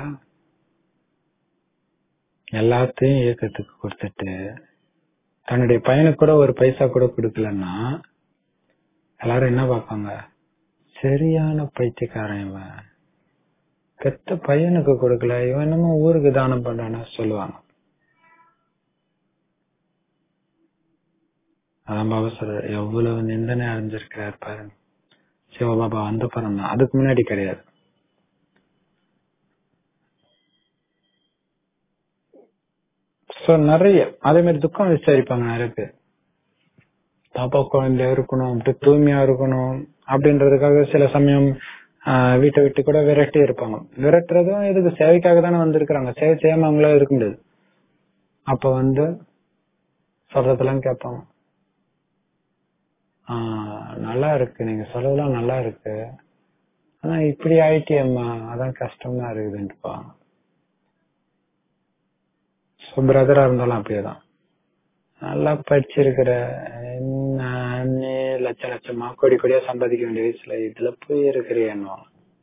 எல்லாத்தையும் இயக்கத்துக்கு கொடுத்துட்டு தன்னுடைய பையனுக்கு கூட ஒரு பைசா கூட கொடுக்கலன்னா எல்லாரும் என்ன பார்ப்பாங்க சரியான பைத்தியக்காரன் இவன் பெத்த பையனுக்கு கொடுக்கல இவன் என்னமோ ஊருக்கு தானம் பண்றான்னு சொல்லுவாங்க அதான் பாபா சொல்ற எவ்வளவு நிந்தனை அடைஞ்சிருக்கிறார் பாருங்க சிவபாபா அந்த படம் தான் அதுக்கு முன்னாடி கிடையாது சோ நிறைய அதே மாதிரி துக்கம் விசாரிப்பாங்க நிறைய பேர் பாப்பா குழந்தையா இருக்கணும் அப்படி தூய்மையா இருக்கணும் அப்படின்றதுக்காக சில சமயம் ஆஹ் வீட்டை விட்டு கூட விரட்டி இருப்பாங்க விரட்டுறதும் இதுக்கு சேவைக்காக தானே வந்திருக்கிறாங்க சேவை செய்யாம அவங்களால இருக்க முடியாது அப்ப வந்து சொல்றதெல்லாம் கேட்பாங்க ஆஹ் நல்லா இருக்கு நீங்க சொல்றதெல்லாம் நல்லா இருக்கு ஆனா இப்படி ஆயிட்டியம்மா அதான் கஷ்டமா இருக்குதுன்ட்டுப்பாங்க ஸோ பிரதரா இருந்தாலும் அப்படியேதான் நல்லா படிச்சிருக்கிற நானே லட்ச லட்சமா கோடி கோடியா சம்பாதிக்க வேண்டிய வயசுல இதுல போய் இருக்கிறேன்னு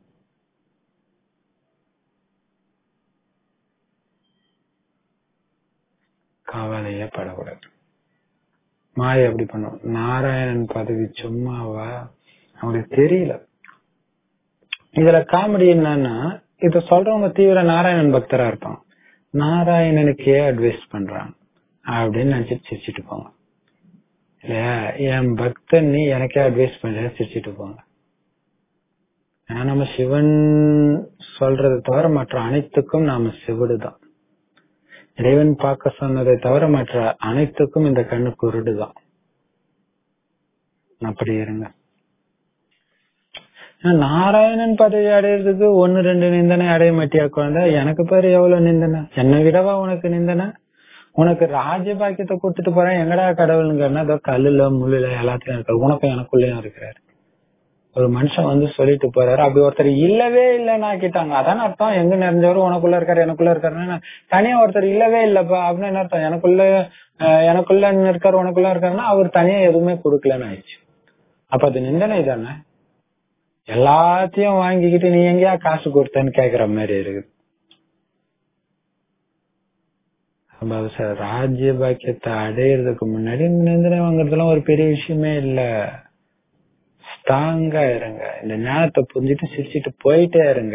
கவலையே படக்கூடாது மாய எப்படி பண்ணும் நாராயணன் பதவி சும்மாவா அவங்களுக்கு தெரியல இதுல காமெடி என்னன்னா இத சொல்றவங்க தீவிர நாராயணன் பக்தரா இருப்பான் நாராயணனுக்கே அட்வைஸ் பண்றாங்க அப்படின்னு நினைச்சிட்டு சிரிச்சிட்டு போங்க இல்லையா என் பக்தன் நீ எனக்கே அட்வைஸ் பண்ற சிரிச்சிட்டு போங்க ஏன்னா நம்ம சிவன் சொல்றதை தவிர மற்ற அனைத்துக்கும் நாம சிவடுதான் இறைவன் பார்க்க சொன்னதை தவிர மற்ற அனைத்துக்கும் இந்த கண்ணு குருடுதான் அப்படி இருங்க நாராயணன் பதவி அடையிறதுக்கு ஒன்னு ரெண்டு நிந்தனை அடைய மாட்டியா குழந்தை எனக்கு பேரு எவ்வளவு நிந்தனை என்னை விடவா உனக்கு நிந்தனை உனக்கு ராஜபாக்கியத்தை கொடுத்துட்டு போறேன் எங்கடா கடவுளுங்கன்னா அதோ கல்லுல முள்ளுல எல்லாத்தையும் இருக்கு உனக்கும் எனக்குள்ளயும் இருக்கிறாரு ஒரு மனுஷன் வந்து சொல்லிட்டு போறாரு அப்படி ஒருத்தர் இல்லவே இல்லைன்னு ஆக்கிட்டாங்க அதான் அர்த்தம் எங்க நிறைஞ்சவரும் உனக்குள்ள இருக்காரு எனக்குள்ள இருக்காருன்னா தனியா ஒருத்தர் இல்லவே இல்லப்பா அப்படின்னு என்ன அர்த்தம் எனக்குள்ள எனக்குள்ள இருக்காரு உனக்குள்ள இருக்காருன்னா அவர் தனியா எதுவுமே கொடுக்கலன்னு ஆயிடுச்சு அப்ப அது நிந்தனை தானே எல்லாத்தையும் வாங்கிக்கிட்டு நீ எங்கேயா காசு கொடுத்தேன்னு கேக்குற மாதிரி இருக்குது ராஜ்ய பாக்கியத்தை அடையிறதுக்கு முன்னாடி நிந்தனை வாங்குறதுலாம் ஒரு பெரிய விஷயமே இல்ல ஸ்ட்ராங்கா இருங்க இந்த ஞானத்தை புரிஞ்சுட்டு சிரிச்சிட்டு போயிட்டே இருங்க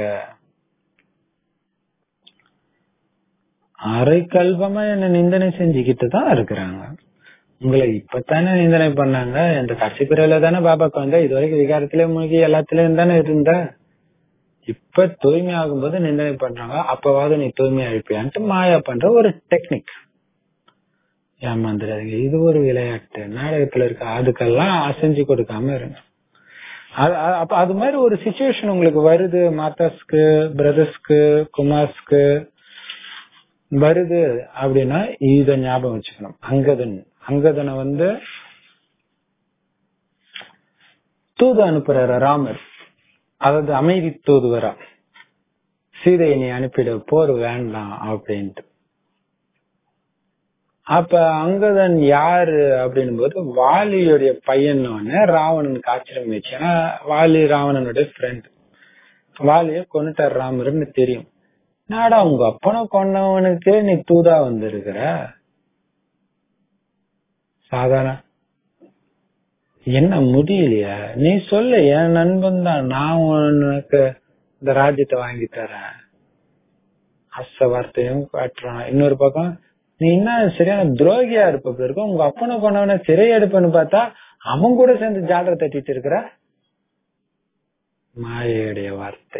அரை கல்பமா என்ன நிந்தனை செஞ்சுக்கிட்டு தான் இருக்கிறாங்க உங்களை இப்பத்தானே நிந்தனை பண்ணாங்க இந்த கடைசி பிறவில தானே பாபாக்கு வந்த இது வரைக்கும் விகாரத்திலே மூழ்கி எல்லாத்திலயும் தானே இருந்த இப்ப தூய்மை ஆகும்போது நிந்தனை பண்றாங்க அப்பவாவது நீ தூய்மை அழிப்பியான்ட்டு மாயா பண்ற ஒரு டெக்னிக் ஏமாந்துடாதீங்க இது ஒரு விளையாட்டு நாடகத்துல இருக்க அதுக்கெல்லாம் அசைஞ்சு கொடுக்காம இருங்க அப்ப அது மாதிரி ஒரு சுச்சுவேஷன் உங்களுக்கு வருது மாதாஸ்க்கு பிரதர்ஸ்க்கு குமார்ஸ்க்கு வருது அப்படின்னா இத ஞாபகம் வச்சுக்கணும் அங்கதன் அங்கதனை வந்து தூது அனுப்புறாரு ராமர் அதாவது அமைதி தூதுவரா சீதையை நீ அனுப்பிட போர் வேண்டாம் அப்படின்ட்டு அப்ப அங்கதன் யாரு அப்படின்னும் போது வாலியுடைய பையன் ராவணனுக்கு ஆச்சரியம் வச்சு ஏன்னா வாலி ராவணனுடைய ஃப்ரெண்ட் வாலிய கொண்டுட்டார் ராமர்னு தெரியும் நாடா உங்க அப்பனை கொண்டவனுக்கு நீ தூதா வந்திருக்கிற சாதாரண என்ன முடியலையா நீ சொல்லு என் நண்பன் தான் நான் உனக்கு இந்த ராஜ்யத்தை வாங்கி தரேன் அச வார்த்தையும் காட்டுறான் இன்னொரு பக்கம் நீ என்ன சரியான துரோகியா இருப்ப இருக்கும் உங்க அப்பனை கொண்டவன சிறை எடுப்பன்னு பார்த்தா அவன் கூட சேர்ந்து ஜாலரை தட்டிட்டு இருக்கிற மாயையுடைய வார்த்தை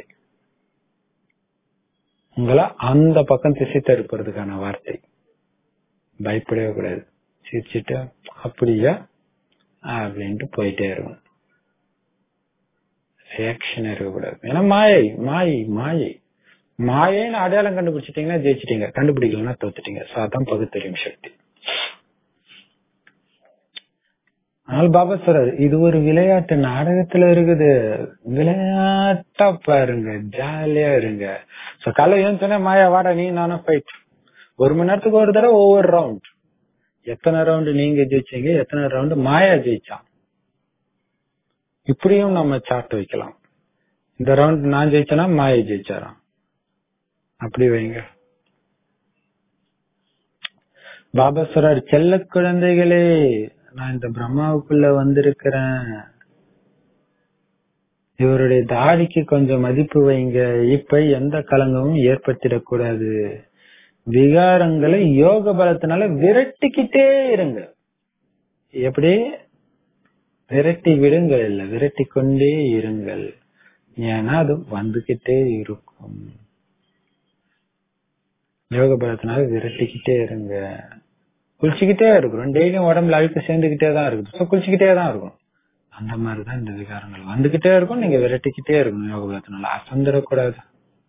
உங்களை அந்த பக்கம் திசை தடுப்பதுக்கான வார்த்தை பயப்படவே கூடாது சிரிச்சுட்டு அப்படியா அப்படின்ட்டு போயிட்டே இருக்கும் ரியாக்ஷன் இருக்கக்கூடாது ஏன்னா மாயை மாயை மாயை மாயைன்னு அடையாளம் கண்டுபிடிச்சிட்டீங்கன்னா ஜெயிச்சிட்டீங்க கண்டுபிடிக்கலன்னா தோத்துட்டீங்க சோ அதான் பகுத்தறியும் சக்தி ஆனால் பாபா சொல்றாரு இது ஒரு விளையாட்டு நாடகத்துல இருக்குது விளையாட்டா பாருங்க ஜாலியா இருங்க சோ காலை ஏன் சொன்ன மாயா வாடா நீ நானும் ஃபைட் ஒரு மணி நேரத்துக்கு ஒரு தடவை ஒவ்வொரு ரவுண்ட் எத்தனை ரவுண்டு நீங்க ஜெயிச்சீங்க எத்தனை ரவுண்டு மாயா ஜெயிச்சான் இப்படியும் நம்ம சார்ட் வைக்கலாம் இந்த ரவுண்ட் நான் ஜெயிச்சேனா மாயா ஜெயிச்சாராம் அப்படி வைங்க பாபா சொல்றாரு செல்ல குழந்தைகளே நான் இந்த பிரம்மாவுக்குள்ள வந்திருக்கிறேன் இவருடைய தாடிக்கு கொஞ்சம் மதிப்பு வைங்க இப்ப எந்த கலங்கமும் ஏற்பட்டிடக்கூடாது விகாரங்களை யோக பலத்தினால விரட்டிக்கிட்டே இருங்க எப்படி விரட்டி விடுங்கள் இல்ல விரட்டி கொண்டே இருங்கள் ஏன்னா அது வந்துகிட்டே இருக்கும் யோக பலத்தினால விரட்டிக்கிட்டே இருங்க குளிச்சுக்கிட்டே இருக்கிறோம் டெய்லியும் உடம்புல அழுக்கு சேர்ந்துகிட்டே தான் இருக்குது ஸோ குளிச்சுக்கிட்டே தான் இருக்கும் அந்த மாதிரிதான் இந்த விகாரங்கள் வந்துகிட்டே இருக்கும் நீங்க விரட்டிக்கிட்டே இருக்கணும் யோக பலத்தினால அசந்துடக்கூடாது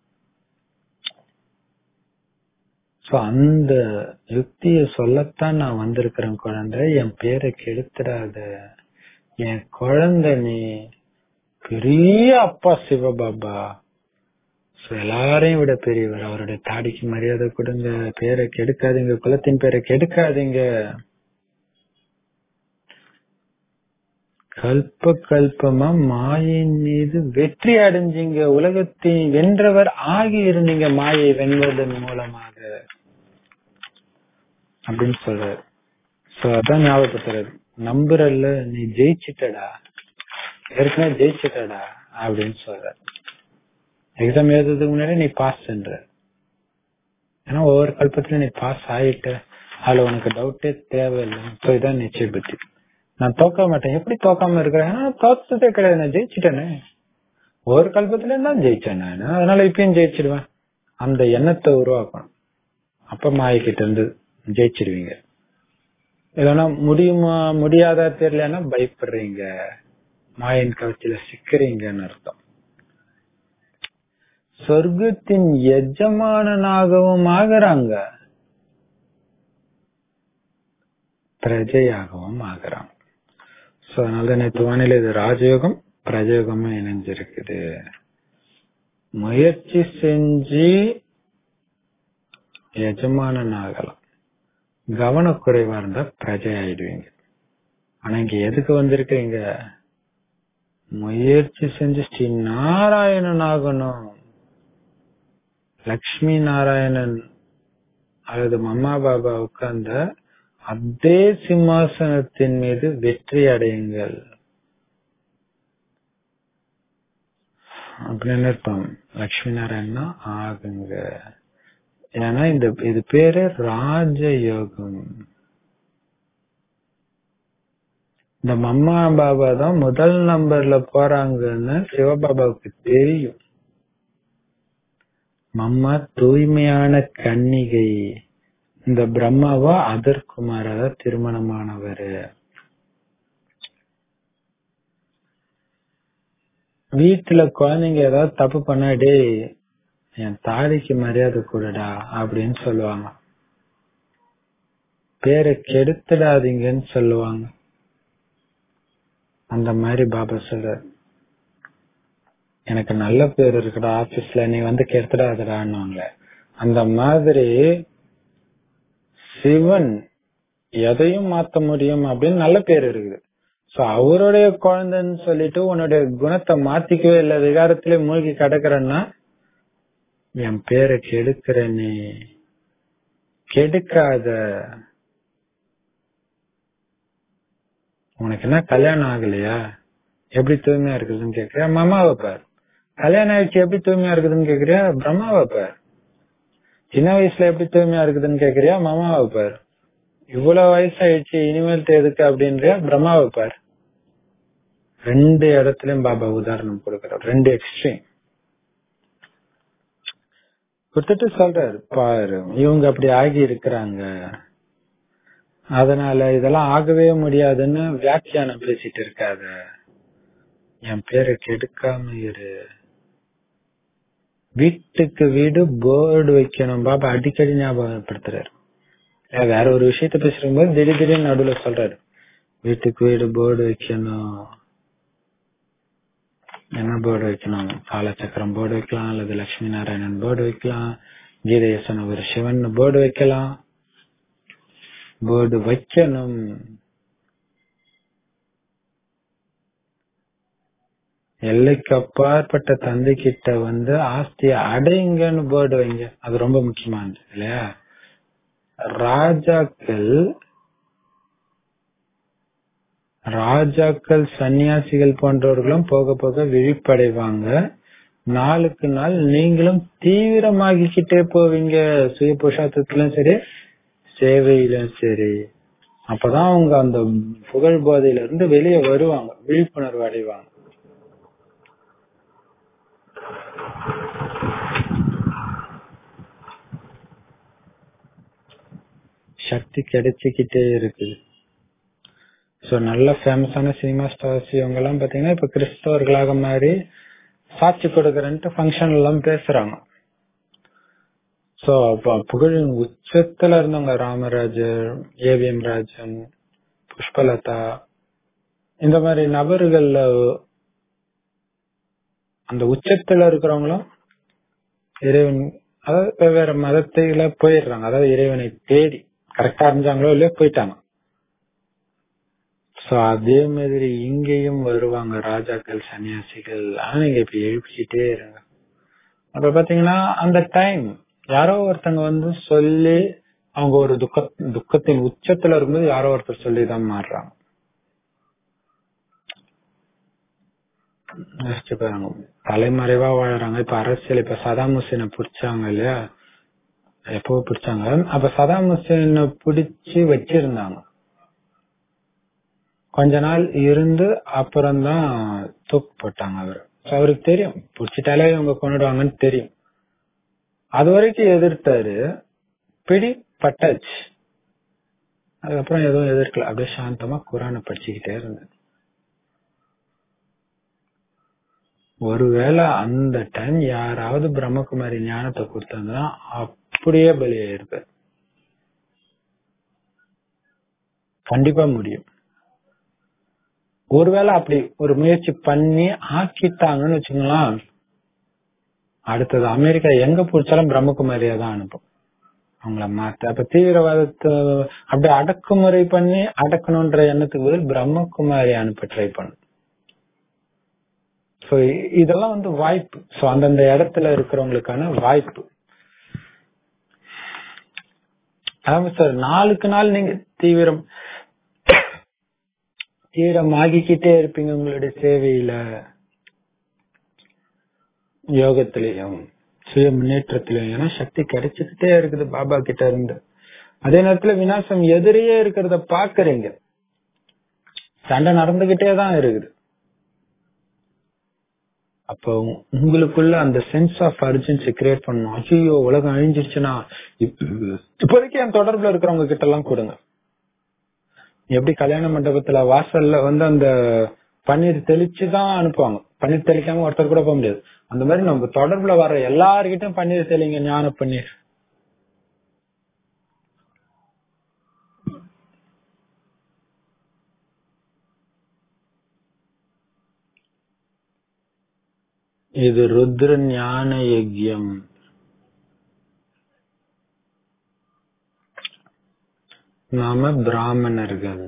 சோ அந்த யுக்திய சொல்லத்தான் நான் வந்திருக்கிறேன் குழந்தை என் பேரை கெடுத்துடாத என் குழந்தை நீ பெரிய அப்பா சிவபாபா சோ எல்லாரையும் விட பெரியவர் அவருடைய தாடிக்கு மரியாதை கொடுங்க பேரை கெடுக்காதீங்க குலத்தின் பேரை கெடுக்காதீங்க கல்ப கல்பமா மாயின் மீது வெற்றி அடைஞ்சீங்க உலகத்தை வென்றவர் ஆகி இருந்தீங்க மாயை வெல்வதன் மூலமாக அப்படின்னு சொல்றாரு சோ அதான் ஞாபகப்படுத்துறாரு நம்புறல்ல நீ ஜெயிச்சிட்டடா ஏற்கனவே ஜெயிச்சிட்டடா அப்படின்னு சொல்றாரு எக்ஸாம் எழுதுறதுக்கு முன்னாடி நீ பாஸ்ன்ற ஏன்னா ஒவ்வொரு கல்பத்திலும் நீ பாஸ் ஆயிட்ட அதுல உனக்கு டவுட்டே தேவையில்லை ஸோ இதான் நிச்சய புத்தி நான் தோக்க மாட்டேன் எப்படி தோக்காம இருக்கிறேன் ஏன்னா தோத்ததே கிடையாது நான் ஜெயிச்சிட்டேனே ஒரு கல்பத்துல தான் ஜெயிச்சேன் நான் அதனால இப்பயும் ஜெயிச்சிடுவேன் அந்த எண்ணத்தை உருவாக்கணும் அப்ப மாயக்கிட்ட இருந்து ஜெயிச்சிடுவீங்க இல்லைன்னா முடியுமா முடியாதா தெரியலன்னா பயப்படுறீங்க மாயின் கவர்ச்சியில சிக்கிறீங்கன்னு அர்த்தம் சொர்க்கத்தின் எஜமானனாகவும் ஆகிறாங்க பிரஜையாகவும் ஆகிறாங்க சோ அதனால நேற்று வானிலை இது ராஜயோகம் பிரஜயோகமும் இணைஞ்சிருக்குது முயற்சி செஞ்சு எஜமானன் ஆகலாம் கவனக்குறைவா இருந்தா பிரஜை ஆயிடுவீங்க ஆனா இங்க எதுக்கு வந்திருக்கீங்க முயற்சி செஞ்சு ஸ்ரீ நாராயணன் ஆகணும் லக்ஷ்மி நாராயணன் அல்லது மம்மா பாபா உட்கார்ந்த அதே சிம்மாசனத்தின் மீது வெற்றி அடையுங்கள் அப்படின்னு இருப்பாங்க லக்ஷ்மி நாராயணா ஆகுங்க ஏன்னா இந்த இது பேரு ராஜயோகம் இந்த மம்மா பாபா தான் முதல் நம்பர்ல போறாங்கன்னு சிவபாபாவுக்கு தெரியும் மம்மா தூய்மையான கன்னிகை இந்த பிரம்மாவா அதர்குமாரா தான் திருமணமானவர் வீட்டுல குழந்தைங்க ஏதாவது தப்பு பண்ணா டேய் என் தாலிக்கு மரியாதை கொடுடா அப்படின்னு சொல்லுவாங்க பேரை கெடுத்துடாதீங்கன்னு சொல்லுவாங்க அந்த மாதிரி பாபா சொல்றாரு எனக்கு நல்ல பேர் இருக்குடா ஆபீஸ்ல நீ வந்து கெடுத்துடாதடான்னு அந்த மாதிரி சிவன் எதையும் மாத்த முடியும் அப்படின்னு நல்ல பேர் இருக்குது சோ அவருடைய குழந்தைன்னு சொல்லிட்டு உன்னுடைய குணத்தை மாத்திக்கவே இல்லை விகாரத்திலே மூழ்கி கிடக்குறேன்னா என் பேரை கெடுக்கிற நீ கெடுக்காத உனக்கு என்ன கல்யாணம் ஆகலையா எப்படி தூய்மையா இருக்குதுன்னு கேக்குறியா மாமாவை பார் கல்யாணம் ஆயிடுச்சு எப்படி தூய்மையா இருக்குதுன்னு கேக்குறியா பிரம்மாவை பார் சின்ன வயசுல எப்படி தூய்மையா இருக்குதுன்னு கேக்குறியா மாமாவை பார் இவ்வளவு வயசாயிடுச்சு இனிமேல் எதுக்கு அப்படின்றியா பிரம்மாவை பார் ரெண்டு இடத்துலயும் பாபா உதாரணம் கொடுக்கிறார் ரெண்டு எக்ஸ்ட்ரீம் கொடுத்துட்டு சொல்றாரு பாரு இவங்க அப்படி ஆகி இருக்கிறாங்க அதனால இதெல்லாம் ஆகவே முடியாதுன்னு வியாக்கியானம் பேசிட்டு இருக்காத என் பேரை கெடுக்காம இரு வீட்டுக்கு வீடு போர்டு வைக்கணும் பாபா அடிக்கடி ஞாபகப்படுத்துறாரு வேற ஒரு விஷயத்த பேசுறோம் போது திடீர் திடீர்னு நடுவுல சொல்றாரு வீட்டுக்கு வீடு போர்டு வைக்கணும் என்ன போர்டு வைக்கணும் காலச்சக்கரம் போர்டு வைக்கலாம் அல்லது லட்சுமி நாராயணன் போர்டு வைக்கலாம் கீதேசன் ஒரு சிவன் போர்டு வைக்கலாம் போர்டு வைக்கணும் எல்லைக்கு அப்பாற்பட்ட தந்தை கிட்ட வந்து ஆஸ்திய அடையுங்கன்னு போர்டு வைங்க அது ரொம்ப முக்கியமானது இல்லையா ராஜாக்கள் ராஜாக்கள் சன்னியாசிகள் போன்றவர்களும் போக போக விழிப்படைவாங்க நாளுக்கு நாள் நீங்களும் தீவிரமாகிக்கிட்டே போவீங்க சுய புருஷார்த்தத்திலும் சரி சேவையிலும் சரி அப்பதான் அவங்க அந்த புகழ் போதையில இருந்து வெளியே வருவாங்க விழிப்புணர்வு அடைவாங்க சக்தி கிடைச்சிக்கிட்டே இருக்குது சோ நல்ல ஃபேமஸான சினிமா ஸ்டார்ஸ் இவங்க எல்லாம் பாத்தீங்கன்னா இப்ப கிறிஸ்தவர்களாக மாறி சாட்சி கொடுக்கறன்ட்டு ஃபங்க்ஷன் எல்லாம் பேசுறாங்க சோ புகழின் உச்சத்துல இருந்தவங்க ராமராஜர் ஏவிஎம் ராஜன் புஷ்பலதா இந்த மாதிரி நபர்கள்ல அந்த உச்சத்துல இருக்கிறவங்களும் இறைவன் அதாவது வெவ்வேறு மதத்தையில போயிடுறாங்க அதாவது இறைவனை தேடி கரெக்டா அறிஞ்சாங்களோ இல்லையோ போயிட்டாங்க சோ அதே மாதிரி இங்கேயும் வருவாங்க ராஜாக்கள் சன்னியாசிகள் ஆனா நீங்க இப்ப எழுப்பிக்கிட்டே இருங்க அப்ப பாத்தீங்கன்னா அந்த டைம் யாரோ ஒருத்தங்க வந்து சொல்லி அவங்க ஒரு துக்க துக்கத்தின் உச்சத்துல இருக்கும்போது யாரோ ஒருத்தர் சொல்லிதான் மாறுறாங்க யோசிச்சு பாருங்க தலைமறைவா வாழறாங்க இப்ப அரசியல் இப்ப சதாம் ஹுசேனை பிடிச்சாங்க இல்லையா எப்போ பிடிச்சாங்க அப்ப சதாம் ஹுசேனை பிடிச்சு வச்சிருந்தாங்க கொஞ்ச நாள் இருந்து அப்புறம்தான் தூக்கு போட்டாங்க அவர் அவருக்கு தெரியும் பிடிச்சிட்டாலே இவங்க கொண்டுடுவாங்கன்னு தெரியும் அது வரைக்கும் எதிர்த்தாரு பிடி பட்டாச்சு அதுக்கப்புறம் எதுவும் எதிர்க்கல அப்படியே சாந்தமா குரானை படிச்சுக்கிட்டே இருந்தேன் ஒருவேளை அந்த டைம் யாராவது பிரம்மகுமாரி ஞானத்தை கொடுத்தாங்கன்னா அப்படியே பலியாயிருப்பார் கண்டிப்பா முடியும் ஒருவேளை அப்படி ஒரு முயற்சி பண்ணி ஆக்கிட்டாங்கன்னு வச்சுங்களேன் அடுத்தது அமெரிக்கா எங்க பிடிச்சாலும் பிரம்மகுமாரியா தான் அனுப்பும் அவங்கள மாத்த அப்ப தீவிரவாதத்தை அப்படி அடக்குமுறை பண்ணி அடக்கணும்ன்ற எண்ணத்துக்கு பதில் பிரம்மகுமாரி அனுப்ப ட்ரை பண்ணும் சோ இதெல்லாம் வந்து வாய்ப்பு சோ அந்தந்த இடத்துல இருக்கிறவங்களுக்கான வாய்ப்பு ஆமா சார் நாளுக்கு நாள் நீங்க தீவிரம் தீவிரமாகிக்கிட்டே இருப்பீங்க உங்களுடைய சேவையில யோகத்திலையும் சுய முன்னேற்றத்திலையும் ஏன்னா சக்தி கிடைச்சிக்கிட்டே இருக்குது பாபா கிட்ட இருந்து அதே நேரத்துல விநாசம் எதிரியே இருக்கிறத பாக்குறீங்க சண்டை நடந்துகிட்டே தான் இருக்குது அப்போ உங்களுக்குள்ள அந்த சென்ஸ் ஆஃப் அர்ஜென்சி கிரியேட் பண்ணணும் ஐயோ உலகம் அழிஞ்சிருச்சுன்னா இப்போதைக்கு என் தொடர்புல இருக்கிறவங்க கிட்ட எல்லாம் கொடுங்க எப்படி கல்யாண மண்டபத்துல வாசல்ல வந்து அந்த பன்னீர் தெளிச்சுதான் அனுப்புவாங்க பன்னீர் தெளிக்காம ஒருத்தர் கூட போக முடியாது அந்த மாதிரி நம்ம தொடர்புல வர எல்லார்கிட்டும் பன்னீர் தெளிங்க ஞான பன்னீர் இது ருத்ர ஞான யஜ்யம் நாம பிராமணர்கள்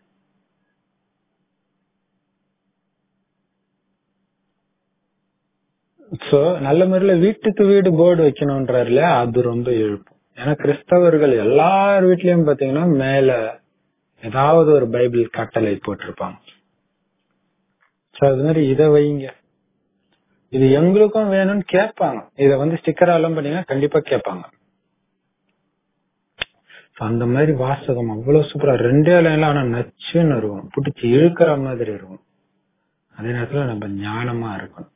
சோ நல்ல முறையில வீட்டுக்கு வீடு போர்டு வைக்கணும்ன்றாரு இல்லையா அது ரொம்ப இழுப்பும் ஏன்னா கிறிஸ்தவர்கள் எல்லார் வீட்லயும் பாத்தீங்கன்னா மேல ஏதாவது ஒரு பைபிள் கட்டளை போட்டிருப்பாங்க சோ அது மாதிரி இதை வைங்க இது எங்களுக்கும் வேணும்னு கேட்பாங்க இத வந்து ஸ்டிக்கர் எல்லாம் பண்ணீங்கன்னா கண்டிப்பா கேட்பாங்க அந்த மாதிரி வாசகம் அவ்வளவு சூப்பரா ரெண்டே லைன்ல ஆனா நச்சுன்னு இருக்கும் பிடிச்சி இழுக்கிற மாதிரி இருக்கும் அதே நேரத்துல நம்ம ஞானமா இருக்கணும்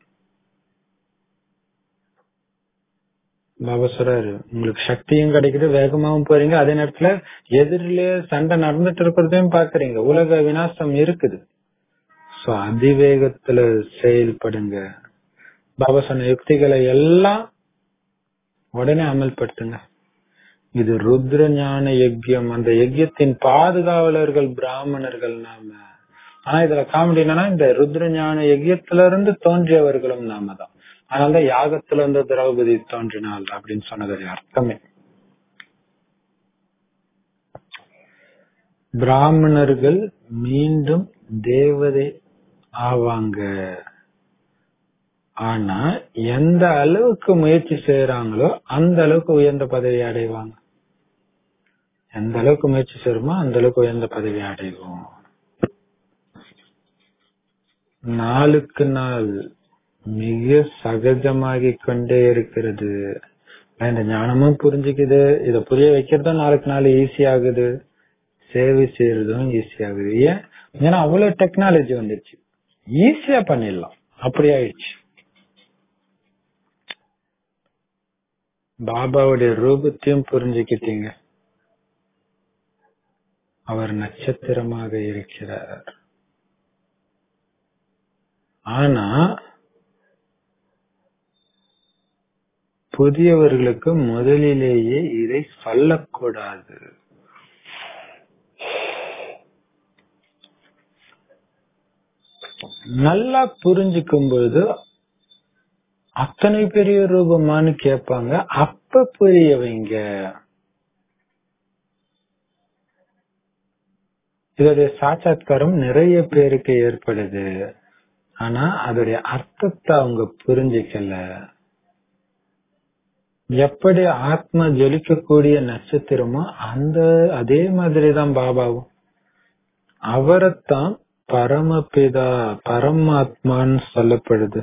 பாபா சொல்றாரு உங்களுக்கு சக்தியும் கிடைக்குது வேகமாவும் போறீங்க அதே நேரத்துல எதிரிலே சண்டை நடந்துட்டு இருக்கிறதையும் பாக்குறீங்க உலக விநாசம் இருக்குது சோ அதிவேகத்துல செயல்படுங்க பாபா சொன்ன யுக்திகளை எல்லாம் உடனே அமல்படுத்துங்க இது ருத்ர ஞான யஜ்யம் அந்த யஜ்யத்தின் பாதுகாவலர்கள் பிராமணர்கள் நாம ஆனா இதுல காமெடி என்னன்னா இந்த ருத்ர ஞான யஜ்யத்துல இருந்து தோன்றியவர்களும் நாம தான் அதனாலதான் யாகத்துல இருந்து திரௌபதி தோன்றினாள் அப்படின்னு சொன்னது அர்த்தமே பிராமணர்கள் மீண்டும் தேவதை ஆவாங்க ஆனா எந்த அளவுக்கு முயற்சி செய்யறாங்களோ அந்த அளவுக்கு உயர்ந்த பதவி அடைவாங்க எந்த அளவுக்கு முயற்சி செய்யறோமோ அந்த அளவுக்கு உயர்ந்த பதவி அடைவோம் நாளுக்கு நாள் மிக சகஜமாகிக் கொண்டே இருக்கிறது இந்த ஞானமும் புரிஞ்சுக்குது இத புரிய வைக்கிறதும் நாளுக்கு நாள் ஈஸி ஆகுது சேவை செய்யறதும் ஈஸி ஆகுது ஏன் ஏன்னா அவ்வளவு டெக்னாலஜி வந்துருச்சு ஈஸியா பண்ணிடலாம் அப்படி ஆயிடுச்சு பாபாவுடைய ரூபத்தையும் புரிஞ்சுக்கிட்டீங்க அவர் நட்சத்திரமாக இருக்கிறார் ஆனா புதியவர்களுக்கு முதலிலேயே இதை சொல்லக்கூடாது நல்லா புரிஞ்சுக்கும் பொழுது அத்தனை பெரிய ரூபமானு கேட்பாங்க அப்ப புரிய வைங்க இதோடைய சாட்சாத்காரம் நிறைய பேருக்கு ஏற்படுது ஆனா அதோடைய அர்த்தத்தை அவங்க புரிஞ்சுக்கல எப்படி ஆத்மா ஜொலிக்கக்கூடிய நட்சத்திரமோ அந்த அதே மாதிரிதான் பாபாவும் அவரைத்தான் பரமபிதா பரமாத்மான்னு சொல்லப்படுது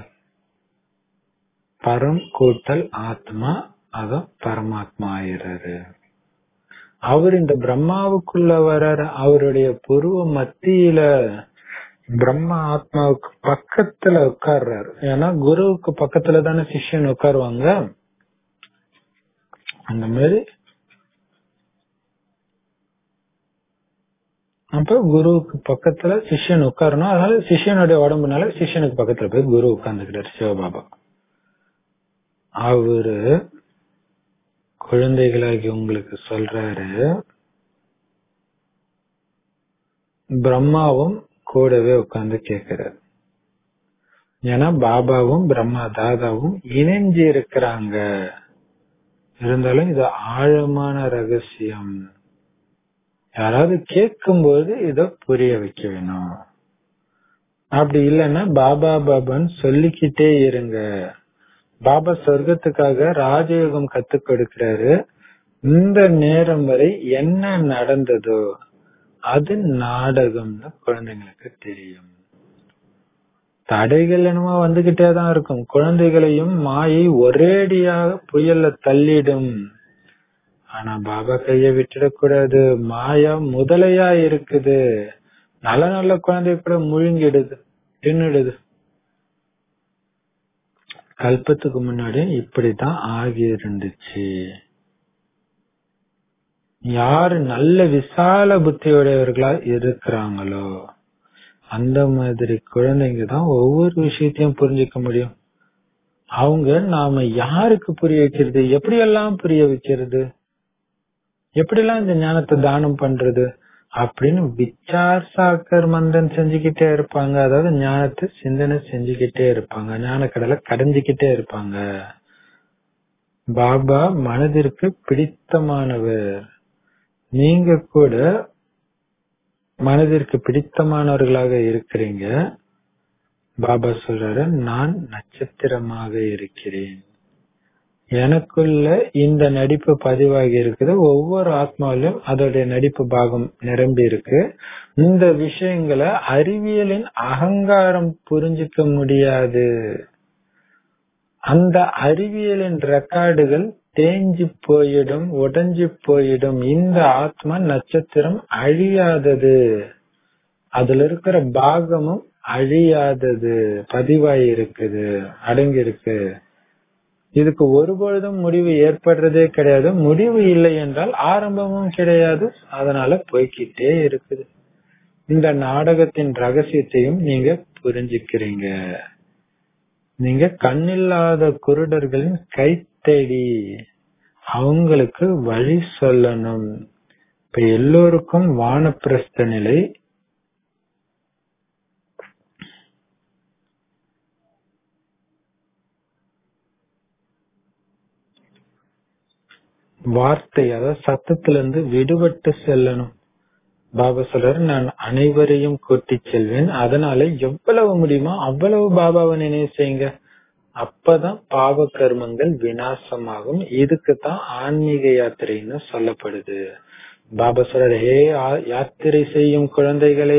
பரம் கூட்டல் ஆத்மா அத பரமாத்மா ஆயிடுறாரு அவர் இந்த பிரம்மாவுக்குள்ள வர்றாரு அவருடைய புருவ மத்தியில பிரம்மா ஆத்மாவுக்கு பக்கத்துல உட்கார்றாரு ஏன்னா குருவுக்கு பக்கத்துல தானே சிஷ்யன் உட்காருவாங்க அந்த மாதிரி அப்ப குருவுக்கு பக்கத்துல சிஷ்யன் உட்காரணும் அதனால சிஷ்யனுடைய உடம்புனால சிஷ்யனுக்கு பக்கத்துல போய் குரு உட்கார்ந்துக்கிறாரு சிவபாபா அவரு குழந்தைகளாகி உங்களுக்கு சொல்றாரு பிரம்மாவும் கூடவே உட்கார்ந்து கேக்குறாரு ஏன்னா பாபாவும் பிரம்மா தாதாவும் இணைஞ்சு இருக்கிறாங்க இருந்தாலும் இது ஆழமான ரகசியம் யாராவது கேட்கும்போது இத புரிய வைக்க வேணும் அப்படி இல்லைன்னா பாபா பாபான்னு சொல்லிக்கிட்டே இருங்க பாபா சொர்க்கத்துக்காக ராஜயோகம் கத்து கொடுக்கிறாரு இந்த நேரம் வரை என்ன நடந்ததோ அது நாடகம்னு குழந்தைங்களுக்கு தெரியும் தடைகள் என்னமோ வந்துகிட்டே தான் இருக்கும் குழந்தைகளையும் மாயை ஒரேடியாக புயல்ல தள்ளிடும் ஆனா பாபா கைய விட்டுடக்கூடாது மாயா முதலையா இருக்குது நல்ல நல்ல குழந்தை கூட முழுங்கிடுது தின்னுடுது கல்பத்துக்கு முன்னாடி இப்படித்தான் ஆகி இருந்துச்சு யாரு நல்ல விசால புத்தியுடையவர்களா இருக்கிறாங்களோ அந்த மாதிரி குழந்தைங்க தான் ஒவ்வொரு விஷயத்தையும் புரிஞ்சுக்க முடியும் அவங்க நாம யாருக்கு புரிய வைக்கிறது எப்படி எல்லாம் புரிய வைக்கிறது எப்படிலாம் இந்த ஞானத்தை தானம் பண்றது அப்படின்னு விச்சார் சாக்கர் மந்தன் செஞ்சுக்கிட்டே இருப்பாங்க அதாவது ஞானத்தை சிந்தனை செஞ்சுக்கிட்டே இருப்பாங்க ஞான கடலை கடைஞ்சுக்கிட்டே இருப்பாங்க பாபா மனதிற்கு பிடித்தமானவர் நீங்க கூட மனதிற்கு பிடித்தமானவர்களாக இருக்கிறீங்க பாபா சொல்றாரு நான் நட்சத்திரமாக இருக்கிறேன் எனக்குள்ள இந்த நடிப்பு பதிவாகி இருக்குது ஒவ்வொரு ஆத்மாவிலும் அதோடைய நடிப்பு பாகம் நிரம்பி இருக்கு இந்த விஷயங்களை அறிவியலின் அகங்காரம் புரிஞ்சுக்க முடியாது அந்த அறிவியலின் ரெக்கார்டுகள் தேஞ்சு போயிடும் உடைஞ்சு போயிடும் இந்த ஆத்மா நட்சத்திரம் அழியாதது அதுல இருக்கிற பாகமும் அழியாதது பதிவாய் இருக்குது அடங்கி இருக்கு இதுக்கு ஒருபொழுதும் முடிவு ஏற்படுறதே கிடையாது முடிவு இல்லை என்றால் ஆரம்பமும் கிடையாது அதனால போய்கிட்டே இருக்குது இந்த நாடகத்தின் ரகசியத்தையும் நீங்க புரிஞ்சுக்கிறீங்க நீங்க கண்ணில்லாத குருடர்களின் கைத்தடி அவங்களுக்கு வழி சொல்லணும் இப்ப எல்லோருக்கும் வானப்பிரஸ்த நிலை வார்த்தை அதாவது சத்தத்துல இருந்து விடுபட்டு செல்லணும் பாபா சொல்றாரு நான் அனைவரையும் கூட்டி செல்வேன் அதனால எவ்வளவு முடியுமோ அவ்வளவு பாபாவை நினைவு செய்யுங்க அப்பதான் பாவ கர்மங்கள் வினாசமாகும் இதுக்கு தான் ஆன்மீக யாத்திரைன்னு சொல்லப்படுது பாபா சொல்றாரு ஹே யாத்திரை செய்யும் குழந்தைகளே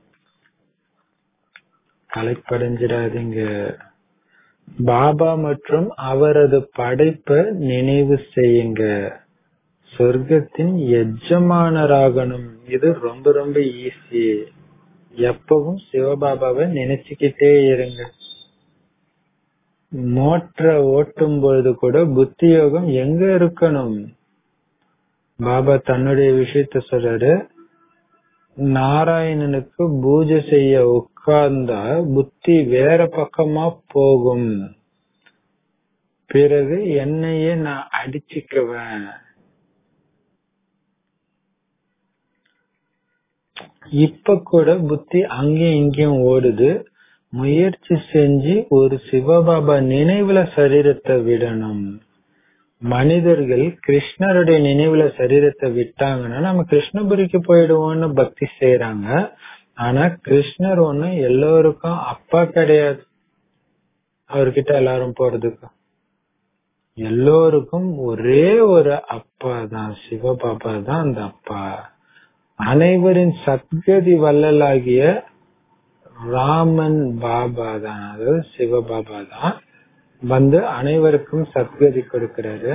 கலைப்படைஞ்சிடாதீங்க பாபா மற்றும் அவரது படைப்பை நினைவு செய்யுங்க சொர்க்கத்தின் எஜமானராகணும் இது ரொம்ப ரொம்ப ஈஸி எப்பவும் சிவபாபாவை நினைச்சுக்கிட்டே இருங்க மோட்டர ஓட்டும் பொழுது கூட புத்தி யோகம் எங்க இருக்கணும் பாபா தன்னுடைய விஷயத்த சொல்றாரு நாராயணனுக்கு பூஜை செய்ய உட்கார்ந்தா புத்தி வேற பக்கமா போகும் பிறகு என்னையே நான் அடிச்சுக்குவேன் இப்ப கூட புத்தி அங்கேயும் இங்கேயும் ஓடுது முயற்சி செஞ்சு ஒரு சிவபாபா நினைவுல சரீரத்தை விடணும் மனிதர்கள் கிருஷ்ணருடைய நினைவுல சரீரத்தை விட்டாங்கன்னா நம்ம கிருஷ்ணபுரிக்கு போயிடுவோம்னு பக்தி செய்யறாங்க ஆனா கிருஷ்ணர் ஒண்ணு எல்லோருக்கும் அப்பா கிடையாது அவர்கிட்ட எல்லாரும் போறதுக்கு எல்லோருக்கும் ஒரே ஒரு அப்பா தான் சிவபாபா தான் அந்த அப்பா அனைவரின் சத்கதி வள்ளலாகிய ராமன் பாபா தான் அதாவது சிவபாபா தான் வந்து அனைவருக்கும் சத்கதி கொடுக்கிறாரு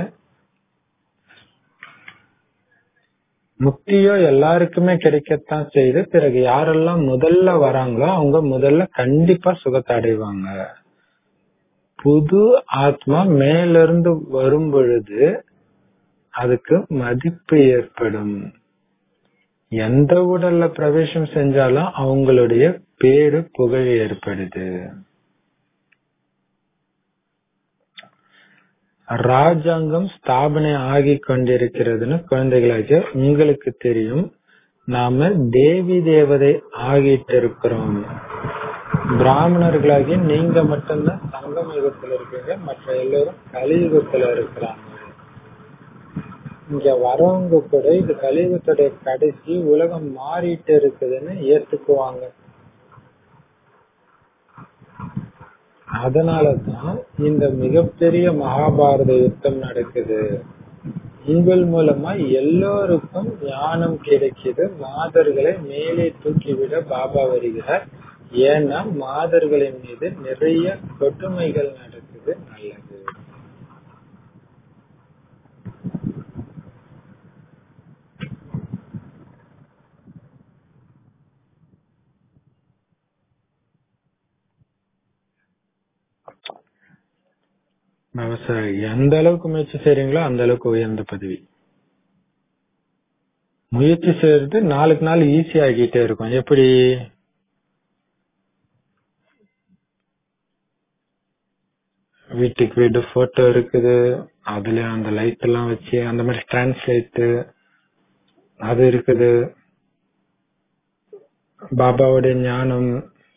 முக்தியோ எல்லாருக்குமே கிடைக்கத்தான் செய்யுது பிறகு யாரெல்லாம் முதல்ல வராங்களோ அவங்க முதல்ல கண்டிப்பா சுகத்தை அடைவாங்க புது ஆத்மா மேலிருந்து வரும் பொழுது அதுக்கு மதிப்பு ஏற்படும் எந்த உடல்ல பிரவேசம் செஞ்சாலும் அவங்களுடைய பேரு புகழ் ஏற்படுது ராஜாங்கம் ஸ்தாபனை ஆகி கொண்டிருக்கிறதுன்னு குழந்தைகளாகிய உங்களுக்கு தெரியும் நாம தேவி தேவதை ஆகிட்டு இருக்கிறோம் பிராமணர்களாகி நீங்க மட்டும்தான் சங்கம் யுகத்துல இருக்கீங்க மற்ற எல்லோரும் கலியுகத்துல இருக்கிறாங்க இங்க வரவங்க கூட இது கலியுகத்துடைய கடைசி உலகம் மாறிட்டு இருக்குதுன்னு ஏத்துக்குவாங்க அதனாலதான் இந்த மிகப்பெரிய மகாபாரத யுத்தம் நடக்குது உங்கள் மூலமா எல்லோருக்கும் ஞானம் கிடைக்குது மாதர்களை மேலே தூக்கிவிட பாபா வருகிறார் ஏன்னா மாதர்களின் மீது நிறைய கொடுமைகள் நடக்குது நல்லது விவசாயி எந்த அளவுக்கு முயற்சி செய்றீங்களோ அந்த அளவுக்கு உயர்ந்த பதவி முயற்சி செய்யறது நாளுக்கு நாள் ஈஸி ஆகிட்டே இருக்கும் எப்படி வீட்டுக்கு வீடு போட்டோ இருக்குது அதுல அந்த லைட் எல்லாம் வச்சு அந்த மாதிரி டிரான்ஸ்லேட் அது இருக்குது பாபாவுடைய ஞானம்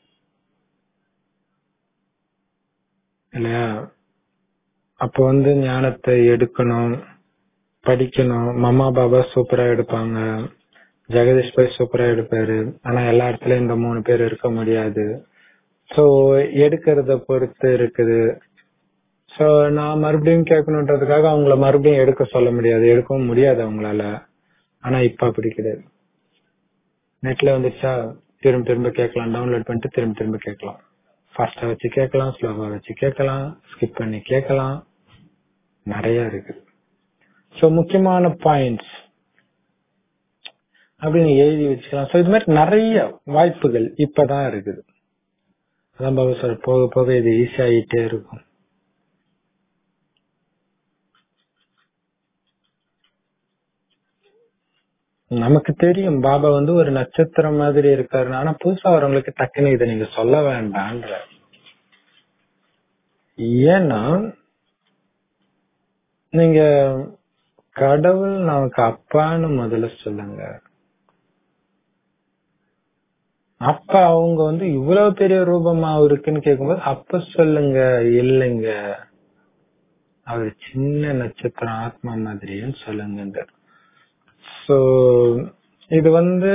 இல்லையா அப்ப வந்து ஞானத்தை எடுக்கணும் படிக்கணும் மம்மா பாபா சூப்பரா எடுப்பாங்க ஜெகதீஷ் பாய் சூப்பரா எடுப்பாரு ஆனா எல்லா இடத்துலயும் இந்த மூணு பேர் இருக்க முடியாது சோ எடுக்கிறத பொறுத்து இருக்குது சோ நான் மறுபடியும் கேட்கணுன்றதுக்காக அவங்கள மறுபடியும் எடுக்க சொல்ல முடியாது எடுக்கவும் முடியாது அவங்களால ஆனா இப்ப அப்படி கிடையாது நெட்ல வந்துச்சா திரும்ப திரும்ப கேட்கலாம் டவுன்லோட் பண்ணிட்டு திரும்ப திரும்ப கேட்கலாம் ஃபாஸ்டா வச்சு கேட்கலாம் ஸ்லோவா வச்சு கேட்கலாம் ஸ்கிப் பண்ணி கேட்கலாம் நிறைய இருக்கு சோ முக்கியமான பாயிண்ட்ஸ் அப்படின்னு எழுதி வச்சுக்கலாம் சோ இது மாதிரி நிறைய வாய்ப்புகள் இப்பதான் இருக்குது அதான் பாபா சார் போக போக இது ஈஸி ஆகிட்டே இருக்கும் நமக்கு தெரியும் பாபா வந்து ஒரு நட்சத்திரம் மாதிரி இருக்காரு ஆனா புதுசா வரவங்களுக்கு டக்குன்னு இதை நீங்க சொல்ல வேண்டான்ற ஏன்னா நீங்க கடவுள் நமக்கு அப்பான்னு முதல்ல சொல்லுங்க அப்ப அவங்க வந்து இவ்வளவு பெரிய ரூபமா இருக்குன்னு கேட்கும்போது அப்ப சொல்லுங்க இல்லைங்க அவர் சின்ன நட்சத்திரம் ஆத்மா மாதிரின்னு சொல்லுங்க சோ இது வந்து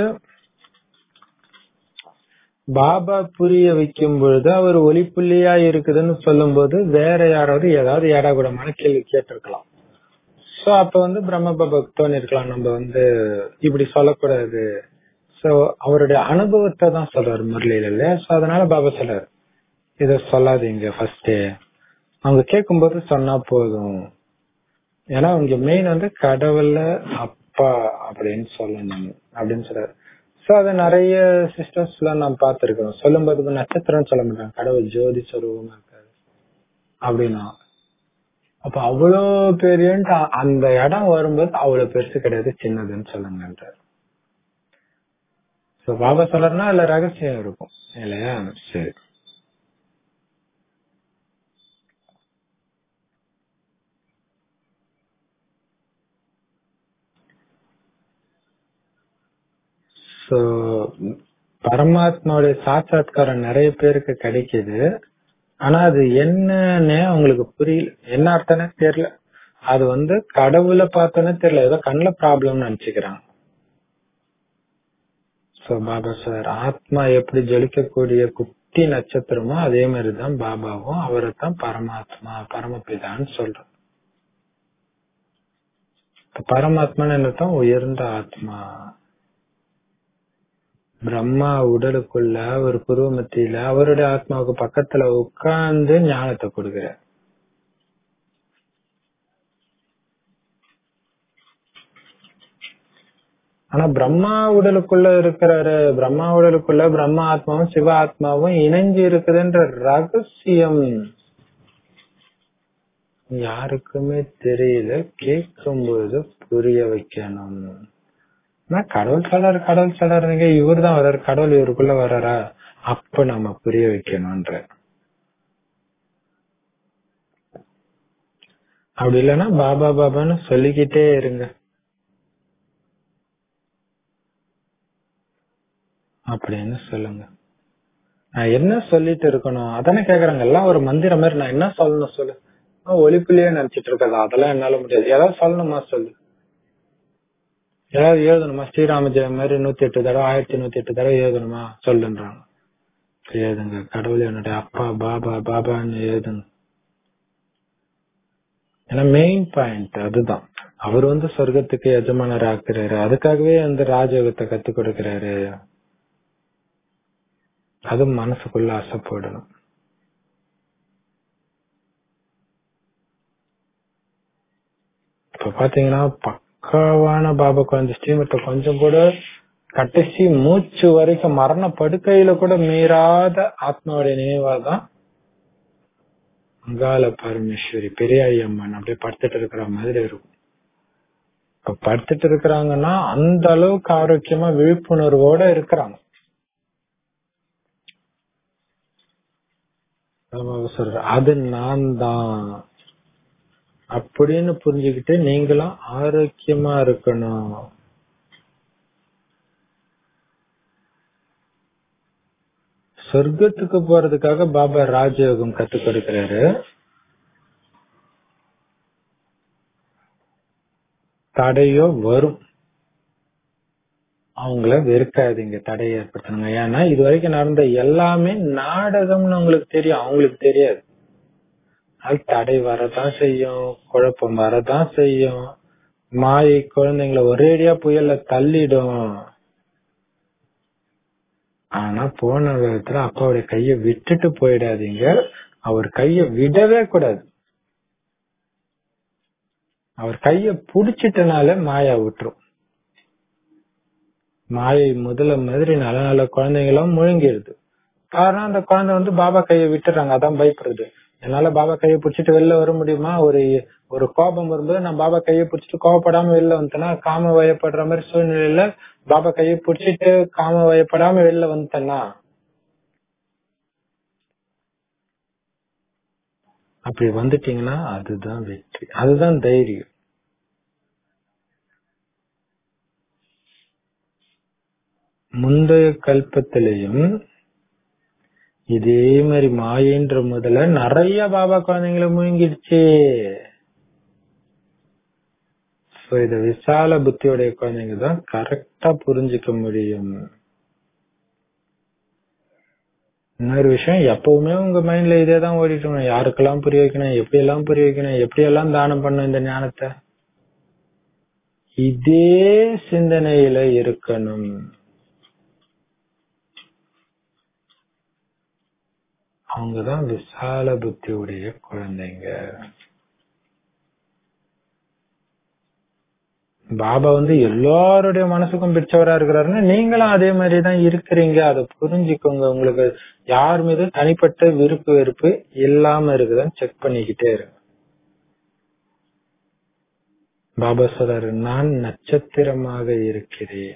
பாபா புரிய வைக்கும் பொழுது அவர் ஒளிப்புள்ளியா இருக்குதுன்னு சொல்லும் போது வேற யாராவது ஏதாவது ஏடாகுடமான கேள்வி கேட்டிருக்கலாம் சோ அப்ப வந்து பிரம்ம பாபாக்கு தோணி இருக்கலாம் நம்ம வந்து இப்படி சொல்லக்கூடாது சோ அவருடைய அனுபவத்தை தான் சொல்றாரு முரளியில இல்லையா சோ அதனால பாபா சொல்றாரு இத சொல்லாதீங்க ஃபர்ஸ்ட் அவங்க கேட்கும்போது சொன்னா போதும் ஏன்னா அவங்க மெயின் வந்து கடவுள்ல அப்பா அப்படின்னு சொல்லணும் அப்படின்னு சொல்றாரு சோ அது நிறைய சிஸ்டர்ஸ் எல்லாம் நான் பார்த்திருக்கோம் சொல்லும் போது நட்சத்திரம் சொல்ல மாட்டாங்க கடவுள் ஜோதி சொரூபமா இருக்காரு அப்படின்னா அப்ப அவ்வளவு பெரியன்ட்டு அந்த இடம் வரும்போது அவ்வளவு பெருசு கிடையாது சின்னதுன்னு சொல்லுங்கன்றார் சோ பாபா சொல்றனா அதுல ரகசியம் இருக்கும் இல்லையா சரி சோ பரமாத்மாவுடைய சாட்சாத்காரம் நிறைய பேருக்கு கிடைக்குது ஆனா அது என்னன்னு அவங்களுக்கு புரியல என்ன அர்த்தம்னே தெரியல அது வந்து கடவுளை பார்த்தோன்னே தெரியல ஏதோ கண்ணுல ப்ராப்ளம் நினைச்சுக்கிறாங்க சோ பாபா சார் ஆத்மா எப்படி ஜொலிக்கக்கூடிய குட்டி நட்சத்திரமோ அதே மாதிரிதான் பாபாவும் அவரை தான் பரமாத்மா பரமபிதான்னு சொல்றோம் பரமாத்மான்னு என்னத்தான் உயர்ந்த ஆத்மா பிரம்மா உடலுக்குள்ள ஒரு புருவ மத்தியில அவருடைய ஆத்மாவுக்கு பக்கத்துல உட்கார்ந்து ஞானத்தை கொடுக்கிறார் ஆனா பிரம்மா உடலுக்குள்ள இருக்கிறாரு பிரம்மா உடலுக்குள்ள பிரம்மா ஆத்மாவும் சிவ ஆத்மாவும் இணைஞ்சு இருக்குதுன்ற ரகசியம் யாருக்குமே தெரியல கேட்கும்போது புரிய வைக்கணும் நான் கடவுள் சொல்றாரு கடவுள் சொல்றாருங்க இவர் தான் வர்றாரு கடவுள் இவருக்குள்ள வர்றாரா அப்ப நம்ம புரிய வைக்கணும்ன்ற அப்படி இல்லைன்னா பாபா பாபான்னு சொல்லிக்கிட்டே இருங்க அப்படின்னு சொல்லுங்க நான் என்ன சொல்லிட்டு இருக்கணும் அதானே கேக்குறாங்க எல்லாம் ஒரு மந்திரம் மாதிரி நான் என்ன சொல்லணும் சொல்லு நான் ஒளிப்புலயே நினைச்சிட்டு இருக்கதா அதெல்லாம் என்னால முடியாது ஏதாவது சொல்லணுமா சொல்லு ஏதாவது எழுதணுமா ஸ்ரீராம ஜெயம் மாதிரி நூத்தி எட்டு தடவை ஆயிரத்தி நூத்தி எட்டு தடவை எழுதணுமா சொல்லுன்றாங்க எழுதுங்க கடவுள் என்னுடைய அப்பா பாபா பாபான்னு எழுதுங்க ஏன்னா மெயின் பாயிண்ட் அதுதான் அவர் வந்து சொர்க்கத்துக்கு எஜமானர் ஆக்குறாரு அதுக்காகவே அந்த ராஜயோகத்தை கத்து கொடுக்கிறாரு அது மனசுக்குள்ள ஆசைப்படணும் இப்ப பாத்தீங்கன்னா பக்காவான பாபாக்கு அந்த ஸ்ரீமத்தை கொஞ்சம் கூட கடைசி மூச்சு வரைக்கும் மரண படுக்கையில கூட மீறாத ஆத்மாவுடைய நினைவாதான் அங்கால பரமேஸ்வரி பெரியாயி அம்மன் அப்படியே படுத்துட்டு இருக்கிற மாதிரி இருக்கும் இப்ப படுத்துட்டு இருக்கிறாங்கன்னா அந்த அளவுக்கு ஆரோக்கியமா விழிப்புணர்வோட இருக்கிறாங்க சொல்ற அது நான் தான் அப்படின்னு புரிஞ்சுக்கிட்டு நீங்களும் ஆரோக்கியமா இருக்கணும் சொர்க்கத்துக்கு போறதுக்காக பாபா ராஜயோகம் கத்து கொடுக்கிறாரு தடையோ வரும் அவங்கள வெறுக்காதீங்க தடையை ஏற்படுத்தணுங்க ஏன்னா இது வரைக்கும் நடந்த எல்லாமே நாடகம்னு உங்களுக்கு தெரியும் அவங்களுக்கு தெரியாது அது தடை வரதான் செய்யும் குழப்பம் வரதான் செய்யும் மாயை குழந்தைங்களை ஒரேடியா புயல்ல தள்ளிடும் ஆனா போன விதத்துல அப்பாவுடைய கைய விட்டுட்டு போயிடாதீங்க அவர் கைய விடவே கூடாது அவர் கைய புடிச்சிட்டனால மாயா விட்டுரும் மாயை முதல்ல மாதிரி நல்ல நல்ல குழந்தைங்களும் முழுங்கிடுது காரணம் அந்த குழந்தை வந்து பாபா கையை விட்டுறாங்க அதான் பயப்படுறது என்னால பாபா கையை பிடிச்சிட்டு வெளில வர முடியுமா ஒரு ஒரு கோபம் வரும்போது நான் பாபா கையை பிடிச்சிட்டு கோவப்படாம வெளில வந்துட்டேன்னா காம வயப்படுற மாதிரி சூழ்நிலையில பாபா கையை பிடிச்சிட்டு காம வயப்படாம வெளில வந்துட்டேன்னா அப்படி வந்துட்டீங்கன்னா அதுதான் வெற்றி அதுதான் தைரியம் முந்தைய கல்பத்திலையும் இதே மாதிரி மாயன்ற முதல்ல நிறைய பாபா குழந்தைங்களை முழுங்கிடுச்சு இத விசால புத்தியோடைய குழந்தைங்க தான் கரெக்டா புரிஞ்சுக்க முடியும் இன்னொரு விஷயம் எப்பவுமே உங்க மைண்ட்ல இதே தான் ஓடிட்டு இருக்கணும் யாருக்கெல்லாம் புரிய வைக்கணும் எப்படி எல்லாம் புரிய வைக்கணும் எப்படி எல்லாம் தானம் பண்ணும் இந்த ஞானத்தை இதே சிந்தனையில இருக்கணும் அவங்கதான் விசால புத்தியுடைய குழந்தைங்க பாபா வந்து எல்லாருடைய மனசுக்கும் பிடிச்சவரா இருக்கிறாருன்னா நீங்களும் அதே மாதிரிதான் இருக்கிறீங்க அதை புரிஞ்சுக்கோங்க உங்களுக்கு யார் மீது தனிப்பட்ட விருப்பு வெறுப்பு இல்லாம இருக்குதான்னு செக் பண்ணிக்கிட்டே இருங்க பாபா சொல்றாரு நான் நட்சத்திரமாக இருக்கிறேன்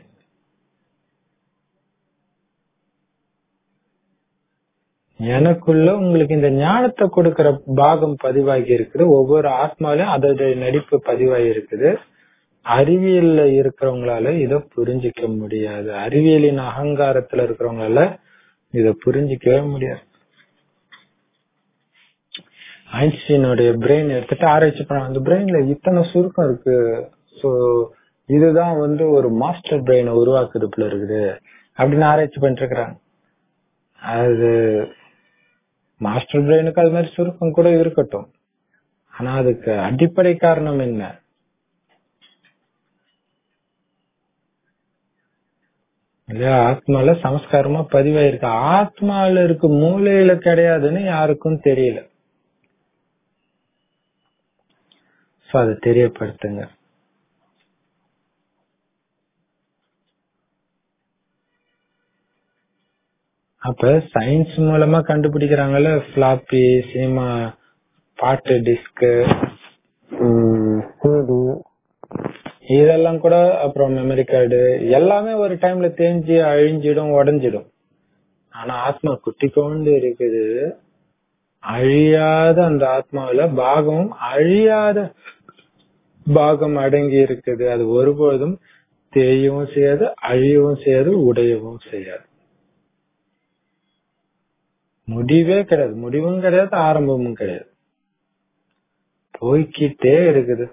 எனக்குள்ள உங்களுக்கு இந்த ஞானத்தை கொடுக்கிற பாகம் பதிவாகி இருக்குது ஒவ்வொரு ஆத்மாலையும் அதோட நடிப்பு பதிவாகி இருக்குது அறிவியல்ல இருக்கிறவங்களால இத புரிஞ்சிக்க முடியாது அறிவியலின் அகங்காரத்துல இருக்கிறவங்களால இத புரிஞ்சிக்கவே முடியாது ஐன்ஸ்டீனுடைய பிரெயின் எடுத்துட்டு ஆராய்ச்சி பண்ண அந்த பிரெயின்ல இத்தனை சுருக்கம் இருக்கு சோ இதுதான் வந்து ஒரு மாஸ்டர் பிரெயினை உருவாக்குது போல இருக்குது அப்படின்னு ஆராய்ச்சி பண்ணிட்டு இருக்கிறாங்க அது மாஸ்டர் பிரெயினுக்கு அது மாதிரி சுருக்கம் கூட இருக்கட்டும் ஆனா அதுக்கு அடிப்படை காரணம் என்ன இல்லையா ஆத்மால சமஸ்காரமா பதிவாயிருக்கு ஆத்மால இருக்கு மூளையில கிடையாதுன்னு யாருக்கும் தெரியல சோ அதை தெரியப்படுத்துங்க அப்ப சயின்ஸ் மூலமா கண்டுபிடிக்கிறாங்கல்ல பிளாப்பி சினிமா பாட்டு டிஸ்க் இதெல்லாம் கூட அப்புறம் மெமரி கார்டு எல்லாமே ஒரு டைம்ல தேஞ்சு அழிஞ்சிடும் உடஞ்சிடும் ஆனா ஆத்மா குட்டி கொண்டு இருக்குது அழியாத அந்த ஆத்மாவில பாகம் அழியாத பாகம் அடங்கி இருக்குது அது ஒருபோதும் தேயவும் செய்யாது அழியவும் செய்யாது உடையவும் செய்யாது முடிவே கிடையாது முடிவும் கிடையாது ஆரம்பமும் கிடையாது போய்கிட்டே இருக்குது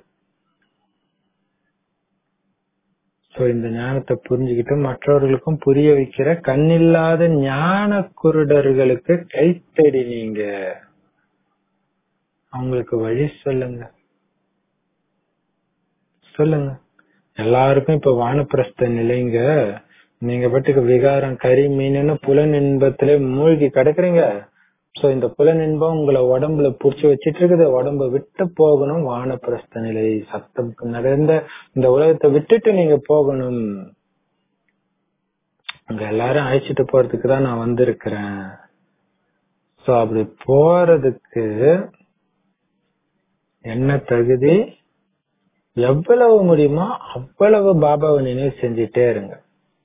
சோ இந்த ஞானத்தை புரிஞ்சுக்கிட்டு மற்றவர்களுக்கும் புரிய வைக்கிற கண்ணில்லாத ஞான குருடர்களுக்கு கைத்தடி நீங்க அவங்களுக்கு வழி சொல்லுங்க சொல்லுங்க எல்லாருக்கும் இப்ப வானப்பிரஸ்த நிலைங்க நீங்க பாட்டுக்கு விகாரம் கறி மீன் புலன் இன்பத்திலே மூழ்கி கிடக்குறீங்க சோ இந்த புலன் இன்பம் உங்களை உடம்புல புடிச்சு வச்சிட்டு இருக்குது உடம்ப விட்டு போகணும் வானப்பிரஸ்த நிலை சத்தம் நிறைந்த இந்த உலகத்தை விட்டுட்டு நீங்க போகணும் அங்க எல்லாரும் அழைச்சிட்டு போறதுக்கு தான் நான் வந்திருக்கிறேன் சோ அப்படி போறதுக்கு என்ன தகுதி எவ்வளவு முடியுமோ அவ்வளவு பாபாவை நினைவு செஞ்சுட்டே இருங்க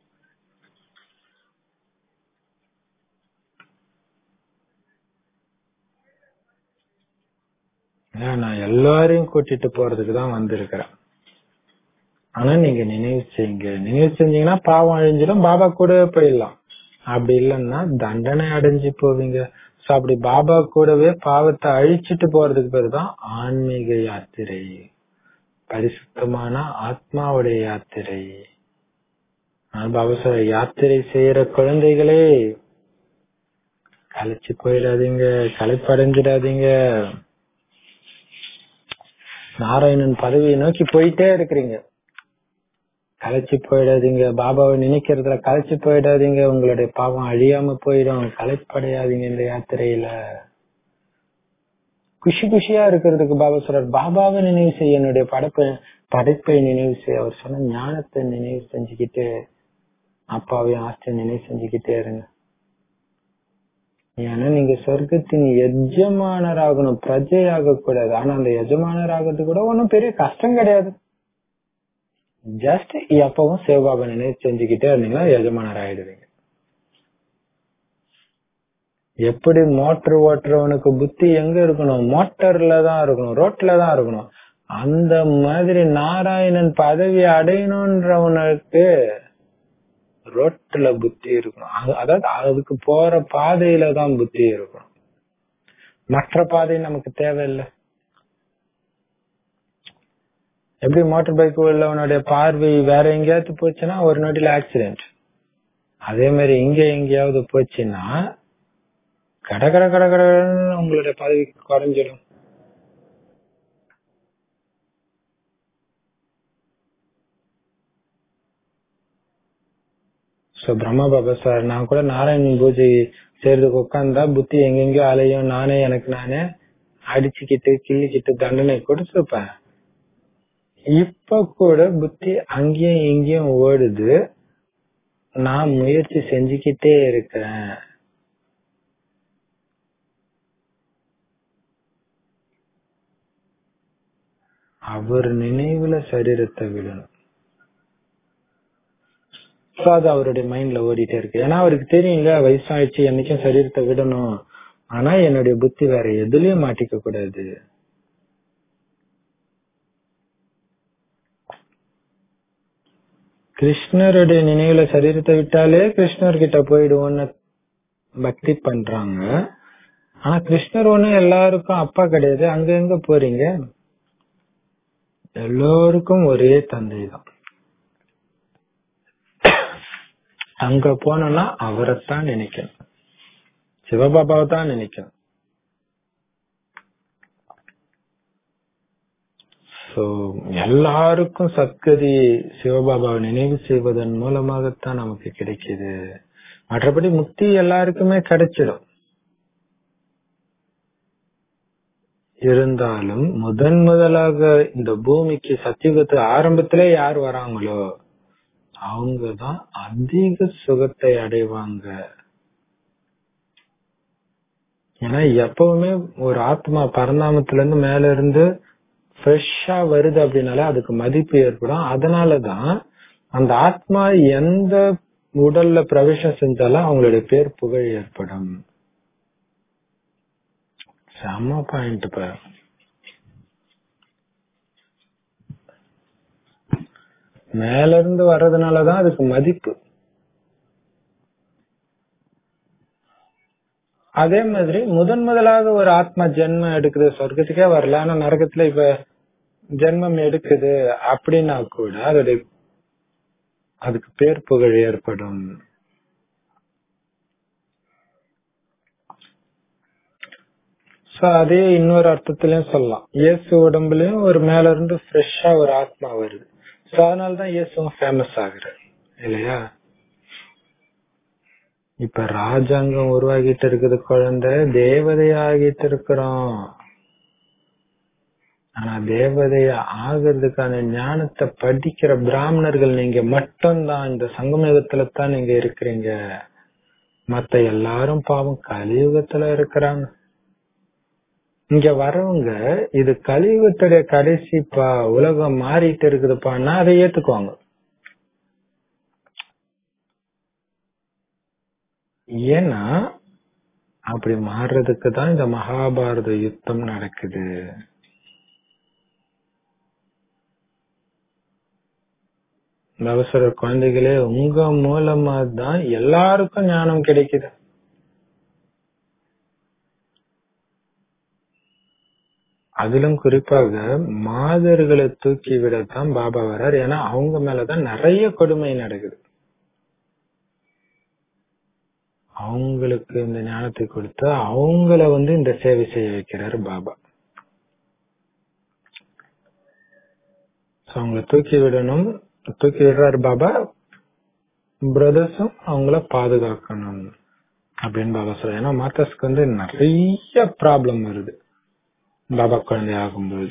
ஏன் நான் எல்லாரையும் கூட்டிட்டு போறதுக்கு தான் வந்திருக்கிறேன் ஆனா நீங்க நினைவு செய்யுங்க நினைவு செஞ்சீங்கன்னா பாவம் அழிஞ்சிடும் பாபா கூட போயிடலாம் அப்படி இல்லைன்னா தண்டனை அடைஞ்சு போவீங்க சோ அப்படி பாபா கூடவே பாவத்தை அழிச்சிட்டு போறதுக்கு பேரு தான் ஆன்மீக யாத்திரை பரிசுத்தமான ஆத்மாவுடைய யாத்திரை நான் பாபா சொல்ற யாத்திரை செய்யற குழந்தைகளே கலைச்சு போயிடாதீங்க களைப்படைஞ்சிடாதீங்க நாராயணன் பதவியை நோக்கி போயிட்டே இருக்கிறீங்க கலைச்சு போயிடாதீங்க பாபாவை நினைக்கிறதுல கலைச்சு போயிடாதீங்க உங்களுடைய பாவம் அழியாம போயிடும் கலைப்படையாதீங்க இந்த யாத்திரையில குஷி குஷியா இருக்கிறதுக்கு பாபா சொல்றார் பாபாவை நினைவு செய்ய என்னுடைய படைப்பை படைப்பை நினைவு செய்ய அவர் சொன்ன ஞானத்தை நினைவு செஞ்சுக்கிட்டு அப்பாவையும் ஆஸ்தியை நினைவு செஞ்சுக்கிட்டே இருங்க ஏன்னா நீங்க சொர்க்கத்தின் எஜமானர் ஆகணும் பிரஜை ஆகக்கூடாது ஆனா அந்த எஜமானர் ஆகிறது கூட ஒன்னும் பெரிய கஷ்டம் கிடையாது ஜஸ்ட் எப்பவும் சிவபாபா நினைவு செஞ்சுக்கிட்டே இருந்தீங்கன்னா எஜமானர் ஆயிடுவீங்க எப்படி மோட்டர் ஓட்டுறவனுக்கு புத்தி எங்க இருக்கணும் மோட்டர்ல தான் இருக்கணும் ரோட்ல தான் இருக்கணும் அந்த மாதிரி நாராயணன் பதவி அடையணும்ன்றவனுக்கு ரோட்ல புத்தி இருக்கணும் அது- அதாவது அதுக்கு போற பாதையில தான் புத்தி இருக்கணும் மற்ற பாதை நமக்கு தேவையில்லை எப்படி மோட்டார் பைக் உள்ளவனுடைய பார்வை வேற எங்கேயாவது போச்சுன்னா ஒரு நொடியில ஆக்சிடென்ட் அதே மாதிரி இங்க எங்கேயாவது போச்சுன்னா கட கட கட கடன்னு உங்களுடைய பதவி குறைஞ்சிடும் சோ பிரம்மா பாபா சார் நான் கூட நாராயணன் பூஜை செய்யறதுக்கு உட்காந்தா புத்தி எங்கெங்கயோ அலையும் நானே எனக்கு நானே அடிச்சுக்கிட்டு கிள்ளிக்கிட்டு தண்டனை கொடுத்துருப்பேன் இப்ப கூட புத்தி அங்கேயும் இங்கேயும் ஓடுது நான் முயற்சி செஞ்சுக்கிட்டே இருக்கேன் அவர் நினைவுல சரீரத்தை விடணும் So, அது அவருடைய மைண்ட்ல ஓடிட்டே இருக்கு ஏன்னா அவருக்கு தெரியுங்க வயசாயிடுச்சு என்னைக்கும் சரீரத்தை விடணும் ஆனா என்னுடைய புத்தி வேற எதுலயும் மாட்டிக்க கூடாது கிருஷ்ணருடைய நினைவுல சரீரத்தை விட்டாலே கிருஷ்ணர் கிட்ட போயிடுவோம்னு பக்தி பண்றாங்க ஆனா கிருஷ்ணர் ஒண்ணு எல்லாருக்கும் அப்பா கிடையாது அங்க எங்க போறீங்க எல்லோருக்கும் ஒரே தந்தை தான் அங்க போனோம்னா அவரைத்தான் நினைக்கணும் சிவபாபாவை தான் நினைக்கணும் சோ எல்லாருக்கும் சத்கதி சிவபாபாவை நினைவு செய்வதன் மூலமாகத்தான் நமக்கு கிடைக்குது மற்றபடி முக்தி எல்லாருக்குமே கிடைச்சிடும் இருந்தாலும் முதன் முதலாக இந்த பூமிக்கு சத்தியுகத்து ஆரம்பத்திலே யார் வராங்களோ அவங்கதான் அதிக சுகத்தை அடைவாங்க ஏன்னா எப்பவுமே ஒரு ஆத்மா பரந்தாமத்துல இருந்து மேல இருந்து ஃப்ரெஷ்ஷா வருது அப்படின்னாலே அதுக்கு மதிப்பு ஏற்படும் அதனாலதான் அந்த ஆத்மா எந்த உடல்ல பிரவேசம் செஞ்சாலும் அவங்களுடைய பேர் புகழ் ஏற்படும் செம்ம பாயிண்ட் இப்ப மேல இருந்து வர்றதுனாலதான் அதுக்கு மதிப்பு அதே மாதிரி முதன் முதலாக ஒரு ஆத்மா ஜென்மம் எடுக்குது சொர்க்கத்துக்கே வரல ஆனா நரகத்துல இப்ப ஜென்மம் எடுக்குது அப்படின்னா கூட அதோடைய அதுக்கு பேர் புகழ் ஏற்படும் சோ அதே இன்னொரு அர்த்தத்திலயும் சொல்லலாம் இயேசு உடம்புலயும் ஒரு மேல இருந்து ஃப்ரெஷ்ஷா ஒரு ஆத்மா வருது சோ அதனாலதான் இயேசுவும் ஃபேமஸ் ஆகுறாரு இல்லையா இப்ப ராஜாங்கம் உருவாகிட்டு இருக்குது குழந்தை தேவதையாகிட்டு இருக்கிறோம் ஆனா தேவதைய ஆகிறதுக்கான ஞானத்தை படிக்கிற பிராமணர்கள் நீங்க மட்டும்தான் இந்த சங்கமயுகத்துல தான் நீங்க இருக்கிறீங்க மத்த எல்லாரும் பாவம் கலியுகத்துல இருக்கிறாங்க இங்க வரவங்க இது கலியுகத்துடைய கடைசிப்பா உலகம் மாறிட்டு இருக்குதுப்பான்னா அதை ஏத்துக்குவாங்க ஏன்னா அப்படி மாறுறதுக்கு தான் இந்த மகாபாரத யுத்தம் நடக்குது இந்த அவசர குழந்தைகளே உங்க மூலமா தான் எல்லாருக்கும் ஞானம் கிடைக்குது அதிலும் குறிப்பாக மாதர்களை தூக்கி விடத்தான் பாபா வர்றார் ஏன்னா அவங்க மேலதான் நிறைய கொடுமை நடக்குது அவங்களுக்கு இந்த ஞானத்தை கொடுத்து அவங்கள வந்து இந்த சேவை செய்ய வைக்கிறாரு பாபா அவங்கள தூக்கி விடணும் தூக்கி விடுறாரு பாபா பிரதர்ஸும் அவங்கள பாதுகாக்கணும் அப்படின்னு பாபா சொல்ற ஏன்னா மாத்தஸ்க்கு வந்து நிறைய ப்ராப்ளம் வருது பாபா குழந்தை ஆகும்போது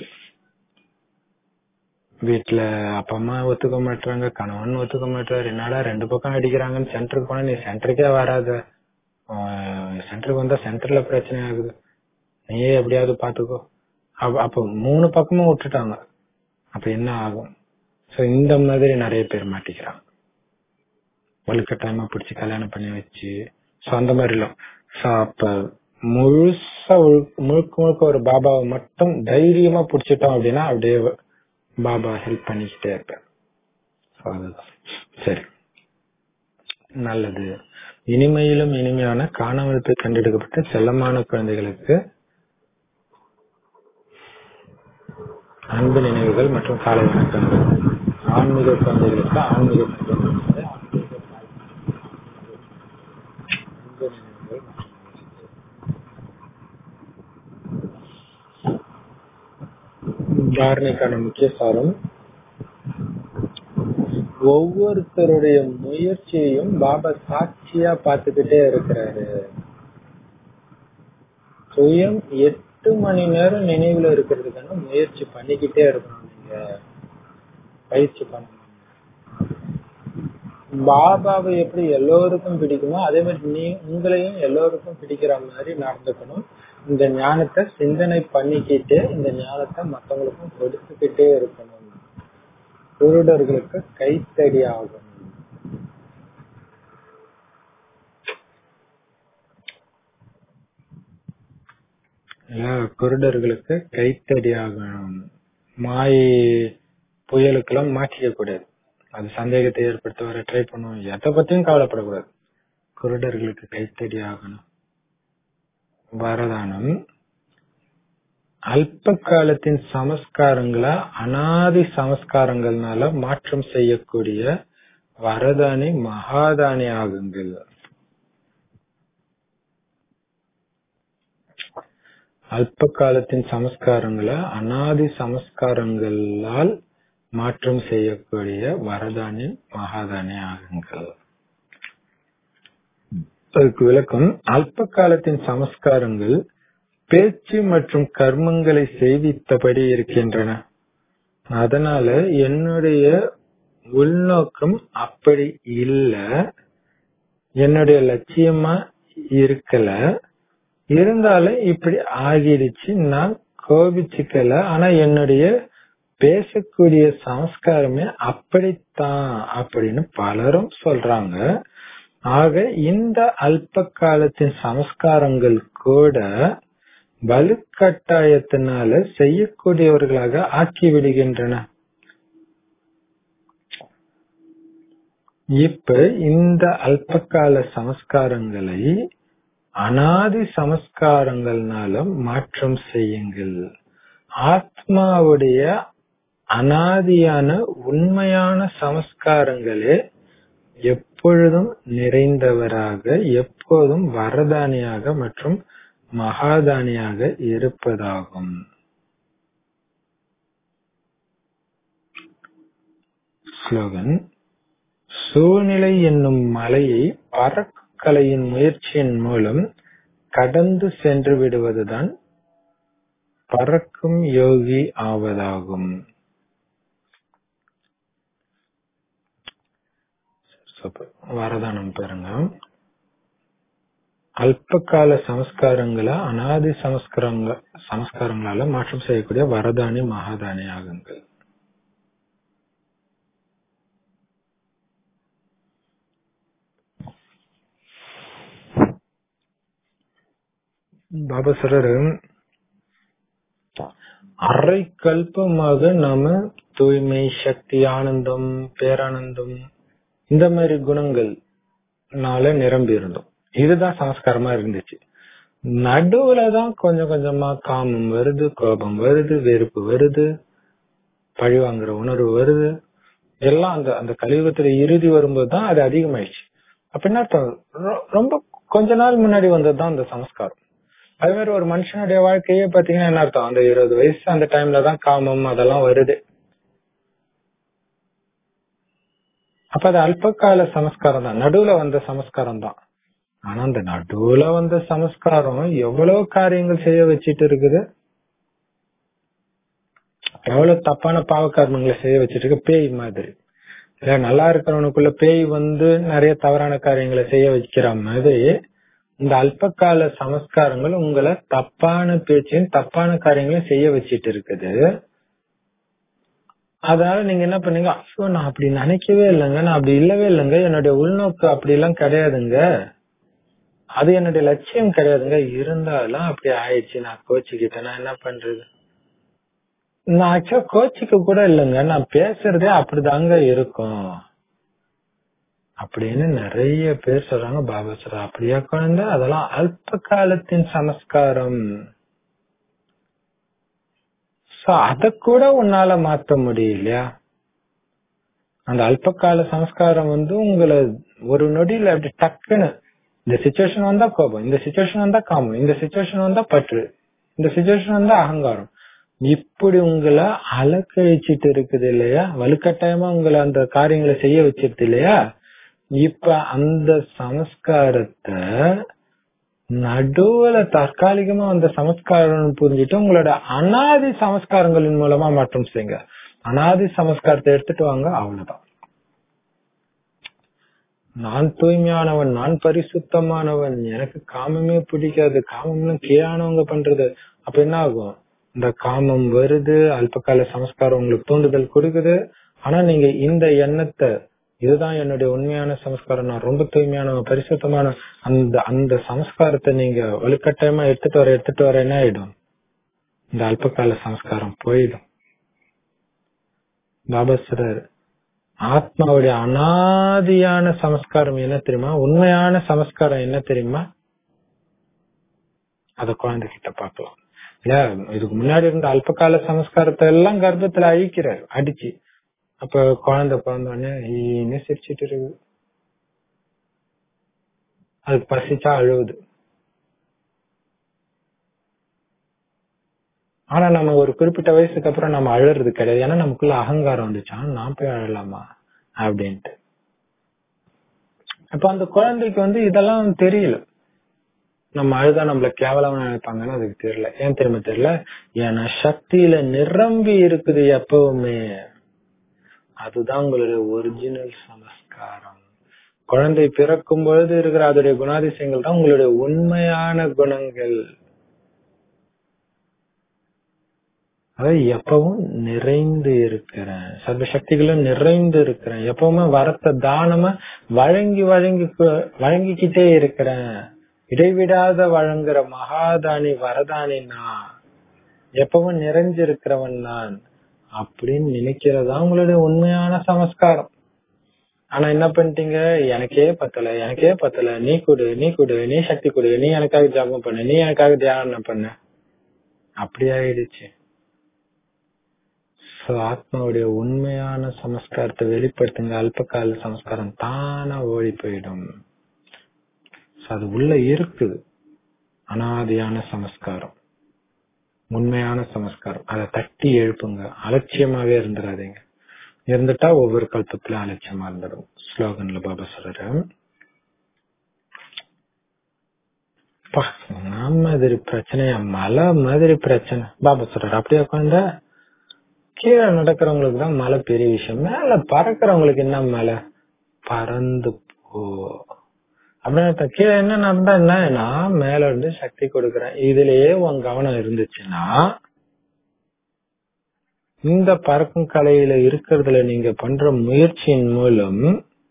வீட்டுல அப்பா அம்மா ஒத்துக்க மாட்டாங்க கணவன் ஒத்துக்க மாட்டாரு என்னடா ரெண்டு பக்கம் அடிக்கிறாங்கன்னு சென்டருக்கு போனா நீ சென்டருக்கே வராத சென்டருக்கு வந்தா சென்டர்ல பிரச்சனை ஆகுது நீயே எப்படியாவது பாத்துக்கோ அப்ப மூணு பக்கமும் விட்டுட்டாங்க அப்ப என்ன ஆகும் சோ இந்த மாதிரி நிறைய பேர் மாட்டிக்கிறாங்க வலுக்கட்டாயமா பிடிச்சி கல்யாணம் பண்ணி வச்சு சோ அந்த மாதிரி எல்லாம் சோ அப்ப முழுசா முழுக்க முழுக்க ஒரு பாபாவை மட்டும் தைரியமா புடிச்சிட்டோம் அப்படின்னா அப்படியே பாபா ஹெல்ப் பண்ணிக்கிட்டே இருப்பேன் அதுதான் சரி நல்லது இனிமையிலும் இனிமையான காணாமல் போய் கண்டெடுக்கப்பட்ட செல்லமான குழந்தைகளுக்கு அன்பு நினைவுகள் மற்றும் காலை வணக்கங்கள் ஆன்மீக குழந்தைகளுக்கு ஆன்மீக அன்பு நினைவுகள் தாரணைக்கான முக்கிய சாரம் ஒவ்வொருத்தருடைய முயற்சியையும் பாபா சாட்சியா பார்த்துக்கிட்டே இருக்கிறாரு சுயம் எட்டு மணி நேரம் நினைவுல இருக்கிறதுக்கான முயற்சி பண்ணிக்கிட்டே இருக்கணும் நீங்க பயிற்சி பண்ணணும் பாபாவை எப்படி எல்லோருக்கும் பிடிக்குமோ அதே மாதிரி நீ உங்களையும் எல்லோருக்கும் பிடிக்கிற மாதிரி நடந்துக்கணும் இந்த ஞானத்தை சிந்தனை பண்ணிக்கிட்டு இந்த ஞானத்தை மத்தவங்களுக்கும் கொடுத்துக்கிட்டே இருக்கணும் குருடர்களுக்கு கைத்தடி ஆகும் குருடர்களுக்கு கைத்தடி ஆகணும் மாய் புயலுக்கெல்லாம் மாற்றிக்க கூடாது அது சந்தேகத்தை ஏற்படுத்த வர ட்ரை பண்ணுவோம் எதை பத்தியும் கவலைப்படக்கூடாது குருடர்களுக்கு கைத்தடி ஆகணும் வரதானம் அல்ப காலத்தின் சமஸ்காரங்களை அனாதி சமஸ்காரங்கள்னால மாற்றம் செய்யக்கூடிய வரதானி மகாதானி ஆகுங்கள் அல்ப காலத்தின் சமஸ்காரங்களை அனாதி சமஸ்காரங்களால் மாற்றம் செய்யக்கூடிய வரதானி மகாதானி ஆகுங்கள் அதுக்கு விளக்கம் அல்ப காலத்தின் சமஸ்காரங்கள் பேச்சு மற்றும் கர்மங்களை செய்வித்தபடி இருக்கின்றன அதனால என்னுடைய உள்நோக்கம் அப்படி இல்ல என்னுடைய லட்சியமா இருக்கல இருந்தாலும் இப்படி ஆகிடுச்சு நான் கோபிச்சுக்கல ஆனா என்னுடைய பேசக்கூடிய சமஸ்காரமே அப்படித்தான் அப்படின்னு பலரும் சொல்றாங்க ஆக இந்த அல்ப காலத்தின் சமஸ்காரங்கள் கூட வலுக்கட்டாயத்தினால செய்யக்கூடியவர்களாக ஆக்கி விடுகின்றன இப்ப இந்த அல்பகால சமஸ்காரங்களை அனாதி சமஸ்காரங்கள்னால மாற்றம் செய்யுங்கள் ஆத்மாவுடைய அனாதியான உண்மையான சமஸ்காரங்களே எப்பொழுதும் நிறைந்தவராக எப்போதும் வரதானியாக மற்றும் மகாதானியாக இருப்பதாகும் ஸ்லோகன் சூழ்நிலை என்னும் மலையை பறக்கலையின் முயற்சியின் மூலம் கடந்து சென்று விடுவதுதான் பறக்கும் யோகி ஆவதாகும் வரதானம் பாருங்க அல்பகால சமஸ்காரங்களை அனாதி சமஸ்காரங்க சமஸ்காரங்களால மாற்றம் செய்யக்கூடிய வரதானி மகாதானி ஆகுங்கள் பாபா சொல்றாரு அரை கல்பமாக நாம தூய்மை சக்தி ஆனந்தம் பேரானந்தம் இந்த மாதிரி குணங்கள்னால நிரம்பி இருந்தோம் இதுதான் சமஸ்காரமா இருந்துச்சு நடுவுல தான் கொஞ்சம் கொஞ்சமா காமம் வருது கோபம் வருது வெறுப்பு வருது பழி வாங்குற உணர்வு வருது எல்லாம் அந்த அந்த கலியுகத்துல இறுதி வரும்போது தான் அது அதிகமாயிடுச்சு அப்படின்னா ரொம்ப கொஞ்ச நாள் முன்னாடி வந்ததுதான் அந்த சமஸ்காரம் அதே மாதிரி ஒரு மனுஷனுடைய வாழ்க்கையே பாத்தீங்கன்னா என்ன அர்த்தம் அந்த இருபது வயசு அந்த டைம்ல தான் காமம் அதெல்லாம் வருது அப்ப அது அல்பகால சமஸ்காரம் தான் நடுவுல வந்த சமஸ்காரம் தான் ஆனா அந்த நடுவுல வந்த சமஸ்காரம் எவ்வளவு காரியங்கள் செய்ய வச்சிட்டு இருக்குது எவ்வளவு தப்பான பாவ கர்மங்களை செய்ய வச்சிட்டு இருக்கு பேய் மாதிரி இல்ல நல்லா இருக்கிறவனுக்குள்ள பேய் வந்து நிறைய தவறான காரியங்களை செய்ய வைக்கிற மாதிரி இந்த அல்பகால சமஸ்காரங்கள் உங்களை தப்பான பேச்சையும் தப்பான காரியங்களையும் செய்ய வச்சிட்டு இருக்குது அதனால நீங்க என்ன பண்ணீங்க ஐயோ நான் அப்படி நினைக்கவே இல்லைங்க நான் அப்படி இல்லவே இல்லைங்க என்னுடைய உள்நோக்கு அப்படி எல்லாம் கிடையாதுங்க அது என்னுடைய லட்சியம் கிடையாதுங்க இருந்தாலும் அப்படி ஆயிடுச்சு நான் கோச்சுக்கிட்டேன் நான் என்ன பண்றது நான் ஆக்சுவலா கோச்சிக்க கூட இல்லைங்க நான் பேசுறதே அப்படிதாங்க இருக்கும் அப்படின்னு நிறைய பேர் சொல்றாங்க பாபா சொல்ற அப்படியா குழந்தை அதெல்லாம் அல்ப காலத்தின் சமஸ்காரம் சோ அத கூட உன்னால மாத்த முடியலையா அந்த அல்பகால சமஸ்காரம் வந்து உங்களை ஒரு நொடியில அப்படி டக்குன்னு இந்த சுச்சுவேஷன் வந்தா கோபம் இந்த சுச்சுவேஷன் வந்தா காமம் இந்த சுச்சுவேஷன் வந்தா பற்று இந்த சுச்சுவேஷன் வந்தா அகங்காரம் இப்படி உங்களை அலக்கழிச்சிட்டு இருக்குது இல்லையா வலுக்கட்டாயமா உங்களை அந்த காரியங்களை செய்ய வச்சிருது இல்லையா இப்ப அந்த சமஸ்காரத்தை நடுவுல தற்காலிகமா அந்த சமஸ்காரம் புரிஞ்சுட்டு உங்களோட அனாதி சமஸ்காரங்களின் மூலமா மாற்றம் செய்யுங்க அனாதி சமஸ்காரத்தை எடுத்துட்டு வாங்க அவ்வளவுதான் நான் தூய்மையானவன் நான் பரிசுத்தமானவன் எனக்கு காமமே பிடிக்காது காமம்னு கீழானவங்க பண்றது அப்ப என்ன ஆகும் இந்த காமம் வருது அல்பகால சமஸ்காரம் உங்களுக்கு தூண்டுதல் கொடுக்குது ஆனா நீங்க இந்த எண்ணத்தை இதுதான் என்னுடைய உண்மையான சமஸ்காரம் நான் ரொம்ப தூய்மையானவன் பரிசுத்தமான அந்த அந்த சமஸ்காரத்தை நீங்க வலுக்கட்டாயமா எடுத்துட்டு வர எடுத்துட்டு வர என்ன ஆயிடும் இந்த அல்பகால சமஸ்காரம் போயிடும் பாபா சொல்றாரு ஆத்மாவுடைய அனாதியான சமஸ்காரம் என்ன தெரியுமா உண்மையான சமஸ்காரம் என்ன தெரியுமா அத குழந்தைகிட்ட பார்க்கலாம் இல்ல இதுக்கு முன்னாடி இருந்த அல்பகால சமஸ்காரத்தை எல்லாம் கர்ப்பத்துல அழிக்கிறாரு அடிச்சு அப்ப குழந்தை பிறந்தோடனே ஈன்னு சிரிச்சிட்டு இருக்கு அதுக்கு பசிச்சா அழுவுது ஆனா நம்ம ஒரு குறிப்பிட்ட வயசுக்கு அப்புறம் நம்ம அழறது கிடையாது ஏன்னா நமக்குள்ள அகங்காரம் வந்துச்சா நான் போய் அழலாமா அப்படின்ட்டு அப்ப அந்த குழந்தைக்கு வந்து இதெல்லாம் தெரியல நம்ம அழுதா நம்மள கேவலமா நினைப்பாங்கன்னு அதுக்கு தெரியல ஏன் தெரியுமா தெரியல ஏன்னா சக்தியில நிரம்பி இருக்குது எப்பவுமே அதுதான் உங்களுடைய ஒரிஜினல் சமஸ்காரம் குழந்தை பிறக்கும் பொழுது இருக்கிற அதோடைய குணாதிசயங்கள் தான் உங்களுடைய உண்மையான குணங்கள் அதாவது எப்பவும் நிறைந்து இருக்கிறேன் சர்வ சக்திகளும் நிறைந்து இருக்கிறேன் எப்பவுமே வரத்த தானமா வழங்கி வழங்கி வழங்கிக்கிட்டே இருக்கிறேன் இடைவிடாத வழங்குற மகாதானி வரதானி நான் எப்பவும் நிறைஞ்சிருக்கிறவன் நான் அப்படின்னு நினைக்கிறதா உங்களுடைய உண்மையான சமஸ்காரம் ஆனா என்ன பண்ணிட்டீங்க எனக்கே பத்தல எனக்கே பத்தல நீ கொடு நீ கொடு நீ சக்தி கொடு நீ எனக்காக ஜாபம் பண்ணு நீ எனக்காக தியானம் பண்ணு அப்படி ஆயிடுச்சு சோ ஆத்மாவுடைய உண்மையான சமஸ்காரத்தை வெளிப்படுத்துங்க அல்பகால சமஸ்காரம் தானா ஓடி போயிடும் அது உள்ள இருக்குது அனாதியான சமஸ்காரம் உண்மையான சமஸ்காரம் அதை தட்டி எழுப்புங்க அலட்சியமாவே இருந்துடாதீங்க இருந்துட்டா ஒவ்வொரு கல்பத்திலும் அலட்சியமா இருந்துடும் ஸ்லோகன்ல பாபா சொல்ற மாதிரி பிரச்சனையா மலை மாதிரி பிரச்சனை பாபா சொல்றாரு அப்படியே உட்காந்தா கீழே நடக்கிறவங்களுக்கு தான் மலை பெரிய விஷயம் மேல பறக்கிறவங்களுக்கு என்ன மலை பறந்து போ அப்படின்னு கீழே என்ன நடந்தா என்ன நான் மேல இருந்து சக்தி கொடுக்கறேன் இதுலயே உன் கவனம் இருந்துச்சுன்னா இந்த பறக்கும் கலையில இருக்கிறதுல நீங்க பண்ற முயற்சியின் மூலம்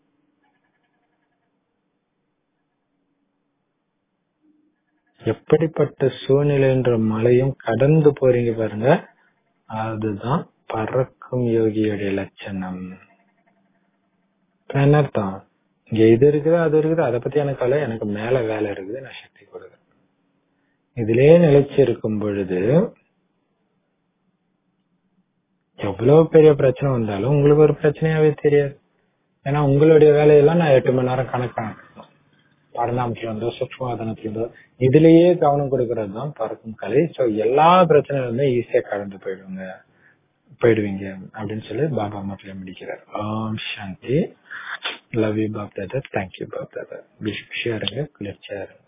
எப்படிப்பட்ட சூழ்நிலைன்ற மலையும் கடந்து போறீங்க பாருங்க அதுதான் பறக்கும் யோகியுடைய லட்சணம் என்ன அர்த்தம் இங்க இது இருக்குது அது இருக்குது அதை பத்தி எனக்கு கவலை எனக்கு மேல வேலை இருக்குது நான் சக்தி கொடுக்குறேன் இதுலயே நிலைச்சு இருக்கும் பொழுது எவ்வளவு பெரிய பிரச்சனை வந்தாலும் உங்களுக்கு ஒரு பிரச்சனையாவே தெரியாது ஏன்னா உங்களுடைய வேலையெல்லாம் நான் எட்டு மணி நேரம் கணக்கான பரிணாமத்துல இருந்தோ சூக்மாதனத்துல இருந்தோ இதுலயே கவனம் கொடுக்கறது தான் பறக்கும் கலை சோ எல்லா பிரச்சனைகளுமே ஈஸியா கடந்து போயிடுங்க போயிடுவீங்க அப்படின்னு சொல்லி பாபா மட்டும் முடிக்கிறார் ஓம் சாந்தி love you Bap Dada thank you Bap Dada விஷயம் இருங்க குளிர்ச்சியா இருங்க